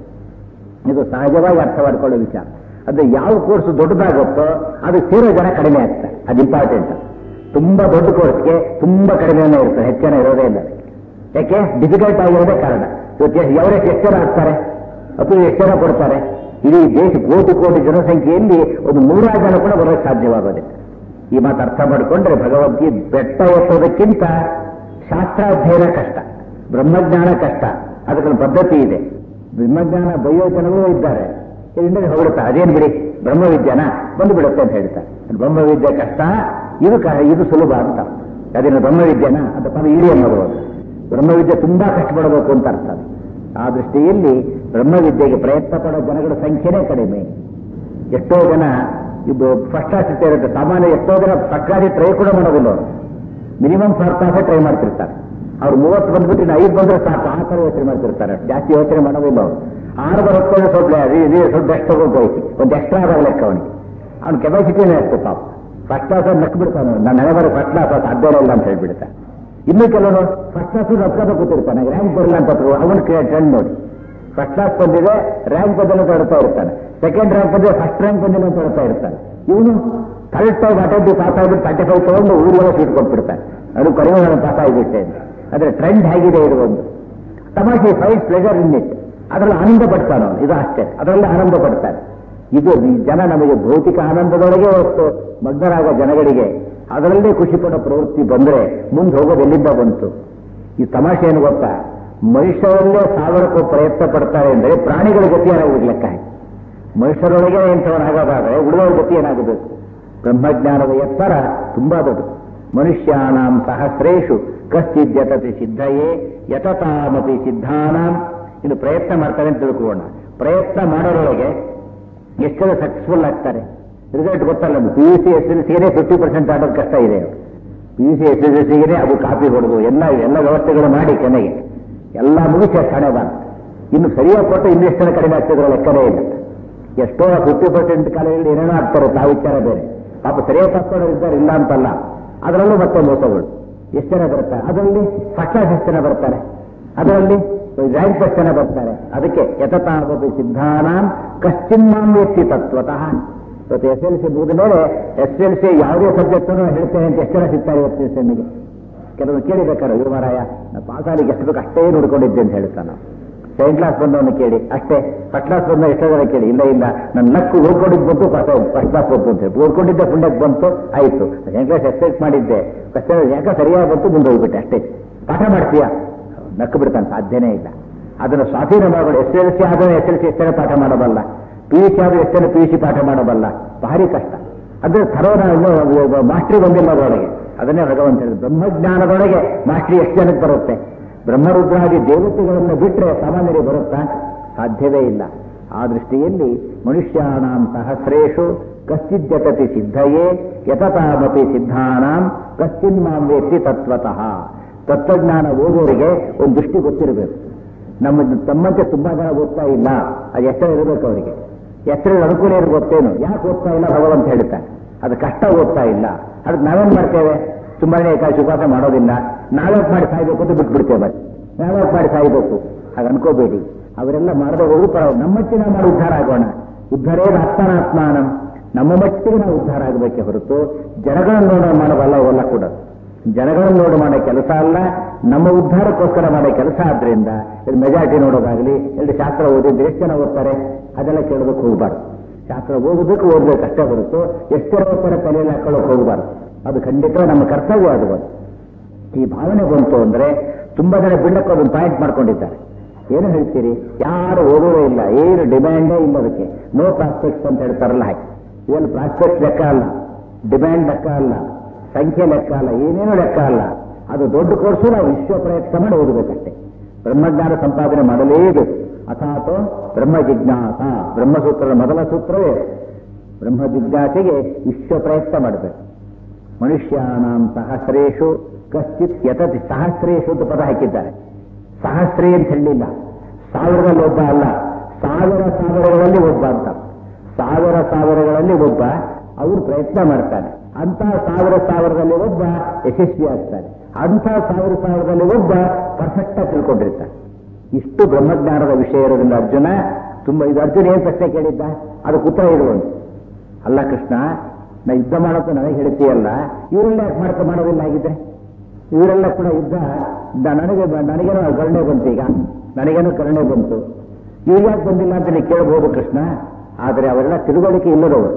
ಇದು ಸಹಜವಾಗಿ ಅರ್ಥ ಮಾಡ್ಕೊಳ್ಳೋ ವಿಚಾರ ಅಂದ್ರೆ ಯಾವ ಕೋರ್ಸ್ ದೊಡ್ಡದಾಗುತ್ತೋ ಅದು ಸೇರೋ ಜನ ಕಡಿಮೆ ಆಗ್ತಾರೆ ಅದು ಇಂಪಾರ್ಟೆಂಟ್ ತುಂಬಾ ದೊಡ್ಡ ಕೋರ್ಸ್ಗೆ ತುಂಬಾ ಕಡಿಮೆನೇ ಇರ್ತದೆ ಹೆಚ್ಚನ ಇರೋದೇ ಇಲ್ಲ ಅದಕ್ಕೆ ಯಾಕೆ ಡಿಫಿಕಲ್ಟ್ ಆಗಿರೋದೇ ಕಾರಣ ಇವತ್ತು ಎವರೇಜ್ ಎಷ್ಟು ಜನ ಆಗ್ತಾರೆ ಅಥವಾ ಎಷ್ಟು ಜನ ಕೊಡ್ತಾರೆ ಇಡೀ ದೇಶ ಕೋಟಿ ಕೋಟಿ ಜನಸಂಖ್ಯೆಯಲ್ಲಿ ಒಂದು ನೂರಾರು ಜನ ಕೂಡ ಬರೋಕ್ಕೆ ಸಾಧ್ಯವಾಗೋದಿಲ್ಲ ಈ ಮಾತು ಅರ್ಥ ಮಾಡಿಕೊಂಡ್ರೆ ಭಗವದ್ಗೀತೆ ಬೆಟ್ಟ ಎತ್ತೋದಕ್ಕಿಂತ ಶಾಸ್ತ್ರಾಧ್ಯಯನ ಕಷ್ಟ ಬ್ರಹ್ಮಜ್ಞಾನ ಕಷ್ಟ ಅದಕ್ಕೊಂದು ಪದ್ಧತಿ ಇದೆ ಬ್ರಹ್ಮಜ್ಞಾನ ಬಯ್ಯೋ ಜನಗಳು ಇದ್ದಾರೆ ಇದರಿಂದ ಹೊಗಳುತ್ತಾ ಅದೇನು ಬಿಡಿ ಬ್ರಹ್ಮವಿದ್ಯಾನ ಬಂದು ಬಿಡುತ್ತೆ ಅಂತ ಹೇಳ್ತಾರೆ ಬ್ರಹ್ಮವಿದ್ಯೆ ಕಷ್ಟ ಇದು ಕ- ಇದು ಸುಲಭ ಅಂತ ಅದೇನು ಬ್ರಹ್ಮವಿದ್ಯಾನ ಅಂತ ಪದ ಇಡಿ ಅನ್ನೋದು ಅದು. ಬ್ರಹ್ಮವಿದ್ಯೆ ತುಂಬಾ ಕಷ್ಟಪಡಬೇಕು ಅಂತ ಅರ್ಥ ಅದು. ಆ ದೃಷ್ಟಿಯಲ್ಲಿ ಬ್ರಹ್ಮವಿದ್ಯೆಗೆ ಪ್ರಯತ್ನ ಪಡೋ ಜನಗಳ ಸಂಖ್ಯೆನೇ ಕಡಿಮೆ ಎಷ್ಟೋ ಜನ ಇದು ಫಸ್ಟ್ ಕ್ಲಾಸ್ ಇರುತ್ತೆ ಸಾಮಾನ್ಯ ಎಷ್ಟೋ ಜನ ಫಸ್ಟ್ ಕ್ಲಾಸ್ ಟ್ರೈ ಕೂಡ ಮಾಡೋದಿಲ್ಲ ಅವರು ಮಿನಿಮಮ್ ಸಾವಿರ ತಾಸೇ ಟ್ರೈ ಮಾಡ್ತಿರ್ತಾರೆ ಅವ್ರು ಮೂವತ್ತು ಬಂದ್ಬಿಟ್ಟು ಇನ್ನು ಐದು ಬಂದ್ರೆ ಸಾಕು ಆ ಥರ ಯೋಚನೆ ಮಾಡ್ತಿರ್ತಾರೆ ಜಾಸ್ತಿ ಯೋಚನೆ ಮಾಡೋದಿಲ್ಲ ಅವರು ಆರು ಬರುತ್ತೆ ಅಂದ್ರೆ ಸ್ವಲ್ಪ ಇದು ಸ್ವಲ್ಪ ಎಷ್ಟು ತಗೊಂಡು ಹೋಯ್ತು ಒಂದು ಎಕ್ಸ್ಟ್ರಾ ಆದಾಗ ಲೆಕ್ಕ ಅವನಿಗೆ ಅವ್ನ ಕೆಪಾಸಿಟಿನೇ ಅಷ್ಟು ಪಾಪ ಫಸ್ಟ್ ಕ್ಲಾಸ್ ನಕ್ ಬಿಡ್ತಾನೆ ನನ್ನ ಮನೆ ಬರೋ ಫಸ್ಟ್ ಕ್ಲಾಸ್ ಸಾಧ್ಯ ಇಲ್ಲ ಅಂತ ಹೇಳ್ಬಿಡ್ತಾನೆ ಇನ್ನು ಕೆಲವರು ಫಸ್ಟ್ ಕ್ಲಾಸ್ ರೊಕ್ಕದ ಕೂತಿರ್ತಾನೆ ರ್ಯಾಂಕ್ ಬರಲ್ಲ ಅಂತ ಅವನ ಟ್ರೆಂಡ್ ನೋಡಿ ಫಸ್ಟ್ ಕ್ಲಾಸ್ ಬಂದಿದೆ ರ್ಯಾಂಕ್ ಬಂದಿಲ್ಲ ಅಂತ ಹೇಳ್ತಾ ಇರ್ತಾನೆ ಸೆಕೆಂಡ್ ರ್ಯಾಂಕ್ ಬಂದಿದೆ ಫಸ್ಟ್ ರ್ಯಾಂಕ್ ಬಂದಿಲ್ಲ ಅಂತ ಹೇಳ್ತಾ ಇರ್ತಾನೆ ಇವನು ಕರೆಕ್ಟ್ ಆಗಿ ಅಟೆಂಡ್ ಪಾಸ್ ಆಗಿಬಿಟ್ಟು ತರ್ಟಿ ಫೈವ್ ತಗೊಂಡು ಊರಿಗೆಲ್ಲ ಸೀಟ್ ಕೊಟ್ಬಿಡ್ತಾನೆ ಅದು ಕಡಿಮೆ ನಾನು ಪಾಸ್ ಆಗಿಬಿಟ್ಟೆ ಅಂತ ಆದ್ರೆ ಟ್ರೆಂಡ್ ಹೇಗಿದೆ ಇದು ಒಂದು ತಮಾಷೆ ಫೈಟ್ ಪ್ಲೆಜರ್ ಇನ್ ಇಟ್ ಅದರಲ್ಲಿ ಆನಂದ ಪಡ್ತಾನೆ ಅವನು ಇದು ಅಷ್ಟೇ ಅದರಲ್ಲಿ ಆನಂದ ಪಡ್ತಾನೆ ಇದು ಈ ಜನ ನಮಗೆ ಭೌತಿಕ ಆನಂದದೊಳಗೆ ಹೊತ್ತು ಮಗ್ನರಾಗೋ ಜನಗಳಿಗೆ ಅದರಲ್ಲೇ ಖುಷಿ ಪಡೋ ಪ್ರವೃತ್ತಿ ಬಂದ್ರೆ ಮುಂದೆ ಹೋಗೋದು ಎಲ್ಲಿಂದ ಬಂತು ಈ ತಮಾಷೆ ಏನು ಗೊತ್ತಾ ಮನುಷ್ಯರಲ್ಲೇ ಸಾವಿರಕ್ಕೂ ಪ್ರಯತ್ನ ಪಡ್ತಾರೆ ಅಂದರೆ ಪ್ರಾಣಿಗಳ ಗತಿ ಏನಾಗುವುದು ಲೆಕ್ಕ ಹಾಕಿ. ಮನುಷ್ಯರೊಳಗೆ ಇಂಥವನಾಗೋದಾದ್ರೆ ಉಳಿದವರ ಗತಿ ಏನಾಗಬೇಕು ಬ್ರಹ್ಮಜ್ಞಾನದ ಎತ್ತರ ತುಂಬಾ ದೊಡ್ಡದು ಮನುಷ್ಯಾನಾಂ ಸಹಸ್ರೇಶು ಕಶ್ಚಿದ್ಯತತಿ ಸಿದ್ಧಯೇ ಯತತಾಮಪಿ ಸಿದ್ಧಾನಾಂ ಇನ್ನು ಪ್ರಯತ್ನ ಮಾಡ್ತಾರೆ ಅಂತ ತಿಳ್ಕೊಳ್ಳೋಣ ಪ್ರಯತ್ನ ಮಾಡೋರೊಳಗೆ ಎಷ್ಟು ಜನ ಸಕ್ಸಸ್ಫುಲ್ ಆಗ್ತಾರೆ ರಿಸಲ್ಟ್ ಗೊತ್ತಲ್ಲ P U C S L ಸಿಗೆ ಫಿಫ್ಟಿ ಪರ್ಸೆಂಟ್ ಆಡೋದು ಕಷ್ಟ ಇದೆ P U C S L ಸಿಗೆ ಅದು ಕಾಪಿ ಹೊಡೆದು ಎಲ್ಲ ಎಲ್ಲ ವ್ಯವಸ್ಥೆಗಳು ಮಾಡಿ ಕೊನೆಗೆ ಎಲ್ಲ ಮುಗಿಸಿ ಅಷ್ಟು ಹಣೆ ಬಂತು ಇನ್ನು ಸರಿಯಾಗಿ ಕೊಟ್ಟು ಇನ್ನೆಷ್ಟು ಜನ ಕಡಿಮೆ ಆಗ್ತಿದ್ರೆ ಲೆಕ್ಕನೇ ಇಲ್ಲ ಎಷ್ಟೋ ಫಿಫ್ಟಿ ಪರ್ಸೆಂಟ್ ಕಾಲೇಜಲ್ಲಿ ಏನೇನೋ ಆಗ್ತಾರೆ ತಾವು ವಿಚಾರ ಬೇರೆ ಪಾಪ ಸರಿಯಾಗಿ ತಕ್ಕೊಳ್ಳೋರು ಇದ್ದಾರೆ ಇಲ್ಲ ಅಂತಲ್ಲ ಅದರಲ್ಲೂ ಮತ್ತೆ ಮೋಸಗಳು ಎಷ್ಟು ಜನ ಬರ್ತಾರೆ ಅದರಲ್ಲಿ ಫಸ್ಟ್ ಕ್ಲಾಸ್ ಎಷ್ಟು ಜನ ಬರ್ತಾರೆ ಅದರಲ್ಲಿ ರ್ಯಾಂಕ್ ಎಷ್ಟು ಜನ ಬರ್ತಾರೆ ಅದಕ್ಕೆ ಯತತಾವತಿ ಸಿದ್ಧಾನಾಂ ಕಶ್ಚಿನ್ನಾಂ ವ್ಯಕ್ತಿ ತತ್ವತಃ ಇವತ್ತು ಎಸ್ ಎಲ್ ಸಿ ಮುಗಿದ ಮೇಲೆ ಎಸ್ ಎಲ್ ಸಿ ಯಾವುದೇ ಸಬ್ಜೆಕ್ಟ್ ಹೇಳ್ತೇನೆ ಅಂತ ಎಷ್ಟು ಜನ ಸಿಗ್ತಾರೆ ಇವತ್ತು ಸೆಮ್ಮಿಗೆ ಕೆಲವರು ಕೇಳಿಬೇಕಾರೆ ಇವರು ಮಾರಾಯ ನಾನು ಪಾಸಾಲಿಗೆ ಎಷ್ಟು ಬೇಕು ಅಷ್ಟೇ ನೋಡ್ಕೊಂಡಿದ್ದೆ ಅಂತ ಹೇಳ್ತಾನೆ ನಾವು ಸೆಕೆಂಡ್ ಕ್ಲಾಸ್ ಬಂದವನು ಕೇಳಿ ಅಷ್ಟೇ ಫಸ್ಟ್ ಕ್ಲಾಸ್ ಬಂದ ಎಷ್ಟೋ ಜನ ಕೇಳಿ ಇಲ್ಲ ಇಲ್ಲ ನನ್ನ ಲಕ್ಕು ಓದ್ಕೊಂಡಿದ್ದು ಬಂತು ಫಸ್ಟ್ ಕ್ಲಾಸ್ ಬಂತು ಅಂತ ಹೇಳಿ ಓದ್ಕೊಂಡಿದ್ದೆ ಪುಣ್ಯಕ್ಕೆ ಬಂತು ಆಯ್ತು ಸೆಕೆಂಡ್ ಕ್ಲಾಸ್ ಎಕ್ಸ್ಪೆಕ್ಟ್ ಮಾಡಿದ್ದೆ ಕಷ್ಟ ಯಾಕೆ ಸರಿಯಾಗಿ ಬಂತು ಮುಂದೆ ಹೋಗ್ಬಿಟ್ಟೆ ಅಷ್ಟೇ ಪಾಠ ಮಾಡ್ತೀಯಾ ನಕ್ಕು ಬಿಡ್ತಾನೆ ಸಾಧ್ಯನೇ ಇಲ್ಲ ಅದನ್ನು ಸ್ವಾಧೀನ ಮಾಡಬೇಡ ಎಸ್ ಎಲ್ ಸಿ ಆದ್ರೆ ಎಸ್ ಎಲ್ ಸಿ ಎಷ್ಟೇ ಪಾಠ ಮಾಡಬಲ್ಲ ಪಿ ಯು ಸಿ ಆದ್ರೆ ಎಷ್ಟೇ ಪಿ ಯು ಸಿ ಪಾಠ ಮಾಡಬಲ್ಲ ಭಾರಿ ಕಷ್ಟ ಅದ್ರ ಥರೋನ ಮಾಸ್ಟ್ರಿ ಬಂದಿಲ್ಲ ಅದರೊಳಗೆ ಅದನ್ನೇ ಭಗವಂತ ಹೇಳಿದ್ರು ಬ್ರಹ್ಮಜ್ಞಾನದೊಳಗೆ ಮಾಸ್ಟ್ರಿ ಎಷ್ಟು ಜನಕ್ಕೆ ಬರುತ್ತೆ ಬ್ರಹ್ಮರುದ್ರಾದಿ ದೇವತೆಗಳನ್ನು ಬಿಟ್ಟರೆ ಸಾಮಾನ್ಯರಿಗೆ ಬರುತ್ತಾ ಸಾಧ್ಯವೇ ಇಲ್ಲ ಆ ದೃಷ್ಟಿಯಲ್ಲಿ ಮನುಷ್ಯಾನಾಂ ಸಹಸ್ರೇಶು ಕಶ್ಚಿದ್ಯತತಿ ಸಿದ್ಧಯೇ ಯತತಾಮಪಿ ಸಿದ್ಧಾನಾಂ ಕಶ್ಚಿನ್ಮಾಂ ವೇತ್ತಿ ತತ್ವತಃ ತತ್ವಜ್ಞಾನ ಓದೋರಿಗೆ ಒಂದು ದೃಷ್ಟಿ ಗೊತ್ತಿರಬೇಕು ನಮ್ಮ ತಮ್ಮಂತೆ ತುಂಬಾ ಜನ ಓದ್ತಾ ಇಲ್ಲ ಅದು ಎಷ್ಟರ ಇರಬೇಕು ಅವರಿಗೆ ಎಷ್ಟರ ಅನುಕೂಲ ಇರೋ ಗೊತ್ತೇನು ಯಾಕೆ ಓದ್ತಾ ಇಲ್ಲ ಭಗವಂತ ಹೇಳ್ತಾನೆ ಅದು ಕಷ್ಟ ಓದ್ತಾ ಇಲ್ಲ ಅದಕ್ಕೆ ನಾವೇನ್ ಮಾಡ್ತೇವೆ ಸುಮ್ಮನೆ ಏಕಾಶಿ ಉಪವಾಸ ಮಾಡೋದಿಲ್ಲ ನಾವ್ಯಾಕೆ ಮಾಡಿ ಸಾಯ್ಬೇಕು ಅಂತ ಬಿಟ್ಬಿಡ್ತೇವೆ ಮತ್ತೆ ನಾವ್ಯಾಕೆ ಮಾಡಿ ಸಾಯ್ಬೇಕು ಹಾಗೆ ಅನ್ಕೋಬೇಡಿ ಅವರೆಲ್ಲ ಮಾಡದೆ ಹೋಗಿ ಪರ ನಮ್ಮ ಮಟ್ಟಿಗೆ ನಾವು ಮಾಡಿ ಉದ್ಧಾರ ಆಗೋಣ ಉದ್ಧಾರೇ ಆತ್ಮನಾತ್ಮಾನಂ ನಮ್ಮ ಮಟ್ಟಿಗೆ ನಾವು ಉದ್ಧಾರ ಆಗಬೇಕೆ ಹೊರತು ಜನಗಳನ್ನು ನೋಡೋ ಮಾಡೋದಲ್ಲ ಅವೆಲ್ಲ ಕೂಡ ಜನಗಳನ್ನು ನೋಡಿ ಮಾಡೋ ಕೆಲಸ ಅಲ್ಲ ನಮ್ಮ ಉದ್ಧಾರಕ್ಕೋಸ್ಕರ ಮಾಡೋ ಕೆಲಸ ಆದ್ರಿಂದ ಇದು ಮೆಜಾರಿಟಿ ನೋಡೋದಾಗ್ಲಿ ಇಲ್ಲಿ ಶಾಸ್ತ್ರ ಓದಿದ್ರೆ ಎಷ್ಟು ಜನ ಓದ್ತಾರೆ ಅದೆಲ್ಲ ಕೇಳೋದಕ್ಕೆ ಹೋಗ್ಬಾರ್ದು ಶಾಸ್ತ್ರ ಓದೋದಕ್ಕೆ ಓದ್ಬೇಕು ಅಷ್ಟೇ ಹೊರತು ಎಷ್ಟು ಜನ ಓದ್ತಾರೆ ತಲೆಯಲ್ಲಿ ಹಾಕೊಳ್ಳೋಕೆ ಹೋಗ್ಬಾರ್ದು ಅದು ಖಂಡಿತ ನಮ್ಮ ಕರ್ತವ್ಯ ಅದು ಒಂದು. ಈ ಭಾವನೆ ಬಂತು ಅಂದ್ರೆ ತುಂಬಾ ಜನ ಬಿಡಕ್ಕೆ ಅದನ್ನು ಪಾಯಿಂಟ್ ಮಾಡ್ಕೊಂಡಿದ್ದಾರೆ ಏನು ಹೇಳ್ತೀರಿ ಯಾರು ಓದೋದೇ ಇಲ್ಲ ಏನು ಡಿಮ್ಯಾಂಡೇ ಇಲ್ಲ ಅದಕ್ಕೆ ನೋ ಪ್ರಾಸ್ಪೆಕ್ಟ್ಸ್ ಅಂತ ಹೇಳ್ತಾರಲ್ಲ ಹಾಗೆ ಇವೆಲ್ಲ ಪ್ರಾಸ್ಪೆಕ್ಟ್ ಲೆಕ್ಕ ಅಲ್ಲ ಡಿಮ್ಯಾಂಡ್ ಲೆಕ್ಕ ಅಲ್ಲ ಸಂಖ್ಯೆ ಲೆಕ್ಕ ಅಲ್ಲ ಏನೇನು ಲೆಕ್ಕ ಅಲ್ಲ ಅದು ದೊಡ್ಡ ಕೋರ್ಸು ನಾವು ವಿಶ್ವ ಪ್ರಯತ್ನ ಮಾಡಿ ಓದಬೇಕಷ್ಟೇ ಬ್ರಹ್ಮಜ್ಞಾನ ಸಂಪಾದನೆ ಮಾಡಲೇಬೇಕು ಅಥಾತೋ ಬ್ರಹ್ಮ ಜಿಜ್ಞಾಸ ಬ್ರಹ್ಮಸೂತ್ರದ ಮೊದಲ ಸೂತ್ರವೇ ಬ್ರಹ್ಮ ಜಿಜ್ಞಾಸೆಗೆ ವಿಶ್ವ ಪ್ರಯತ್ನ ಮಾಡಬೇಕು ಮನುಷ್ಯಾನಾಂ ಸಹಸ್ರೇಶು ಕಶ್ಚಿತ್ ಯತತಿ ಸಹಸ್ರೇಶು ಅಂತ ಪದ ಹಾಕಿದ್ದಾರೆ ಸಹಸ್ರೇ ಅಂತ ಹೇಳಲಿಲ್ಲ ಸಾವಿರದಲ್ಲಿ ಒಬ್ಬ ಅಲ್ಲ ಸಾವಿರ ಸಾವಿರಗಳಲ್ಲಿ ಒಬ್ಬ ಅಂತ ಸಾವಿರ ಸಾವಿರಗಳಲ್ಲಿ ಒಬ್ಬ ಅವರು ಪ್ರಯತ್ನ ಮಾಡ್ತಾನೆ ಅಂತ ಸಾವಿರ ಸಾವಿರದಲ್ಲಿ ಒಬ್ಬ ಯಶಸ್ವಿ ಆಗ್ತಾನೆ ಅಂತ ಸಾವಿರ ಸಾವಿರದಲ್ಲಿ ಒಬ್ಬ ಪರ್ಫೆಕ್ಟ್ ಆಗಿ ತಿಳ್ಕೊಂಡಿರ್ತಾನೆ ಇಷ್ಟು ಬ್ರಹ್ಮಜ್ಞಾನದ ವಿಷಯ ಇರೋದ್ರಿಂದ ಅರ್ಜುನ ತುಂಬಾ ಇದು ಅರ್ಜುನ ಏನ್ ಪ್ರಶ್ನೆ ಕೇಳಿದ್ದ ಅದಕ್ಕೆ ಉತ್ತರ ಇರುವಂತ ಅಲ್ಲ ಕೃಷ್ಣ ನಾ ಯುದ್ಧ ಮಾಡೋದು ನನಗೆ ಹೇಳ್ತೀಯಲ್ಲ ಇವರೆಲ್ಲ ಯಾಕೆ ಮಾಡ್ತಾ ಮಾಡೋದಿಲ್ಲ ಆಗಿದ್ರೆ ಇವರೆಲ್ಲ ಕೂಡ ಯುದ್ಧ ದ- ನನಗೆ ಬ- ನನಗೇನೋ ಕರುಣೆ ಬಂತು ಈಗ ನನಗೇನೋ ಕರುಣೆ ಬಂತು ಇವ್ರು ಯಾಕೆ ಬಂದಿಲ್ಲ ಅಂತ ನೀವು ಕೇಳಬಹುದು ಕೃಷ್ಣ ಆದರೆ ಅವರೆಲ್ಲ ತಿಳುವಳಿಕೆ ಇಲ್ಲದವರು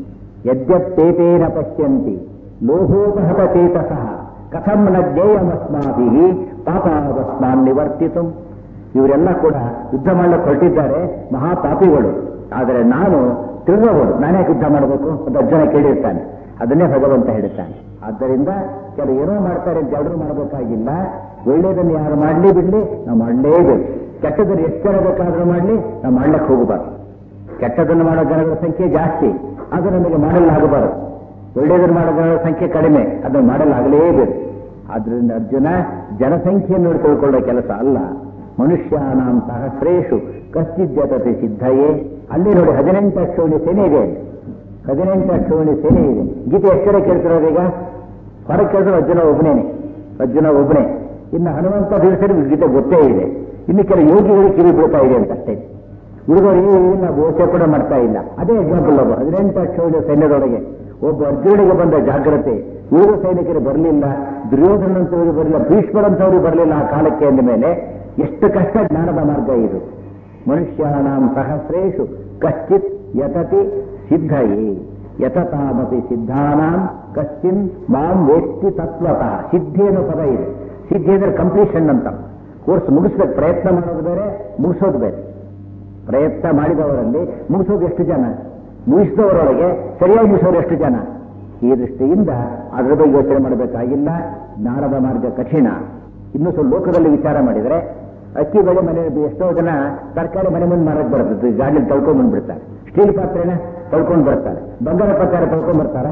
ಯದ್ಯತ್ತೇತೇನ ಪಶ್ಯಂತಿ ಲೋಹೋಪಹತ ಚೇತಸಃ ಕಥಂ ನ ಜ್ಞೇಯಮಸ್ಮಾಭಿ ಪಾಪಾವಸ್ಮಾನ್ ನಿವರ್ತಿತು ಇವರೆಲ್ಲ ಕೂಡ ಯುದ್ಧ ಮಾಡಲಿಕ್ಕೆ ಹೊರಟಿದ್ದಾರೆ ಮಹಾಪಾಪಿಗಳು ಆದರೆ ನಾನು ತಿಳಿದವರು ನಾನೇ ಯುದ್ಧ ಮಾಡಬೇಕು ಅಂತ ಅರ್ಜುನ ಕೇಳಿರ್ತಾನೆ ಅದನ್ನೇ ಭಗವಂತ ಹೇಳ್ತಾನೆ ಆದ್ದರಿಂದ ಕೆಲವು ಏನೋ ಮಾಡ್ತಾರೆ ಅಂತ ಎಲ್ಲರೂ ಮಾಡಬೇಕಾಗಿಲ್ಲ ಒಳ್ಳೆಯದನ್ನು ಯಾರು ಮಾಡಲಿ ಬಿಡ್ಲಿ ನಾವು ಮಾಡಲೇಬೇಕು ಕೆಟ್ಟದನ್ನು ಎಷ್ಟು ಜನ ಬೇಕಾದ್ರೂ ಮಾಡಲಿ ನಾವು ಮಾಡ್ಲಿಕ್ಕೆ ಹೋಗಬಾರ್ದು ಕೆಟ್ಟದನ್ನು ಮಾಡೋ ಜನಗಳ ಸಂಖ್ಯೆ ಜಾಸ್ತಿ ಅದು ನಮಗೆ ಮಾಡಲಾಗಬಾರದು ಒಳ್ಳೆಯದನ್ನು ಮಾಡೋ ಜನಗಳ ಸಂಖ್ಯೆ ಕಡಿಮೆ ಅದನ್ನು ಮಾಡಲಾಗಲೇಬೇಕು ಆದ್ರಿಂದ ಅರ್ಜುನ ಜನಸಂಖ್ಯೆಯನ್ನು ನೋಡಿ ತಿಳ್ಕೊಳ್ಳೋ ಕೆಲಸ ಅಲ್ಲ ಮನುಷ್ಯಾನಾಂ ಸಹಸ್ರೇಶು ಕಶ್ಚಿದ್ಯತತೆ ಸಿದ್ಧಯೇ ಅಲ್ಲಿ ನೋಡಿ ಹದಿನೆಂಟು ಅಕ್ಷೋಣಿ ಸೇನೆ ಇದೆ ಅಲ್ಲಿ. ಹದಿನೆಂಟು ಅಕ್ಷೋಣಿ ಸೇನೆ ಇದೆ ಗೀತೆ ಎಷ್ಟರ ಕೇಳ್ತಿರೋದು ಈಗ ಹೊರಗೆ ಕೇಳಿದ್ರೆ ಅರ್ಜುನ ಒಬ್ಬನೇನೆ ಅರ್ಜುನ ಒಬ್ಬನೇ ಇನ್ನು ಹನುಮಂತ ದಿವಸರಿಗೆ ಗೀತೆ ಗೊತ್ತೇ ಇದೆ ಇನ್ನು ಕೆಲ ಯೋಗಿಗಳಿಗೆ ಕಿವಿ ಬೀಳ್ತಾ ಇದೆ ಅಂತ ಅಷ್ಟೇ ಹುಡುಗರಿಗೆ ಇಲ್ಲ ಬೋಸೆ ಕೂಡ ಮಾಡ್ತಾ ಇಲ್ಲ ಅದೇ ಎಕ್ಸಾಂಪಲ್ ಒಬ್ಬ ಹದಿನೆಂಟು ಅಕ್ಷೋಣಿ ಸೈನ್ಯದೊಳಗೆ ಒಬ್ಬ ಅರ್ಜುನಿಗೆ ಬಂದ ಜಾಗ್ರತೆ ಉಳಿದ ಸೈನಿಕರು ಬರಲಿಲ್ಲ ದುರ್ಯೋಧನಂತವರಿಗೆ ಬರಲಿಲ್ಲ ಭೀಷ್ಮರಂತವರಿಗೆ ಬರಲಿಲ್ಲ ಆ ಕಾಲಕ್ಕೆ ಅಂದ ಮೇಲೆ ಎಷ್ಟು ಕಷ್ಟ ಜ್ಞಾನದ ಮಾರ್ಗ ಇದು ಮನುಷ್ಯಾನಾಂ ಸಹಸ್ರೇಶು ಕಶ್ಚಿತ್ ಯತತಿ ಸಿದ್ಧಯೇ ಯತತಾಮಪಿ ಸಿದ್ಧಾನಾಂ ಕಶ್ಚಿನ್ ಮಾಂ ವೇತ್ತಿ ತತ್ವತಃ ಸಿದ್ಧಿ ಅನ್ನೋ ಪದ ಇದೆ ಸಿದ್ಧಿ ಅಂದ್ರೆ ಕಂಪ್ಲೀಷನ್ ಅಂತ ಕೋರ್ಸ್ ಮುಗಿಸ್ಬೇಕು ಪ್ರಯತ್ನ ಮಾಡೋದು ಬೇರೆ ಮುಗಿಸೋದು ಬೇರೆ ಪ್ರಯತ್ನ ಮಾಡಿದವರಲ್ಲಿ ಮುಗಿಸೋದು ಎಷ್ಟು ಜನ ಮುಗಿಸಿದವರೊಳಗೆ ಸರಿಯಾಗಿ ಮುಗಿಸೋರು ಎಷ್ಟು ಜನ ಈ ದೃಷ್ಟಿಯಿಂದ ಅದರ ಬಗ್ಗೆ ಯೋಚನೆ ಮಾಡಬೇಕಾಗಿಲ್ಲ ಜ್ಞಾನದ ಮಾರ್ಗ ಕಠಿಣ ಇನ್ನು ಸ್ವಲ್ಪ ಲೋಕದಲ್ಲಿ ವಿಚಾರ ಮಾಡಿದರೆ ಅಕ್ಕಿ ಬೆಳೆ ಮನೆ ಎಷ್ಟೋ ಜನ ತರಕಾರಿ ಮನೆ ಮುಂದೆ ಮಾರಕ್ಕೆ ಬರ್ತದೆ ಗಾಡಿಲಿ ತಳ್ಕೊಂಡ್ ಬಂದ್ಬಿಡ್ತಾರೆ ಸ್ಟೀಲ್ ಪಾತ್ರೆನ ತಳ್ಕೊಂಡು ಬರ್ತಾರೆ ಬಂಗಾರ ಪ್ರಕಾರ ತಳ್ಕೊಂಡ್ ಬರ್ತಾರ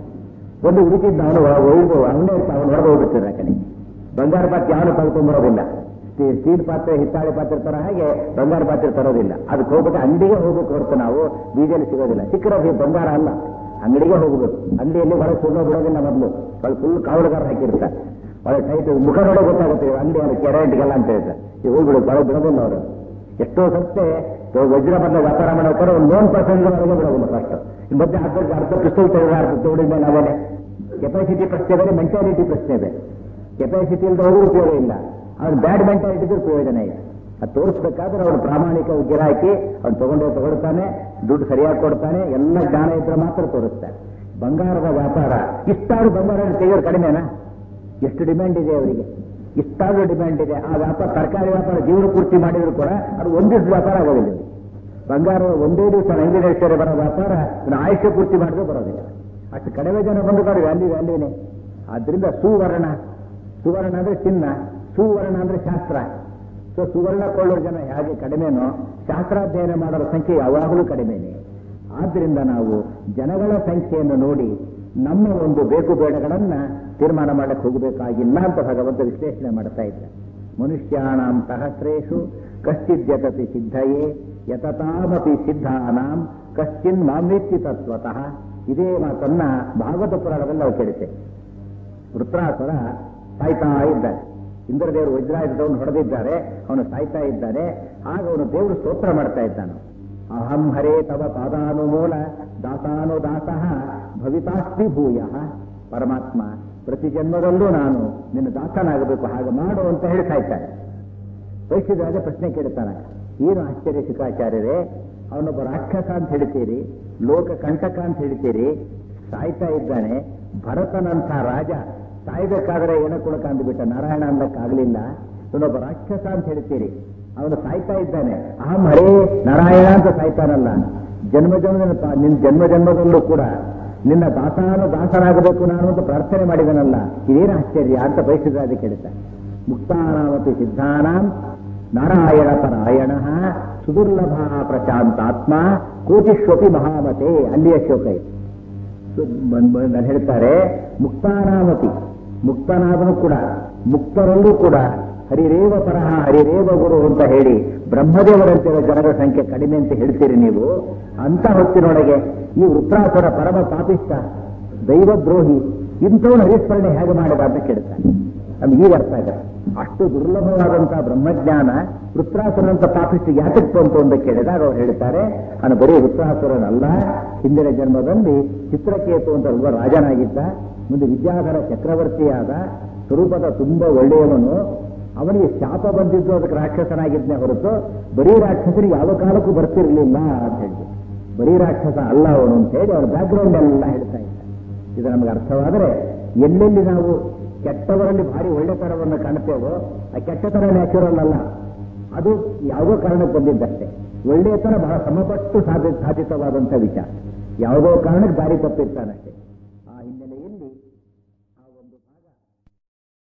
ಒಂದು ಉಳಿತಿದ್ದ ಅವನು ಒಯ್ದು ಅವನೇ ಅವನು ಹೊರಗೆ ಹೋಗ್ಬಿಡ್ತಾರೆ ಆ ಕಡೆ ಬಂಗಾರ ಪಾತ್ರೆ ಯಾವನು ತಳ್ಕೊಂಡ್ ಬರೋದಿಲ್ಲ ಸ್ಟೀ- ಸ್ಟೀಲ್ ಪಾತ್ರೆ ಹಿತ್ತಾಳೆ ಪಾತ್ರೆ ತರ ಹಾಗೆ ಬಂಗಾರ ಪಾತ್ರೆ ತರೋದಿಲ್ಲ ಅದಕ್ಕೆ ಹೋಗ್ಬೇಕು ಅಂಗಡಿಗೆ ಹೋಗ್ಬೇಕು ಹೊರತು ನಾವು ಬೀಜಲ್ಲಿ ಸಿಗೋದಿಲ್ಲ ಸಿಕ್ಕರೆ ಬಂಗಾರ ಅಲ್ಲ ಅಂಗಡಿಗೆ ಹೋಗ್ಬೇಕು ಅಂಗಡಿಯಲ್ಲಿ ಹೊರಗೆ ಸುಳ್ಳು ಬಿಡೋದಿಲ್ಲ ಮೊದಲು ಅಲ್ಲಿ ಫುಲ್ ಕಾವಲುಗಾರ ಹಾಕಿರ್ತಾರೆ ಒಳ್ಳೆ ಟೈಟ್ ಮುಖ ನೋಡೋ ಗೊತ್ತಾಗುತ್ತೆ ಇವ್ರು ಅಂಗಡಿ ಅವ್ರು ಕೆರೆಂಟ್ಗೆಲ್ಲ ಅಂತ ಹೇಳ್ತಾರೆ ಈಗ ಹೋಗ್ಬಿಡು ಒಳಗೆ ಬಿಡೋದಿಲ್ಲ ಅವರು ಎಷ್ಟೋ ಸತ್ತೆ ವಜ್ರ ಬದಲ ವ್ಯಾಪಾರ ಮಾಡೋಕ್ಕಾರೆ ಒಂದು ಲೋನ್ ಪರ್ಸೆಂಟ್ ಒಳಗೆ ಬಿಡೋದಿಲ್ಲ ಫಸ್ಟ್ ಮತ್ತೆ ಅರ್ಧ ಅರ್ಧ ಪಿಸ್ತೂಲ್ ತೆಗೆದ ಅರ್ಧ ತಗೊಂಡಿದ್ದ ಮೇಲೆ ನಾವೇನೆ ಕೆಪಾಸಿಟಿ ಪ್ರಶ್ನೆ ಬೇರೆ ಮೆಂಟಾಲಿಟಿ ಪ್ರಶ್ನೆ ಬೇರೆ ಕೆಪಾಸಿಟಿ ಇಲ್ಲದೆ ಹೋದ್ರೂ ಉಪಯೋಗ ಇಲ್ಲ ಅವ್ನು ಬ್ಯಾಡ್ ಮೆಂಟಾಲಿಟಿ ಪ್ರಯೋಜನ ಇಲ್ಲ ಅದು ತೋರಿಸ್ಬೇಕಾದ್ರೆ ಅವನು ಪ್ರಾಮಾಣಿಕ ಗಿರಾಕಿ ಅವ್ನು ತಗೊಂಡೇ ತಗೊಳ್ತಾನೆ ದುಡ್ಡು ಸರಿಯಾಗಿ ಕೊಡ್ತಾನೆ ಎಲ್ಲ ಜ್ಞಾನ ಇದ್ರೆ ಮಾತ್ರ ತೋರಿಸ್ತಾನೆ ಬಂಗಾರದ ವ್ಯಾಪಾರ ಇಷ್ಟಾದ್ರೂ ಬಂಗಾರ ತೆಗೆಯೋರು ಕಡಿಮೆನಾ ಎಷ್ಟು ಡಿಮ್ಯಾಂಡ್ ಇದೆ ಅವರಿಗೆ ಇಷ್ಟಾದ್ರೂ ಡಿಮ್ಯಾಂಡ್ ಇದೆ ಆ ವ್ಯಾಪಾರ ತರಕಾರಿ ವ್ಯಾಪಾರ ಜೀವನ ಪೂರ್ತಿ ಮಾಡಿದ್ರು ಕೂಡ ಅದು ಒಂದಿಷ್ಟು ವ್ಯಾಪಾರ ಆಗೋದಿಲ್ಲ ಇಲ್ಲಿ. ಬಂಗಾರ ಒಂದೇ ದಿವಸ ಅಂಗಡಿ ನಡೆಸ್ತಾರೆ ಬರೋ ವ್ಯಾಪಾರ ಇನ್ನು ಆಯುಷ್ಯ ಪೂರ್ತಿ ಮಾಡಿದ್ರು ಬರೋದಿಲ್ಲ ಅಷ್ಟು ಕಡಿಮೆ ಜನ ಬಂದು ವ್ಯಾಲ್ಯೂ ವ್ಯಾಲ್ಯೂನೇ ಆದ್ರಿಂದ ಸುವರ್ಣ ಸುವರ್ಣ ಅಂದ್ರೆ ಚಿನ್ನ ಸುವರ್ಣ ಅಂದ್ರೆ ಶಾಸ್ತ್ರ ಸೊ ಸುವರ್ಣ ಕೊಳ್ಳೋ ಜನ ಹೇಗೆ ಕಡಿಮೆನೋ ಶಾಸ್ತ್ರಾಧ್ಯಯನ ಮಾಡೋರ ಸಂಖ್ಯೆ ಯಾವಾಗಲೂ ಕಡಿಮೆನೆ ಆದ್ರಿಂದ ನಾವು ಜನಗಳ ಸಂಖ್ಯೆಯನ್ನು ನೋಡಿ ನಮ್ಮ ಒಂದು ಬೇಕು ಬೇಡಗಳನ್ನ ತೀರ್ಮಾನ ಮಾಡಕ್ಕೆ ಹೋಗಬೇಕಾಗಿಲ್ಲ ಅಂತ ಭಗವಂತ ವಿಶ್ಲೇಷಣೆ ಮಾಡ್ತಾ ಇದ್ದ ಮನುಷ್ಯಾಣಾಂ ಸಹಸ್ರೇಶು ಕಶ್ಚಿದ್ಯತತಿ ಸಿದ್ಧಯೇ ಯತತಾಮಪಿ ಸಿದ್ಧಾನಾಂ ಕಶ್ಚಿನ್ ಮಾಮೇತ್ತಿ ತತ್ವತಃ ಇದೇ ಮಾತನ್ನ ಭಾಗವತ ಪುರಾಣದಲ್ಲಿ ನಾವು ಕೇಳುತ್ತೇವೆ ವೃತ್ರಾಸುರ ಸಾಯ್ತಾ ಇದ್ದಾರೆ ಇಂದ್ರದೇವರು ವಜ್ರಾಯುಧವನ್ನು ಹೊಡೆದಿದ್ದಾರೆ ಅವನು ಸಾಯ್ತಾ ಇದ್ದಾನೆ ಆಗ ಅವನು ದೇವರು ಸ್ತೋತ್ರ ಮಾಡ್ತಾ ಇದ್ದಾನು ಅಹಂ ಹರೇ ತವ ಪಾದಾನುಮೂಲ ದಾಸಾನು ದಾಸಃ ಭವಿತಾಸ್ತಿ ಭೂಯ ಪರಮಾತ್ಮ ಪ್ರತಿ ಜನ್ಮದಲ್ಲೂ ನಾನು ನಿನ್ನ ದಾಸನಾಗಬೇಕು ಹಾಗೆ ಮಾಡು ಅಂತ ಹೇಳ್ತಾ ಇದ್ದಾನೆ ಪರೀಕ್ಷಿತರಾಜ ಪ್ರಶ್ನೆ ಕೇಳ್ತಾನೆ ಏನು ಆಶ್ಚರ್ಯ ಶುಕಾಚಾರ್ಯರೇ ಅವನೊಬ್ಬ ರಾಕ್ಷಸ ಅಂತ ಹೇಳ್ತೀರಿ ಲೋಕ ಕಂಟಕ ಅಂತ ಹೇಳ್ತೀರಿ ಸಾಯ್ತಾ ಇದ್ದಾನೆ ಭರತನಂಥ ರಾಜ ಸಾಯ್ಬೇಕಾದ್ರೆ ಏನೋ ಕುಣಕ ಅಂದ್ಬಿಟ್ಟ ನಾರಾಯಣ ಅಂದಕ್ಕಾಗಲಿಲ್ಲ ಇವನೊಬ್ಬ ರಾಕ್ಷಸ ಅಂತ ಹೇಳ್ತೀರಿ ಅವನು ಸಾಯ್ತಾ ಇದ್ದಾನೆ ಅಹಂ ಹರೇ ನಾರಾಯಣ ಅಂತ ಸಾಯ್ತಾನಲ್ಲ ಜನ್ಮ ಜನ್ಮದ ಪ- ನಿನ್ನ ಜನ್ಮ ಜನ್ಮದಲ್ಲೂ ಕೂಡ ನಿನ್ನ ದಾಸಾನು ದಾಸನಾಗಬೇಕು ನಾನು ಅಂತ ಪ್ರಾರ್ಥನೆ ಮಾಡಿದನಲ್ಲ ಇದೇನು ಆಶ್ಚರ್ಯ ಅಂತ ಬಯಸಿದ್ರಾಜ ಕೇಳುತ್ತಾರೆ ಮುಕ್ತಾನಾಮಪಿ ಸಿದ್ಧಾನಾಂ ನಾರಾಯಣ ಪರಾಯಣ ಸುದುರ್ಲಭ ಪ್ರಶಾಂತಾತ್ಮ ಕೋಟಿಶ್ವಪಿ ಮಹಾಮತೆ ಅಲ್ಲಿಯ ಶ್ಲೋಕ ಇದೆ ಸು- ಬಂದ್- ಬಂದ್- ಅಲ್ಲಿ ಹೇಳ್ತಾರೆ ಮುಕ್ತಾನಾಮತಿ ಮುಕ್ತನಾದನು ಕೂಡ ಮುಕ್ತರಲ್ಲೂ ಕೂಡ ಹರಿರೇವ ಪರಹ ಹರಿರೇವ ಗುರು ಅಂತ ಹೇಳಿ ಬ್ರಹ್ಮದೇವರಂತಿರೋ ಜನರ ಸಂಖ್ಯೆ ಕಡಿಮೆ ಅಂತ ಹೇಳ್ತೀರಿ ನೀವು ಅಂತ ಹೊತ್ತಿನೊಳಗೆ ಈ ವೃತ್ರಾಸುರ ಪರಮ ಪಾಪಿಷ್ಟ ದೈವದ್ರೋಹಿ ಇಂಥವನು ಹರಿಸ್ಮರಣೆ ಹೇಗೆ ಮಾಡಿದ ಅಂತ ಕೇಳ್ತಾನೆ ನಮ್ಗೆ ಈಗ ಅರ್ಥ ಆಗುತ್ತೆ ಅಷ್ಟು ದುರ್ಲಭವಾದಂತಹ ಬ್ರಹ್ಮಜ್ಞಾನ ವೃತ್ರಾಸುರಂತ ಪಾಪಿಷ್ಟು ಯಾತಕ್ಕೆ ಬಂತು ಅಂತ ಕೇಳಿದಾಗ ಅವ್ರು ಹೇಳ್ತಾರೆ ಅವನು ಬರೀ ವೃತ್ರಾಸುರನಲ್ಲ ಹಿಂದಿನ ಜನ್ಮದಲ್ಲಿ ಚಿತ್ರಕೇತು ಅಂತ ಒಬ್ಬ ರಾಜನಾಗಿದ್ದ ಮುಂದೆ ವಿದ್ಯಾಧರ ಚಕ್ರವರ್ತಿಯಾದ ಸ್ವರೂಪದ ತುಂಬಾ ಒಳ್ಳೆಯವನು ಅವನಿಗೆ ಶಾಪ ಬಂದಿದ್ದು ಅದಕ್ಕೆ ರಾಕ್ಷಸನಾಗಿದ್ನೇ ಹೊರತು ಬರೀ ರಾಕ್ಷಸರಿಗೆ ಯಾವ ಕಾಲಕ್ಕೂ ಬರ್ತಿರ್ಲಿಲ್ಲ ಅಂತ ಹೇಳಿ ಬರೀ ರಾಕ್ಷಸ ಅಲ್ಲ ಅವನು ಅಂತ ಹೇಳಿ ಅವನ ಬ್ಯಾಕ್ಗ್ರೌಂಡ್ ಎಲ್ಲ ಹೇಳ್ತಾ ಇದ್ದ ಇದು ನಮಗೆ ಅರ್ಥವಾದರೆ ಎಲ್ಲೆಲ್ಲಿ ನಾವು ಕೆಟ್ಟವರಲ್ಲಿ ಭಾರಿ ಒಳ್ಳೆತನವನ್ನು ಕಾಣುತ್ತೇವೋ ಆ ಕೆಟ್ಟತನ ನ್ಯಾಚುರಲ್ ಅಲ್ಲ ಅದು ಯಾವುದೋ ಕಾರಣಕ್ಕೆ ಬಂದಿದ್ದಷ್ಟೇ ಒಳ್ಳೆಯತನ ಬಹಳ ಸಮಪಟ್ಟು ಸಾಧಿ ಸಾಧಿತವಾದಂಥ ವಿಚಾರ ಯಾವುದೋ ಕಾರಣಕ್ಕೆ ದಾರಿ ತಪ್ಪಿರ್ತಾನಷ್ಟೇ